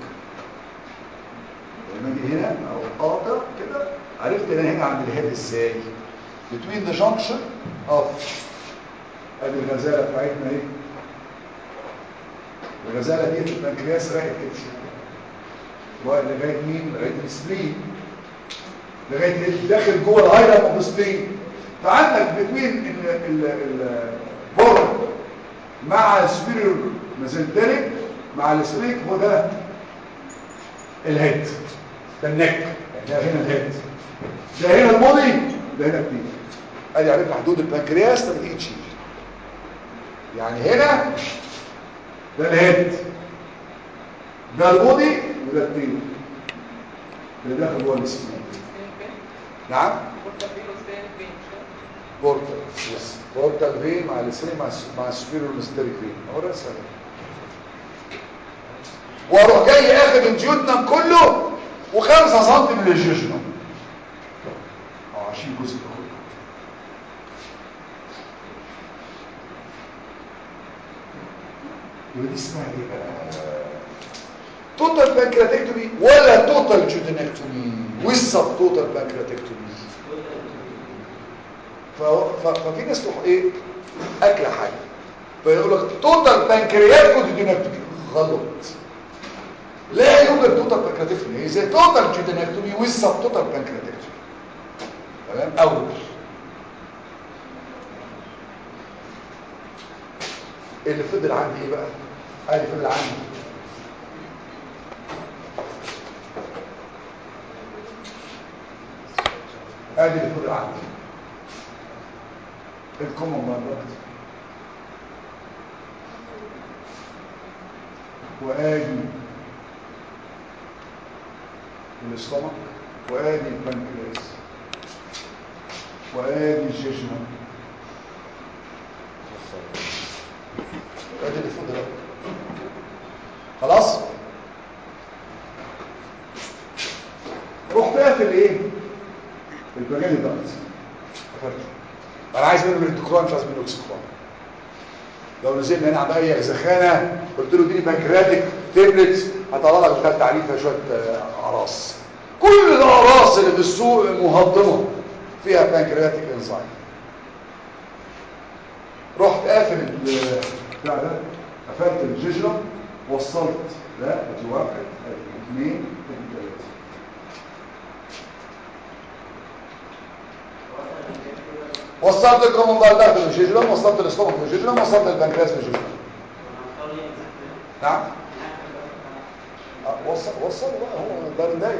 لما اجي هنا او قاطع كده عرفت انا هنا عند الهيد ازاي between the junction of ادي الغزاله بتاعتنا اهي الغزاله دي البنكرياس راقد كده لغايه مين لغايه السبلين لغايه داخل جوه الهايلاند اوف السبلين فعندك بين البورد مع السبيريور ميزنتريك مع السبيك هو ده الهيد ده النك ده هنا الهيد ده هنا البودي ده هنا البيت ادي عرفنا حدود البنكرياس لما تيجي تشيل يعني هنا ده الهيد ده البودي وده البيت اللي داخل جوه السبيك نعم بورتال يس بورتال فين مع السري مع مع السبيرو ميستريك فين اهو رسم واروح جاي اخد الجيوتنم كله وخمسة سم من الجيجنم اه عشان جزء كله يبقى دي اسمها ايه بقى توتال بانكرياتكتومي ولا توتال جيوتنكتومي والسب توتال بانكرياتكتومي ففي ناس تروح ايه اكل حاجه فيقول لك توتال بانكرياتكتومي غلط لا يوجد توتال بانكرياتكتومي هي زي توتال جيوتنكتومي والسب توتال بانكرياتكتومي تمام اول اللي فضل عندي ايه بقى اللي فضل عندي ادي اللي فضل عندي الكومن ماركت وادي الاستمك وادي البنكرياس وادي الجيجنم ادي اللي فضل خلاص رحت قافل ايه البرجاني ضغط قفلته انا عايز منه الانتكرون مش عايز منه اكسكرون لو نزلنا هنا عند اي زخانه قلت له اديني بنكرياتيك تابلت هطلع لك بتاع تعريفها شويه اقراص كل الاقراص اللي في السوق مهضمه فيها بنكرياتيك انزيم رحت قافل بتاع ده قفلت الجيجرا وصلت ده ادي واحد ادي اثنين ادي ثلاثه وصلت الكومن بالدكت بالجيجلم وصلت الاستومك بالجيجلم وصلت البنكرياس بالجيجلم نعم آه، وصل وصل بقى هو ده الدايم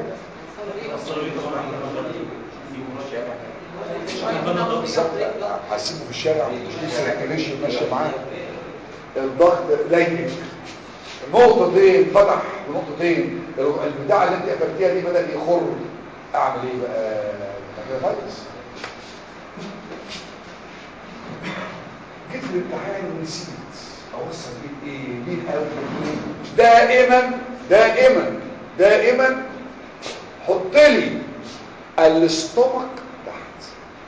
بالظبط هسيبه في الشارع مش في سيركيليشن ماشيه معاه الضغط ضيق نقطتين فتح بنقطتين البتاع اللي انت قفلتيها دي بدا يخر اعمل ايه بقى فايروس جيت في الامتحان ونسيت اوصل بيه ايه مين قوي دائما دائما دائما حط لي الاستومك تحت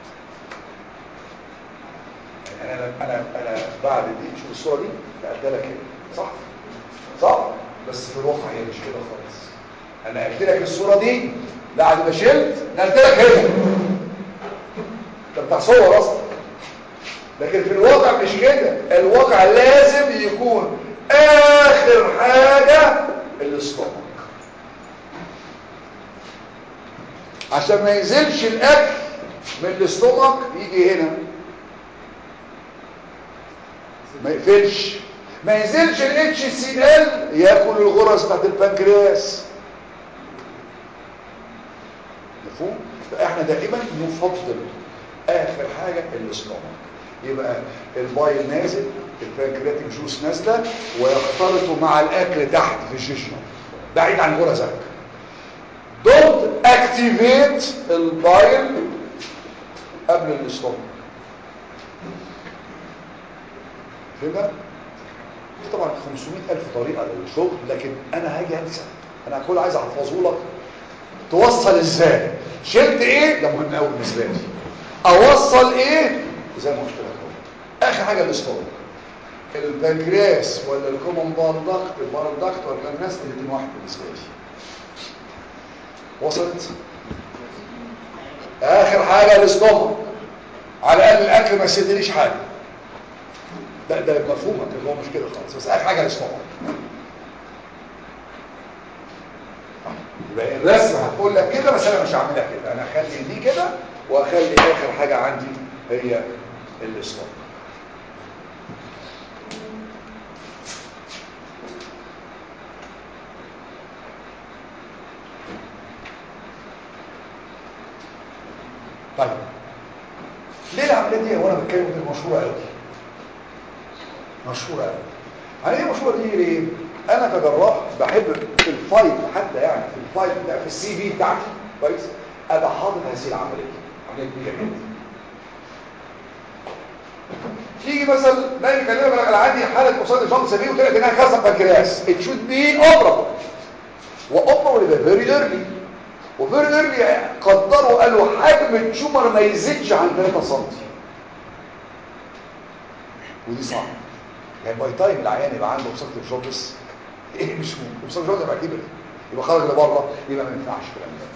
يعني انا انا انا بعد دي شوف الصوره دي نقلتها لك هنا صح صح بس في الواقع هي مش كده خالص انا قلت لك الصوره دي بعد ما شلت نقلت لك هنا ده بتاع صور اصلا لكن في الواقع مش كده الواقع لازم يكون اخر حاجه الاستومك عشان ما ينزلش الاكل من الاستومك يجي هنا ما يقفلش ما ينزلش الاتش سي ال ياكل الغرز بتاعت البنكرياس مفهوم فاحنا دائما نفضل اخر حاجه الاستومك يبقى البايل نازل البنكرياتيك جوس نازله ويختلطوا مع الاكل تحت في الجيجنم بعيد عن غرزك don't activate البايل قبل الاستومك فهمت في طبعا 500 ألف طريقة للشغل لكن أنا هاجي أنسى أنا كل عايز أحفظه لك توصل إزاي شلت إيه ده مهم قوي بالنسبة لي أوصل إيه زي ما قلت لك اهو آخر حاجة الاستومك البنكرياس ولا الكومن باردكت الباردكت ولا البنكرياس الاثنين واحد بالنسبة لي وصلت آخر حاجة الاستومك على الأقل الأكل ما يسدليش حاجة ده ده مفهومك اللي هو مش كده خالص بس اخر حاجه الاستومك يبقى الرسم هتقول لك كده بس انا مش هعملها كده انا هخلي دي كده واخلي اخر حاجه عندي هي الاستومك طيب ليه العمليه دي وانا بتكلم دي مشهوره قوي مشهورة قوي يعني ايه مشهورة دي ليه انا كجراح بحب في الفايل حتى يعني في الفايل بتاع في السي في بتاعتي كويس ابقى حاطط هذه العمليه عمليه كبيره جدا تيجي مثلا نايم يكلمك انا عندي حاله قصاد الجلطه سبيه وطلعت انها كسر بنكرياس ات شود بي اوبرابل واوبرابل يبقى فيري ايرلي وفيري ايرلي قدروا قالوا حجم التيومر ما يزيدش عن 3 سم ودي صعبه يعني باي تايم العيان يبقى عنده obstructive الجوبس ايه مش ممكن obstructive الجوبس يبقى كبر يبقى خرج لبره يبقى ما ينفعش الكلام ده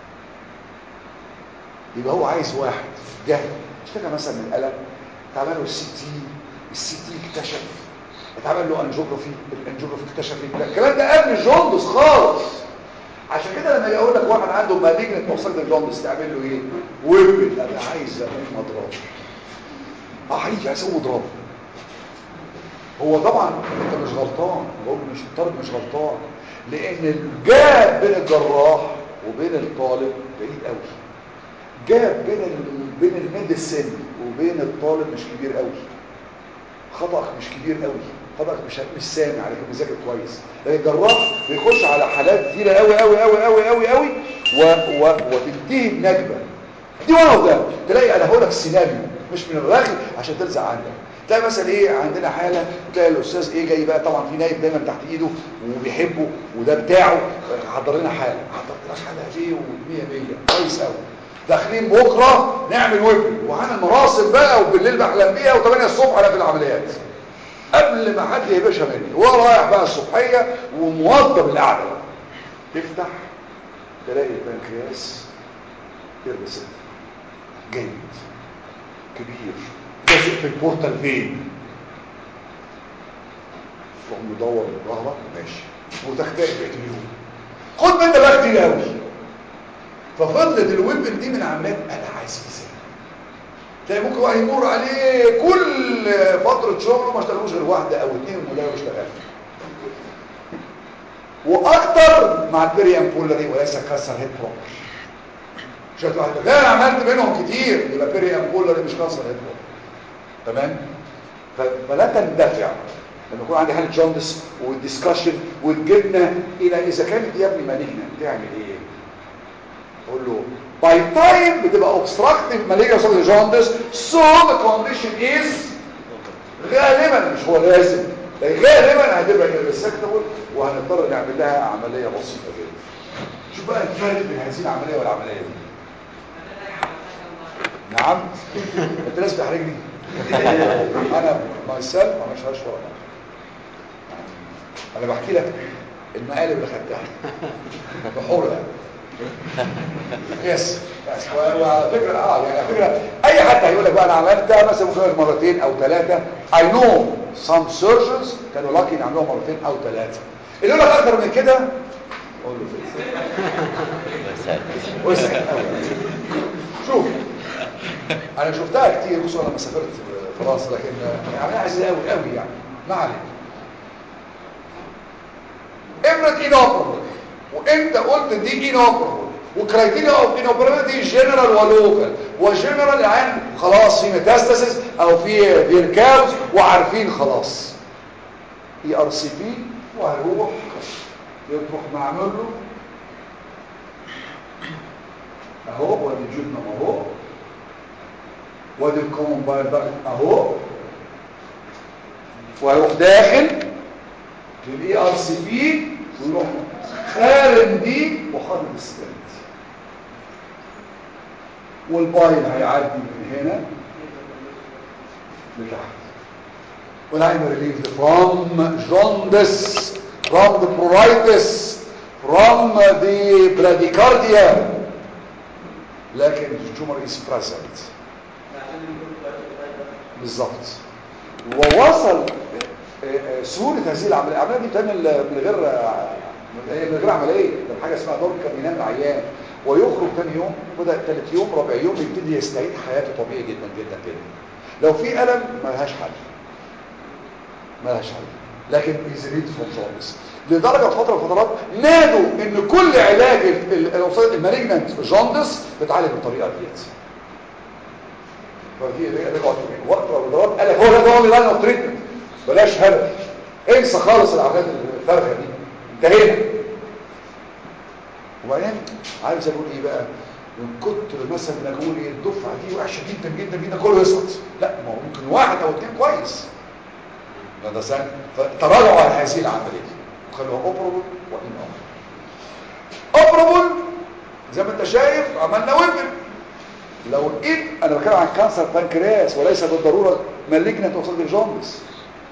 يبقى هو عايز واحد جهل اشتكى مثلا من الالم اتعمل له السي تي السي تي اكتشف اتعمل له انجيوجرافي الانجيوجرافي اكتشف الكلام ده قبل الجوندس خالص عشان كده لما يقول لك واحد عنده مالجنت obstructive الجوندس تعمل له ايه ويبل انا عايز اقوم اضربه اه حقيقي عايز اقوم اضربه هو طبعا انت مش غلطان بقول مش الطالب مش غلطان لان الجاب بين الجراح وبين الطالب بعيد قوي جاب بين ال... بين الميديسن وبين الطالب مش كبير قوي خطأك مش كبير قوي خطأك مش مش سامع عليك بيذاكر كويس لان الجراح بيخش على حالات كتيره قوي قوي قوي قوي قوي قوي و... و... وتنتهي بنكبه دي واحده ده تلاقي انا هقول لك السيناريو مش من الرغي عشان ترزع عندك تلاقي مثلا ايه عندنا حاله تلاقي الاستاذ ايه جاي بقى طبعا في نايب دايما تحت ايده وبيحبه وده بتاعه حضر لنا حاله حضرت لك حاله ايه و100 100 كويس قوي داخلين بكره نعمل ويبل وعامل مراسم بقى وبالليل بحلم بيها و8 الصبح انا في العمليات قبل ما حد يباشا مني وهو رايح بقى الصبحيه وموظف القعده بقى تفتح تلاقي البنكرياس يربس جيد كبير لازق في البورتال فين تقوم مدور ظهرك ماشي وتختئ بقيه اليوم خد منه بقى كتير قوي ففضلت الويبل دي من عمليات انا عزيزه تلاقي ممكن واحد يمر عليه كل فتره شغله ما اشتغلوش غير واحده او اثنين المدرب اشتغل واكتر مع البيري امبولاري وليس كسر هيد بروبر شفت واحد ده انا عملت منهم كتير يبقى بيري امبولاري مش كسر هيد بروبر تمام ف- فلا تندفع لما يكون عندي حاله جوندس والديسكشن وتجيبنا الى اذا كانت يا ابني مالجنا تعمل ايه اقول له باي تايم بتبقى اوبستراكتيف مالجنا صار جوندس سو ذا كونديشن از غالبا مش هو لازم لكن غالبا هتبقى irresectable وهنضطر نعمل لها عمليه بسيطه جدا شوف بقى الفرق بين هذه العمليه والعمليه دي نعم انت لازم تحرجني انا مايسيلف ما مشهاش ورا بعض. انا بحكي لك المقالب اللي خدتها بحور يعني يس يس و- وعلى فكره اه يعني على فكره اي حد هيقول لك بقى انا عملتها مثلا ممكن مرتين او ثلاثه اي نو سام سيرجنز كانوا لاكي ان عملوها مرتين او ثلاثه اللي يقول لك اكتر من كده قول له فين وسع قوي شوف انا شفتها كتير خصوصا لما سافرت فرنسا لكن يعني عايز قوي قوي يعني ما علينا افرض انوبربل وانت قلت دي انوبربل وكرايتيريا اوف انوبربيلتي جنرال ولوكال وجنرال يعني خلاص في ميتاستاسيس او في فيركاوز وعارفين خلاص اي ار سي بي وهيروح يروح معمل له اهو وادي الجبنه اهو وادي الكومن باير ده اهو وهيروح داخل للاي ار سي بي ويروح خارم دي وخارج الستنت والبايل هيعدي من هنا لتحت والعين relieved from jaundice from the pruritus from the bradycardia لكن التومر is present بالظبط ووصل آه، آه، سهولة هذه العملية العملية دي بتعمل من غير آه، هي من غير عملية ده حاجة اسمها دور بينام العيان ويخرج تاني يوم وده ثالث يوم رابع يوم يبتدي يستعيد حياته طبيعي جدا جدا جدا لو في ألم ملهاش حل ملهاش حل لكن يزيد فروم جوندس لدرجة في فترة من الفترات نادوا ان كل علاج المالجنانت جوندس بتعالج بالطريقة ديت ففي رجعوا وقت رمضان قال لك هو ده اونلي لاين اوف تريتمنت بلاش هدف انسى خالص العمليات الفارغه دي انتهينا وبعدين عارف زي ما بقول ايه بقى من كتر مثلا ما اقول ايه الدفعه دي وحشه جدا جدا جدا كله يسقط لا ما هو ممكن واحد او اثنين كويس ده سنة فتراجعوا عن هذه العمليه وخلوها اوبرابل وان اوبرابل زي ما انت شايف عملنا ويبن لو إن أنا بتكلم عن كانسر بانكرياس وليس بالضرورة مالجنة توصل للجوندس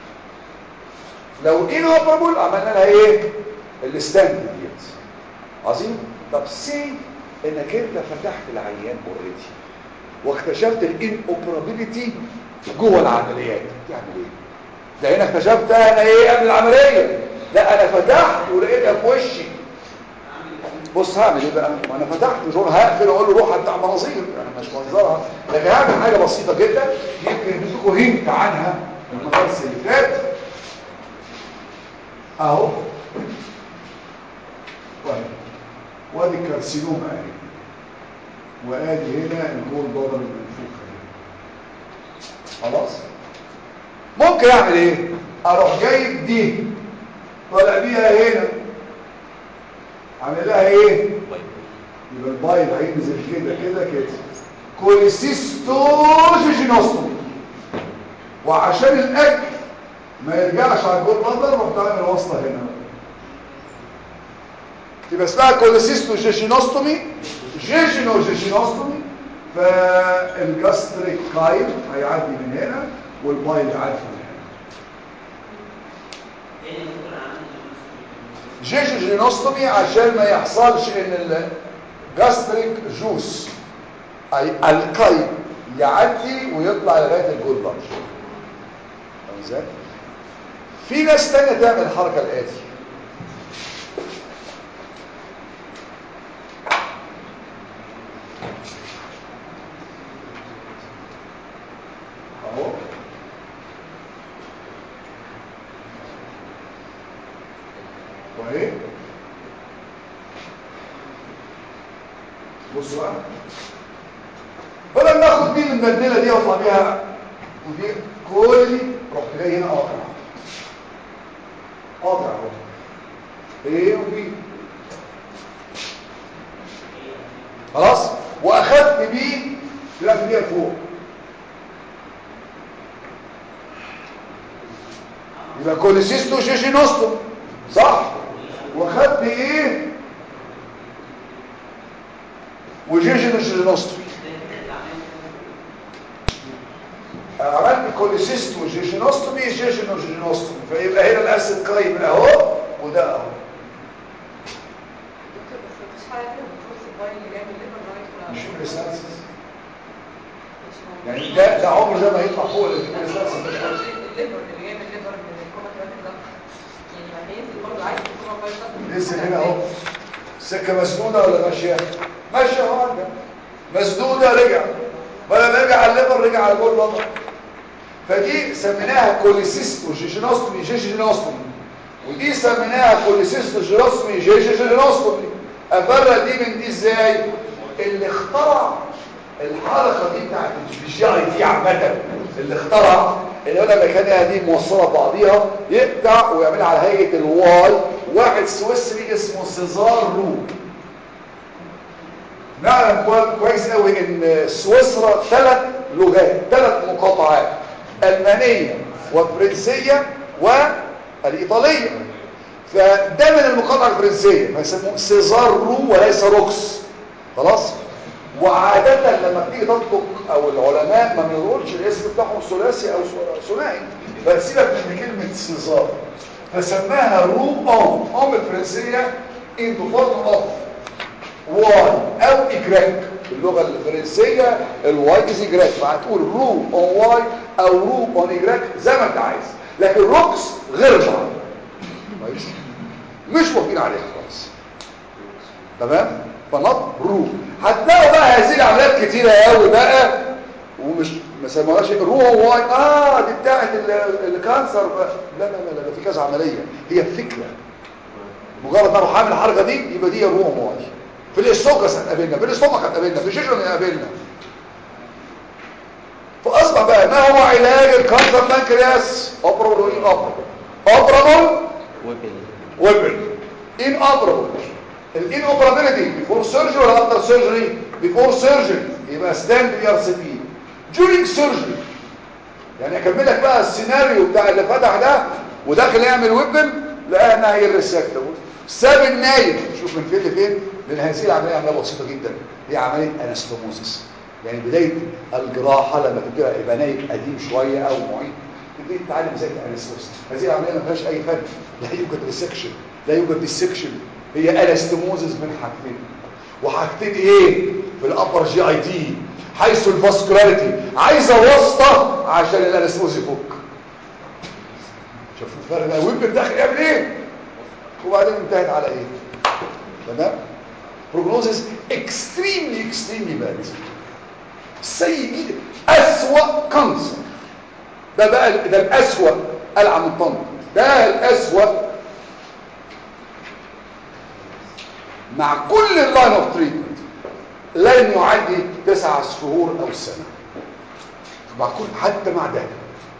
لو إن اوبرابل عملنا لها إيه الستاند ديت عظيم طب سي انك انت فتحت العيان اوريدي واكتشفت الان اوبرابيلتي جوه العمليات تعمل ايه ده هنا اكتشفت انا ايه قبل العمليه لا انا فتحت ولقيتها في وشي بص هعمل ايه بقى وانا فتحت مش هقول هقفل واقول له روح بتاع مناظير انا مش منظرها لكن هعمل حاجه بسيطه جدا يمكن اديكم هنت عنها المدرس اللي فات اهو طيب وادي الكارسينوما اهي وادي هنا الجول بودر المنفوخه هنا خلاص ممكن اعمل ايه اروح جايب دي طالع بيها هنا عامل لها ايه يبقى البايل هينزل كده كده كده كوليسيستوجينوستومي وعشان الاكل ما يرجعش على الجول بلادر رحت عامل وصله هنا تبقى اسمها كوليسيستوجينوستومي جيجينو جيجينوستومي فالجاستريك كايل هيعدي من هنا والبايل يعدي من هنا جيجينوستومي عشان ما يحصلش ان الجاستريك جوس اي القيد يعدي ويطلع لغايه الجول بلادر فاهم ازاي في ناس تانية تعمل الحركه الاتي بصوا بقى بدل ما اخد دي المبدله دي واطلع بيها ودي كل دي رحت جاي هنا قاطع قاطع اهو ايه وبي خلاص واخدت بي طلعت بيها فوق يبقى كوليسيستو شيشي نوستو صح واخدت ايه وجيجي مش نوستو عملت كوليسيستو جيجينوستومي جيجينو جيجينوستومي فيبقى هنا الاسيد قايم اهو وده اهو دكتور بس مفيش حاجه كده بتخص الباين اللي جاي من الليفر رايت مش بريسانسس يعني ده ده عمر ده ما يطلع فوق البريسانسس الليفر اللي جاي من الليفر من الكوما تراك ده يعني ما هينزل برضه عايز الكوما بايظه لسه هنا اهو السكه مسدوده ولا ماشيه ماشيه اهو عندك مسدوده رجع ولا ما رجع على الليفر رجع على جول الوضع فدي سميناها كوليسيستو جيجينوستومي جيجينوستومي ودي سميناها كوليسيستو جيجينوستومي جيجينوستومي افرق دي من دي ازاي اللي اخترع الحركه دي بتاعت الجي اي دي عامه اللي اخترع اللي يقول لك كان دي موصله ببعضيها يقطع ويعملها على هيئه الواي واحد سويسري اسمه سيزار رو نعلم كويس قوي ان سويسرا ثلاث لغات ثلاث مقاطعات المانيه وفرنسيه والايطاليه فده من المقاطعه الفرنسيه فيسموه سيزار رو وليس روكس خلاص وعاده لما بتيجي تطلق او العلماء ما بنقولش الاسم بتاعهم ثلاثي او ثنائي فسيبك من كلمه سيزار فسماها رو اون اون بالفرنسيه in the form of واي او اجراك اللغة الفرنسية الواي از اجراك فهتقول رو اون واي او رو اون اجراك زي ما انت عايز لكن روكس غير بعض كويس مش واقفين عليها خالص تمام فنط رو هتلاقوا بقى هذه العمليات كتيرة قوي بقى ومش ما سموهاش رو واي اه دي بتاعت الكانسر بقى. لا لا لا لا في كذا عملية هي فكرة مجرد ما اروح اعمل الحركة دي يبقى دي رو واي في الاستوكس هتقابلنا في الاستومك هتقابلنا في الشيشن هتقابلنا فاصبح بقى ما هو علاج الكانسر بانكرياس اوبرابل وان اوبرابل اوبرابل ويبل ويبل ان اوبرابل الان اوبرابيلتي بيفور سيرجري ولا افتر سيرجري بيفور سيرجري يبقى ستاند بي ار سي بي during سيرجري يعني اكمل لك بقى السيناريو بتاع اللي فتح ده وداخل يعمل ويبل لقاها انها هي الريسكتبل ساب النايم شوف من فين لفين لان هذه العمليه عمليه بسيطه جدا هي عمليه انستوموزيس يعني بدايه الجراحه لما تبقى يبقى نايم قديم شويه او معيد تبتدي تتعلم ازاي الانستوموزيس هذه العمليه ما فيهاش اي فن لا يوجد ريسكشن لا يوجد ديسكشن هي انستوموزيس من حاجتين وحاجتين ايه في الابر جي اي دي حيث الفاسكولاريتي عايزه واسطه عشان الانستوموزيس يفك شوفوا الفرق بقى ويب داخل يعمل ايه وبعدين انتهت على ايه تمام بروجنوزيس اكستريملي اكستريملي باد سيء جدا اسوأ كانسر ده بقى ده الاسوأ العم الطن ده الاسوأ مع كل اللاين اوف تريتمنت لن يعدي تسعة شهور او سنة مع كل حتى مع ده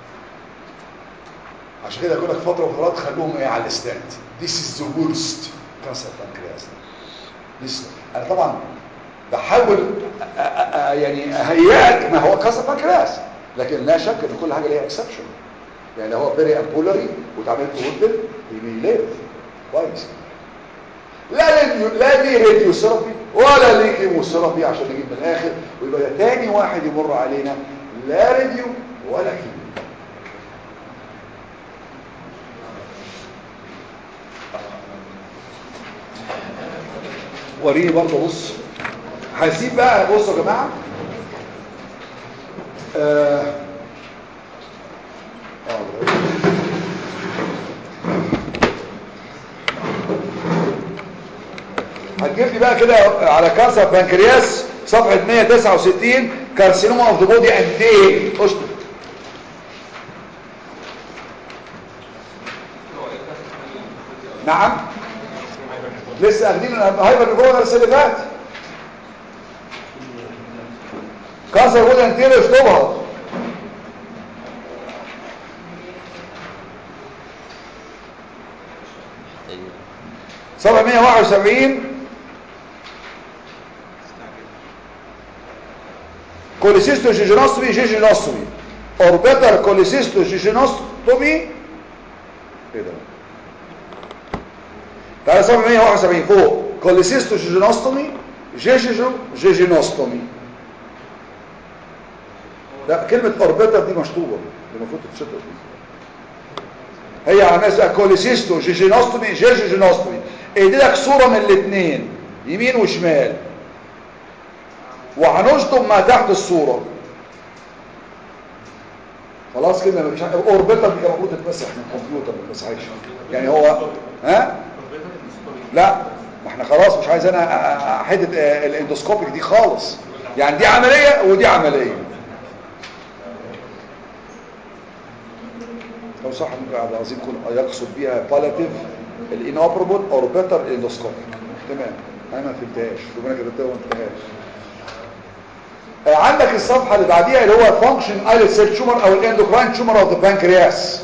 عشان كده يقول لك فتره وفترات خلوهم ايه على الستاند this is the worst cancer pancreas this انا طبعا بحاول أ- أ- أ- يعني اهيئك ما هو كانسر بانكرياس لكن لا شك ان كل حاجه ليها اكسبشن يعني لو هو بيري امبولاري واتعملت وودل يليف كويس لا لي لا لي راديوثيرابي ولا لي كيموثيرابي عشان نجيب من الاخر ويبقى ده تاني واحد يمر علينا لا راديو ولا كيمو وريني برضه بص هسيب بقى بصوا يا جماعه آه. آه. هتجيب لي بقى كده على كانسر بنكرياس صفحه 169 كارسينوما اوف ذا بودي اند ايه اشطب نعم لسه اخدين الهايبر نيفرونال اللي فات كسر وود انتيريور اشطبها أيوة. 771 كوليسيستو جيجينوستومي جيجينوستومي اوربيتال كوليسيستو جيجينوستومي ايه ده تعالى 771 فوق كوليسيستو جيجينوستومي جيجيجو جيجينوستومي لا كلمة اوربيتال دي مشطوبة دي المفروض تتشطب هي على اسمها كوليسيستو جيجينوستومي جيجيجينوستومي ادي لك صورة من الاثنين يمين وشمال وهنشطب ما تحت الصورة خلاص كده مفيش حاجة اوربيتال دي كان المفروض تتمسح من الكمبيوتر ما تتمسحش يعني هو ها لا ما احنا خلاص مش عايز انا أ- أ- حته آه، الاندوسكوبيك دي خالص يعني دي عمليه ودي عمليه لو صح ممكن عبد العظيم يكون يقصد بيها بالاتيف الانوبربل اور بيتر اندوسكوبيك تمام انا ما فهمتهاش ربنا كتبتها وما فهمتهاش آه، عندك الصفحه اللي بعديها اللي هو فانكشن ايلت سيل تيومر او الاندوكراين تيومر اوف ذا بانكرياس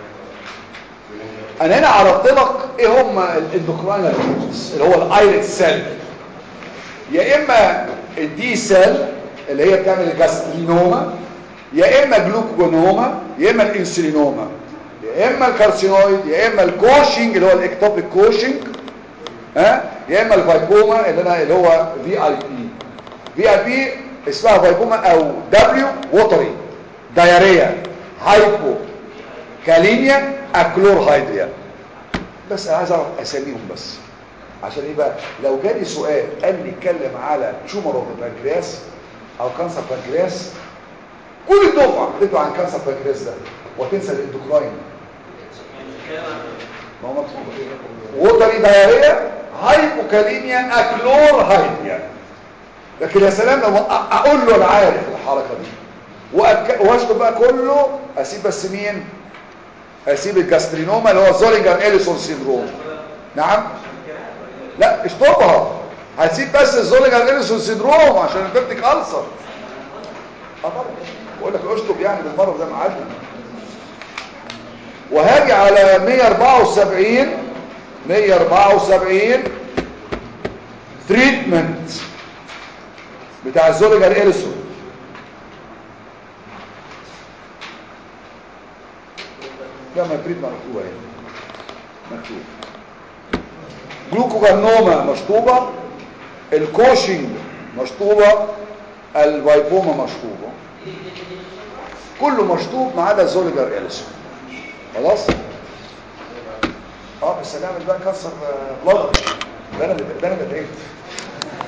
انا هنا عرضت لك ايه هم الاندوكراين تيومرز اللي هو الايلت سيل يا اما الدي سيل اللي هي بتعمل الجاسترينوما يا اما جلوكوجونوما يا اما الانسولينوما يا اما الكارسينويد يا اما الكوشنج اللي هو الاكتوبيك كوشنج ها يا اما الفايبوما اللي انا اللي هو في اي بي في اي بي اسمها فايبوما او دبليو ووتري دايريا هايبو كالينيا اكلور هايدريا بس انا عايز اعرف اساميهم بس عشان ايه بقى لو جالي سؤال قال لي اتكلم على تيومر اوف البنكرياس او كانسر بنكرياس كل الدفعه هتدفع عن كانسر بنكرياس ده وتنسى الاندوكراين ما هو مكتوب ووتري دايريا هايبوكاليميا اكلور هايدريا لكن يا سلام لو أ- اقول له انا عارف الحركه دي وأك... واشطب بقى كله اسيب بس مين اسيب الجاسترينوما اللي هو زولينجر اليسون سيندروم نعم لا اشطبها هتسيب بس الزولينجر اليسون سيندروم عشان البيبتيك ألسر اه طبعا بقول لك اشطب يعني بالمره زي ما عدنا وهاجي على 174 174 تريتمنت بتاع الزوليجر إليسون لما تريتمنت مكتوبة هنا مكتوب جلوكوجانوما مشطوبة الكوشنج مشطوبة الفايبوما مشطوبة كله مشطوب ما عدا الزوليجر إليسون خلاص اه بس هنعمل بقى كسر بلادر ده انا اللي ده انا اللي تعبت